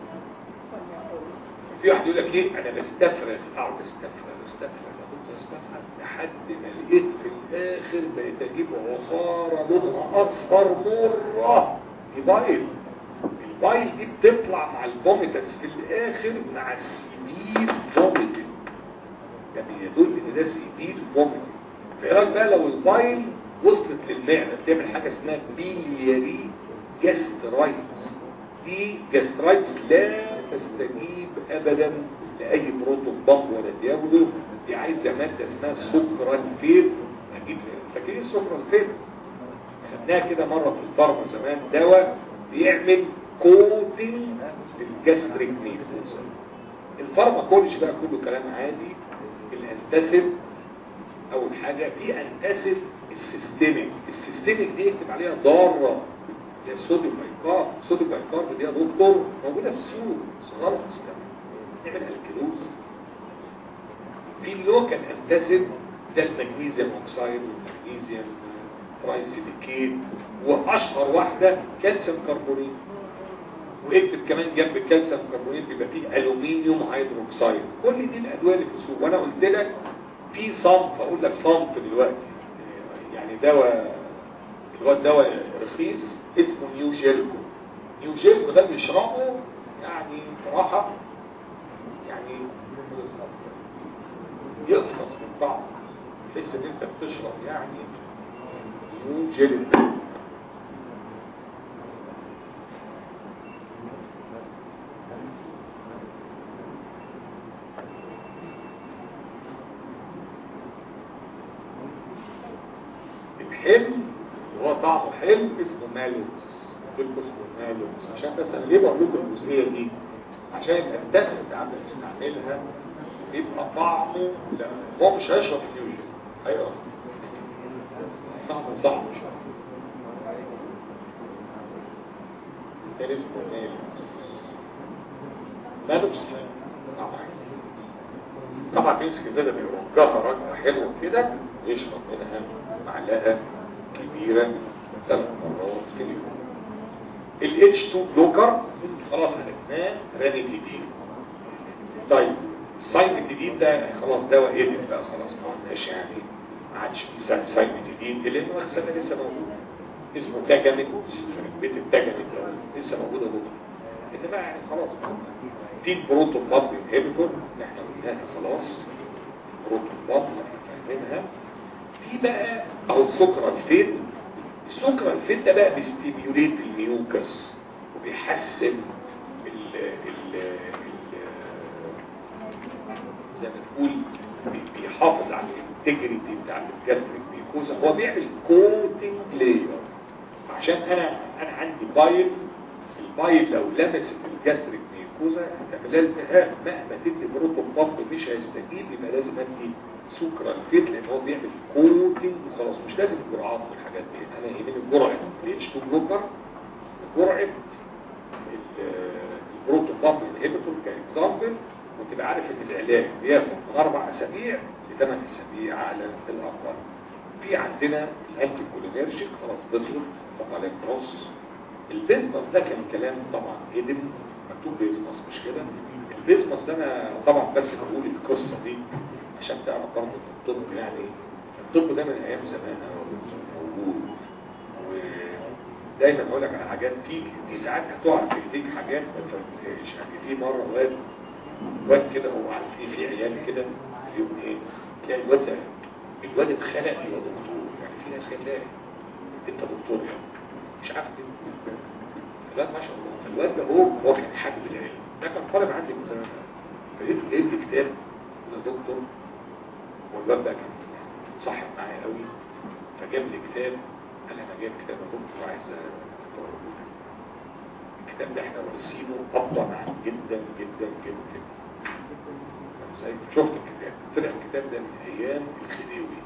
A: في واحد يقول لك ايه انا بستفرغ اقعد استفرغ استفرغ كنت استفرغ لحد ما لقيت في الاخر بقيت اجيب عصاره لونها اصفر مره البايل البايل دي بتطلع مع الفوميتس في الاخر مع السيفير فوميتنج ده بيدل ان ده سيفير فوميتنج في رايك بقى لو البايل وصلت للمعده بتعمل حاجه اسمها بيلياري جاسترايتس دي جاسترايتس لا تستجيب ابدا لاي بروتون بامب ولا ديابولو دي عايزه ماده اسمها سكرانفيت اجيب فاكرين السكرانفيت خدناها كده مره في الفارما زمان دواء بيعمل كوتنج للجاستريك نيفوز الفارماكولوجي بقى كله كلام عادي الانتاسيد اول حاجه في انتاسيد السيستميك السيستميك دي اكتب عليها ضاره هي الصوديوم بايكارب الصوديوم بايكارب دي يا دكتور موجوده في السوق صغيره في السيستم نعمل الكلوز في اللوكال انتاسيد زي المغنيسيوم اوكسايد والمغنيسيوم ترايسيليكيت واشهر واحده كالسيوم كربونيت واكتب كمان جنب الكالسيوم كربونيت بيبقى فيه الومنيوم هيدروكسيد كل دي الادويه اللي في السوق وانا قلت لك في صنف اقول لك صنف دلوقتي يعني دواء اللي هو الدواء رخيص اسمه نيو جيلكو نيو جيلكو ده بيشربه يعني صراحه يعني يخلص من بعض تحس ان انت بتشرب يعني نيو جيلكو الحلم اللي هو طعمه حلم اسمه مالوكس قلت اسمه مالوكس عشان بس انا ليه بقول لكم الجزئيه دي عشان الانتسب ساعات بنستعملها يبقى طعمه لا هو مش هيشرب فيوجن هيقف طعمه صعب شويه ده اسمه مالوكس مالوكس طعمه حلو طبعا بيمسك ازازه بيرجها رجعه حلوه كده ويشرب منها معلقه كبيره ثلاث مرات في اليوم ال H2 بلوكر خلاص عرفناه رانيتيدين طيب السايمتيدين ده خلاص دواء قدم بقى خلاص ما عندناش يعني ما عادش في سايمتيدين لان هو السنه لسه موجود اسمه تاجاميت بيت التاجاميت ده لسه موجود يا دكتور انما يعني خلاص في بروتون باب انهبيتور اللي احنا قلناها خلاص بروتون باب احنا فاهمينها في بقى او السكر الفيت السكر الفيت ده بقى بيستيميوليت الميوكس وبيحسن ال ال زي ما تقول بي- بيحافظ على الانتجريتي بتاع الجاستريك ميكوزا هو بيعمل كوتنج لاير عشان انا انا عندي بايل البايل لو لمست الجاستريك ميكوزا هتعمل لها التهاب مهما تدي بروتون بامب مش هيستجيب يبقى لازم ادي سكر الفيت لان هو بيعمل كوتنج وخلاص مش لازم الجرعات والحاجات دي انا يهمني الجرعه الاتش 2 بلوكر جرعه ال- البروتون بامب انهبيتور كاكزامبل وتبقى عارف ان العلاج بياخد من اربع اسابيع لثمان اسابيع على الاقل في عندنا الانتي كولينيرجيك خلاص بيطلب حط عليه كروس البيزنس ده كان كلام طبعا قدم مكتوب بيزنس مش كده البيزنس ده انا طبعا بس بقول القصه دي عشان تعرف برضه إن الطب يعني الطب ده من ايام زمان موجود ودايما اقول لك على حاجات في في ساعات هتقع في ايديك حاجات ما تفهمهاش يعني في مره واد واد كده هو عارف ايه في عيال كده فيهم ايه تلاقي الواد زي الواد اتخلق يبقى دكتور يعني في ناس كده تلاقي انت دكتور يعني مش عارف ايه لا ما شاء الله فالواد ده هو هو كان حابب العلم ده كان طالب عندي من زمان فجيت لقيت لي كتاب ده دكتور والواد ده كان صاحب معايا قوي فجاب لي كتاب قال لي انا جايب كتاب يا دكتور عايز اقراه لك. الكتاب ده احنا وارثينه ابطا جدا جدا جدا فاهم ازاي؟ شفت الكتاب طلع الكتاب ده من ايام الخديوي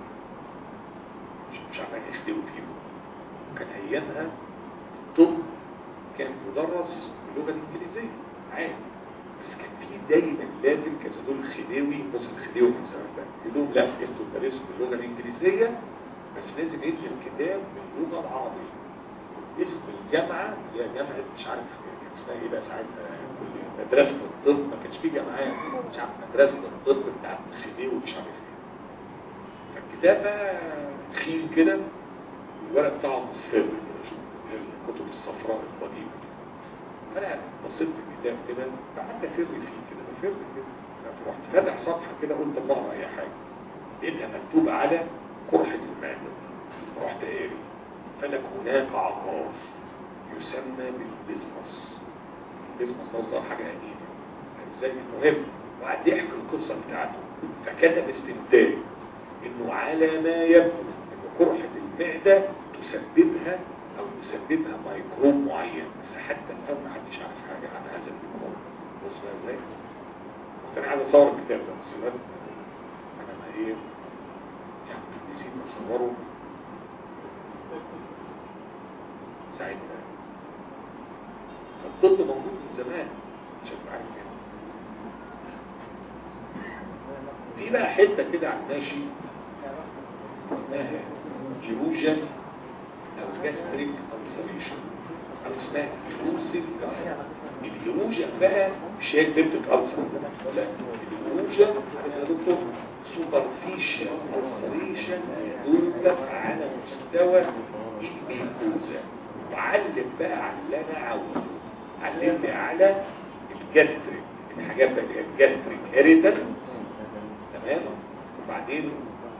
A: مش مش عارف يعني ايه خديوي فيه كان ايامها طب كان مدرس باللغه الانجليزيه عادي بس كان في دايما لازم كان دول الخديوي بص الخديوي من زمان ده يقول لا انتوا تدرسوا باللغه الانجليزيه بس لازم ينزل كتاب باللغه العربيه اسم الجامعه اللي هي جامعه مش عارف كان اسمها ايه بقى ساعتها كل- مدرسه الطب ما كانش في جامعات مش عارف مدرسه الطب بتاعت الخديوي ومش عارف ايه فالكتاب بقى تخيل كده الورق بتاعه مصفر الكتب الصفراء القديمه فانا بصيت في الكتاب كده فقعدت افر فيه كده بفر كده رحت فاتح صفحه كده قلت اما اقرا اي حاجه لقيتها مكتوب على قرحه المعده رحت قاري فلك هناك عقار يسمى بالبزنس البزنس ده ظهر حاجه قديمه ازاي المهم وقعد يحكي القصه بتاعته فكتب استنتاج انه على ما يبدو ان قرحه المعده تسببها او يسببها ميكروب معين بس حتى الان ما حدش عارف حاجه عن هذا الميكروب بص بقى ازاي كنت انا عايز اصور الكتاب ده بس الوقت انا ما ايه يعني نسيت اصوره ساعتها الطب موجود من زمان عشان تبقى عارف يعني في بقى حته كده على الماشي اسمها جيروجن او جاستريك السريشن او اسمها جلوسيك الجلوجن بقى مش هي كليبتك ألسر لا الجلوجن يا دكتور سوبرفيشال السريشن يدوبك على مستوى الميكوزا وعلم بقى على اللي انا عاوزه علمني على الجاستريك الحاجات اللي هي الجاستريك هيريتال تمام وبعدين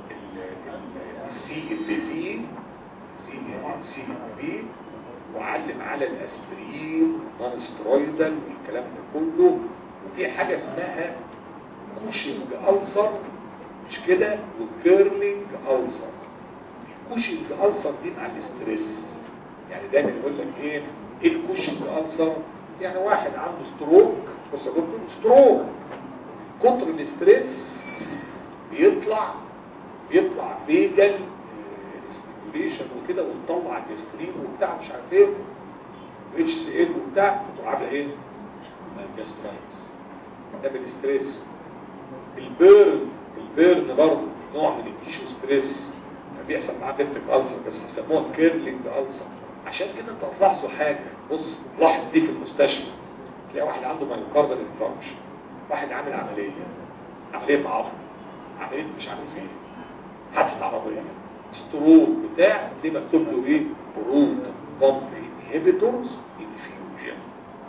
A: السي ال بي سي بي وعلم على الاسبرين نون سترويدال والكلام ده كله وفي حاجه اسمها كوشنج ألسر مش كده وكيرلينج ألسر الكوشنج ألسر دي مع الاستريس يعني دايما يقول لك ايه ايه الكوشنج ألسر يعني واحد عنده ستروك بص يا دكتور ستروك كتر الاستريس بيطلع بيطلع فيجل ستيميوليشن وكده وتطلع الجسترين وبتاع مش عارف ايه اتش سي ال وبتاع بتروح عامله ايه؟ جاسترايتس ده بالستريس البيرن البيرن برضه نوع من التيشو ستريس فبيحصل معاه بنتك ألسر بس يسموها كيرلينج ألسر عشان كده انت هتلاحظوا حاجه بص لاحظ دي في المستشفى تلاقي واحد عنده مايوكاردال انفاركشن واحد عامل عمليه عمليه عظم عمليه مش عارف ايه حادثه عربيه ستروك بتاع دي مكتوب له ايه بروت بامب انهبيتورز انفيوجن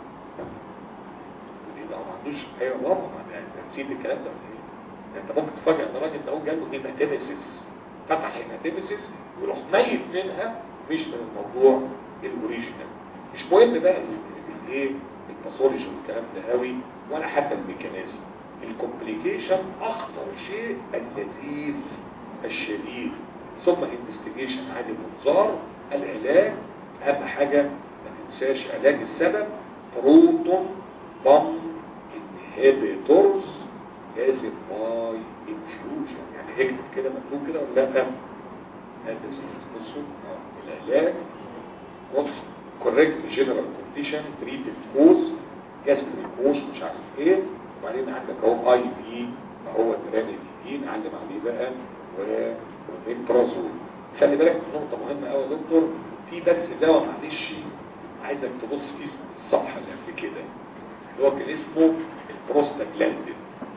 A: ودي بقى ما عندوش ايوه والله ما انت نسيت الكلام ده ولا ايه ده انت ممكن تفاجئ ان الراجل ده هو جاله هيماتيمسيس فتح هيماتيمسيس ويروح ميت منها مش من الموضوع الاوريجينال مش مهم بقى الايه الباثولوجي والكلام ده قوي ولا حتى الميكانيزم الكومبليكيشن اخطر شيء النزيف الشديد ثم انفستيجيشن عادي منظار العلاج اهم حاجة ما تنساش علاج السبب بروتون بام انهبيتورز لازم باي انفيوجن يعني اكتب كده مكتوب كده ولا لا هذا بصوا العلاج بص كوريكت جنرال كونديشن تريتد كوز جاستريك كوز مش عارف ايه وبعدين عندك اهو اي بي هو الترانيدين علم عليه بقى وميبرازول خلي بالك من نقطه مهمه قوي يا دكتور في بس دواء معلش عايزك تبص فيه الصفحه اللي قبل كده اللي هو كان اسمه البروستاجلاندين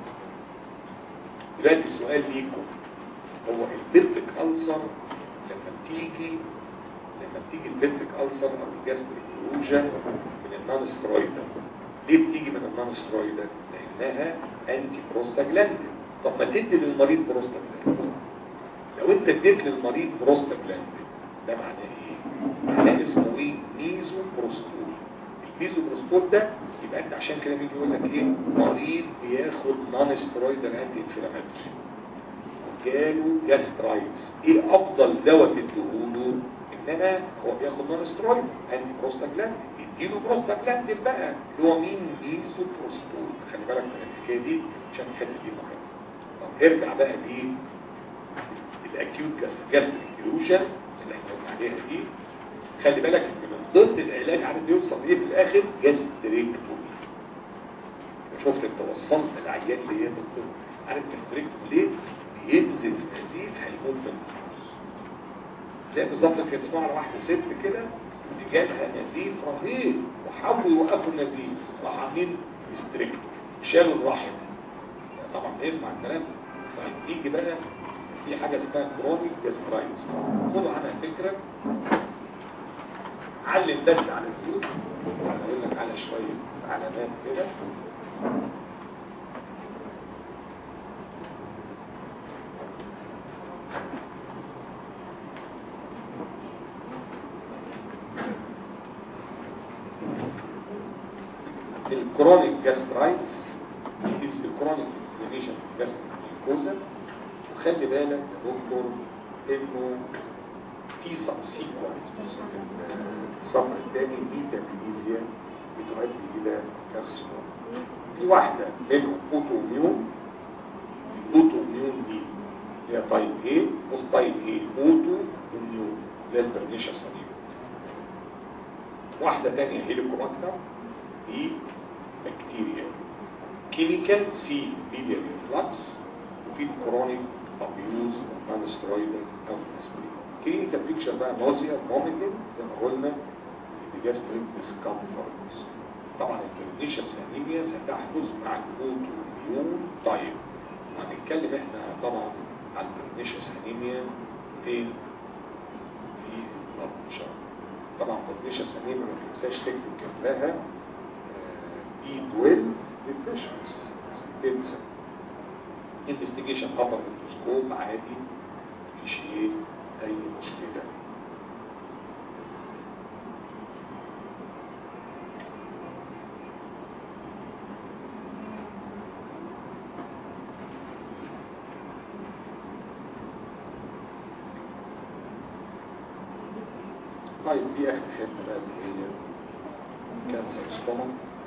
A: دلوقتي سؤال ليكم هو البيرتك ألسر لما بتيجي لما بتيجي البيرتك ألسر أو الجاستريك روجا من النون سترويدال ليه بتيجي من النون سترويدال؟ لأنها أنتي بروستاجلاندين طب ما تدي للمريض بروستاجلاندين لو انت اديت للمريض بروستاجلاندين ده معناه ايه؟ معناه اسمه ايه؟ ميزو بروستول الميزو بروستول ده يبقى انت عشان كده بيجي يقول لك ايه؟ مريض بياخد نون سترويدال انتي انفلاماتوري جاله جاسترايتس ايه افضل دواء تديهوله انما هو بياخد نون سترويد انتي بروستاجلاندين يديله بروستاجلاندين بقى اللي هو مين ميزو بروستول خلي بالك من الحكايه دي عشان الحته دي مهمه طب ارجع بقى ليه الاكيوت جاستريك ديلوجن اللي احنا قلنا عليها دي خلي بالك ان من ضمن العلاج عارف بيوصل ايه في الاخر جاستريكتومي شفت انت وصلت العيان ليه يا دكتور عارف جاستريكتومي ليه بينزل نزيف هيموت من الفلوس زي بالظبط كانت اسمها على واحده ست كده اللي جالها نزيف رهيب وحاولوا يوقفوا النزيف راح عاملين جاستريكتومي شالوا الرحم طبعا يسمع الكلام طيب يجي بقى في حاجة اسمها كرونيك جاسترايتس خدوا عنها فكرة علم بس على الفيوت هقول لك على شوية علامات كده الكرونيك جاسترايتس is the chronic inflammation of gastric mucosa وخلي بالك يا دكتور انه في سبسيكوانت الصفر الثاني ميتابيليزيا بتؤدي الى كارسينوم في واحدة منهم اوتو ميون الاوتو ميون دي هي تايب ايه بص تايب ايه اوتو ميون اللي هي البرنيشا صليب واحدة تانية هيليكوباكتر دي بكتيريا كيميكال سي بيديا ريفلكس وفي كرونيك ابيوز نون سترويدال او اسبرين كلينيكال بيكتشر بقى نوزيا فوميتنج زي ما قلنا جاستريك ديسكمفورت طبعا الكلينيشن انيميا ستحدث مع الاوتو ميون تايب هنتكلم احنا طبعا عن الكلينيشن انيميا فين في البلد طبعا الكلينيشن انيميا ما تنساش تكتب جنبها بي 12 deficiency تنسى investigation upper microscope عادي مفيش ايه اي مشكلة طيب دي اخر حته بقى اللي هي كانسر ستومك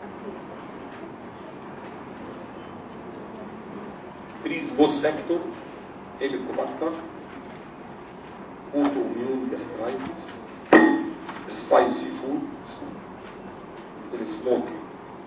A: بريسبوس فاكتور هيليكوباكتر اوتو ميون جاسترايتس سبايسي فود السموكينج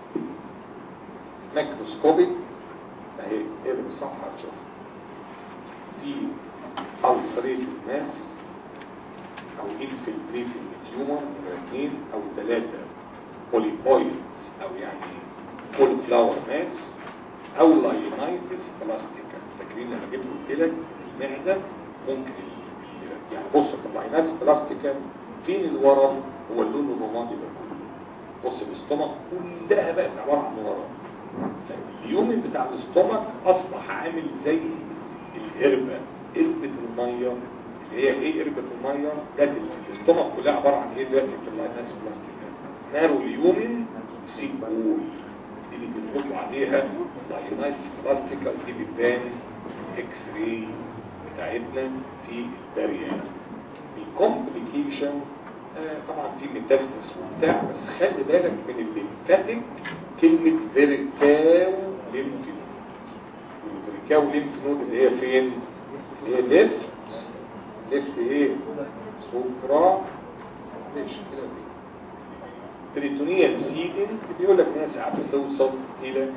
A: ماكروسكوبيك اهي اقلب الصفحه هتشوف دي ulcerated mass او infiltrating tumor اثنين او ثلاثة بوليبويد او يعني فول فلاور ماس او لاينايتس بلاستيكا فاكرين لما جيت قلت لك المعده ممكن يعني بص في اللاينايتس بلاستيكا فين الورم هو اللون الرمادي ده كله بص الاستومك كلها بقت عباره عن ورم اليوم بتاع الاستومك اصبح عامل زي القربه قربه الميه اللي هي ايه قربه الميه ده الاستومك كلها عباره عن ايه دلوقتي في اللاينايتس بلاستيكا نارو اليومن سيبول دي اللي بنقول عليها لاينايتس بلاستيكا ودي بتبان اكس راي بتاعتنا في البريان الكومبليكيشن آه طبعا في ميتاستس وبتاع بس خلي بالك من الليمفاتيك كلمة فيريكاو ليمف نود والفيريكاو ليمف نود اللي هي فين؟ اللي هي ليفت ليفت ايه؟ سوبرا ماشي كده فين؟ بريتونيا سيدنت بيقول لك انها ساعات بتوصل الى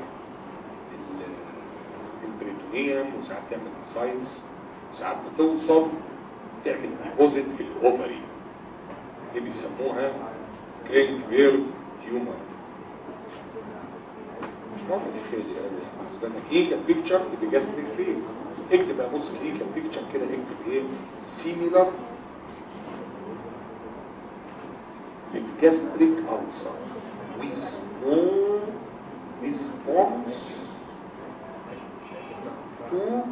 A: البريتونيوم وساعات تعمل ساينس وساعات بتوصل تعمل ديبوزيت في الاوفري دي بيسموها كرينك بيرد تيومر مش مهم الحكايه دي قوي بالنسبه لنا كلينيكال بيكتشر اللي جاستريك فين اكتب بقى بص كلينيكال بيكتشر كده اكتب ايه سيميلر gastric ulcer with no response to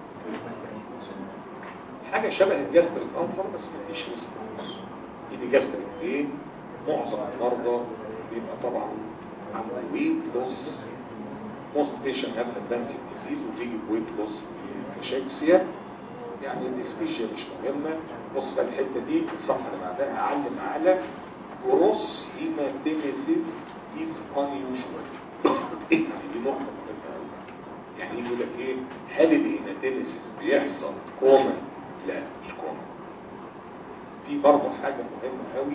A: حاجة شبه الجاستريك ألسر بس ما فيش ريسبونس دي جاستريك ايه معظم المرضى بيبقى طبعا عنده ويت لوس موست بيشن هاف ادفانسد ديزيز وبيجي بويت لوس كاشيكسيا يعني الديسبيشيا مش مهمة بص بقى الحتة دي الصفحة اللي بعدها أعلم على gross hematemesis is unusual يعني دي نقطة مهمة أوي يعني يقول لك ايه هل الهيماتيمسيس بيحصل كومن لا مش كومن في برضه حاجة مهمة أوي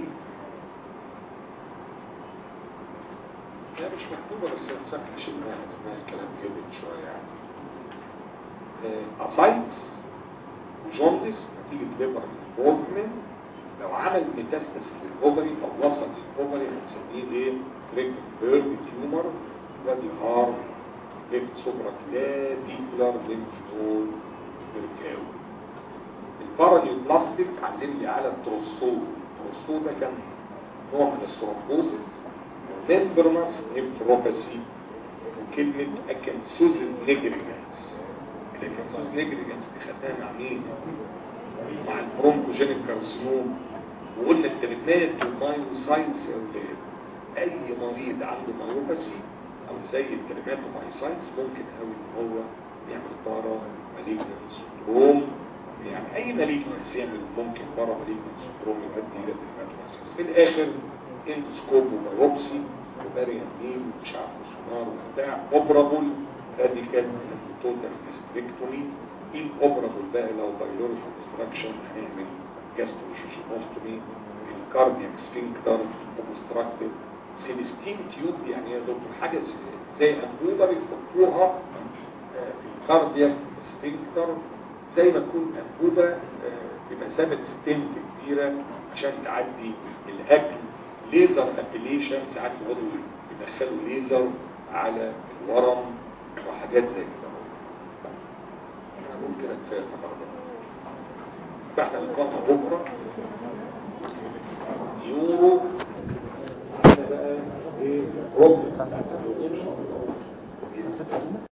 A: لا مش مكتوبة بس سهل شلناها لما الكلام كده شوية يعني أسايتس وجوندس نتيجة ليبر انفولفمنت لو عمل ميتاستس للاوفري او وصل للاوفري هنسميه ايه كريك بيرد تيومر وادي هار ليفت سوبرا كلافيكولار ليمف نود بركاو البارانيوبلاستيك علم لي على التروسو التروسو ده كان نوع من الثرومبوسيس وممبرنس نيفروباثي وكلمة اكنسوزن نيجريجانس الاكنسوز نيجريجانس دي خدناها مع مين؟ مع البرونكوجينيك كارسينوم وقلنا الترمات والمايوسايتس اي مريض عنده مايوباثي او زي الترمات والمايوسايتس ممكن قوي ان هو يعمل بارا ماليجنان سندروم يعني اي ماليجنانس يعمل ممكن بارا ماليجنان سندروم يؤدي الى الترمات والمايوسايتس في الاخر اندوسكوب وبايوبسي وباريان ميل ومش عارف سونار وبتاع اوبرابل راديكال توتال هيستريكتومي الاوبرابل بقى لو بايلوريك اوبستراكشن هنعمل جاستروشيشنوستومي الكاردياك سفنكتر اوبستراكتيف سيلستين تيوب يعني يا دكتور حاجه زي انبوبه بيحطوها في الكاردياك سفنكتر زي ما تكون انبوبه بمثابه ستنت كبيره عشان تعدي الاكل ليزر ابليشن ساعات يقعدوا يدخلوا ليزر على الورم وحاجات زي كده ممكن اتفاهم برضه فاحنا نقرأها بكرة يورو هنا بقى ايه ربع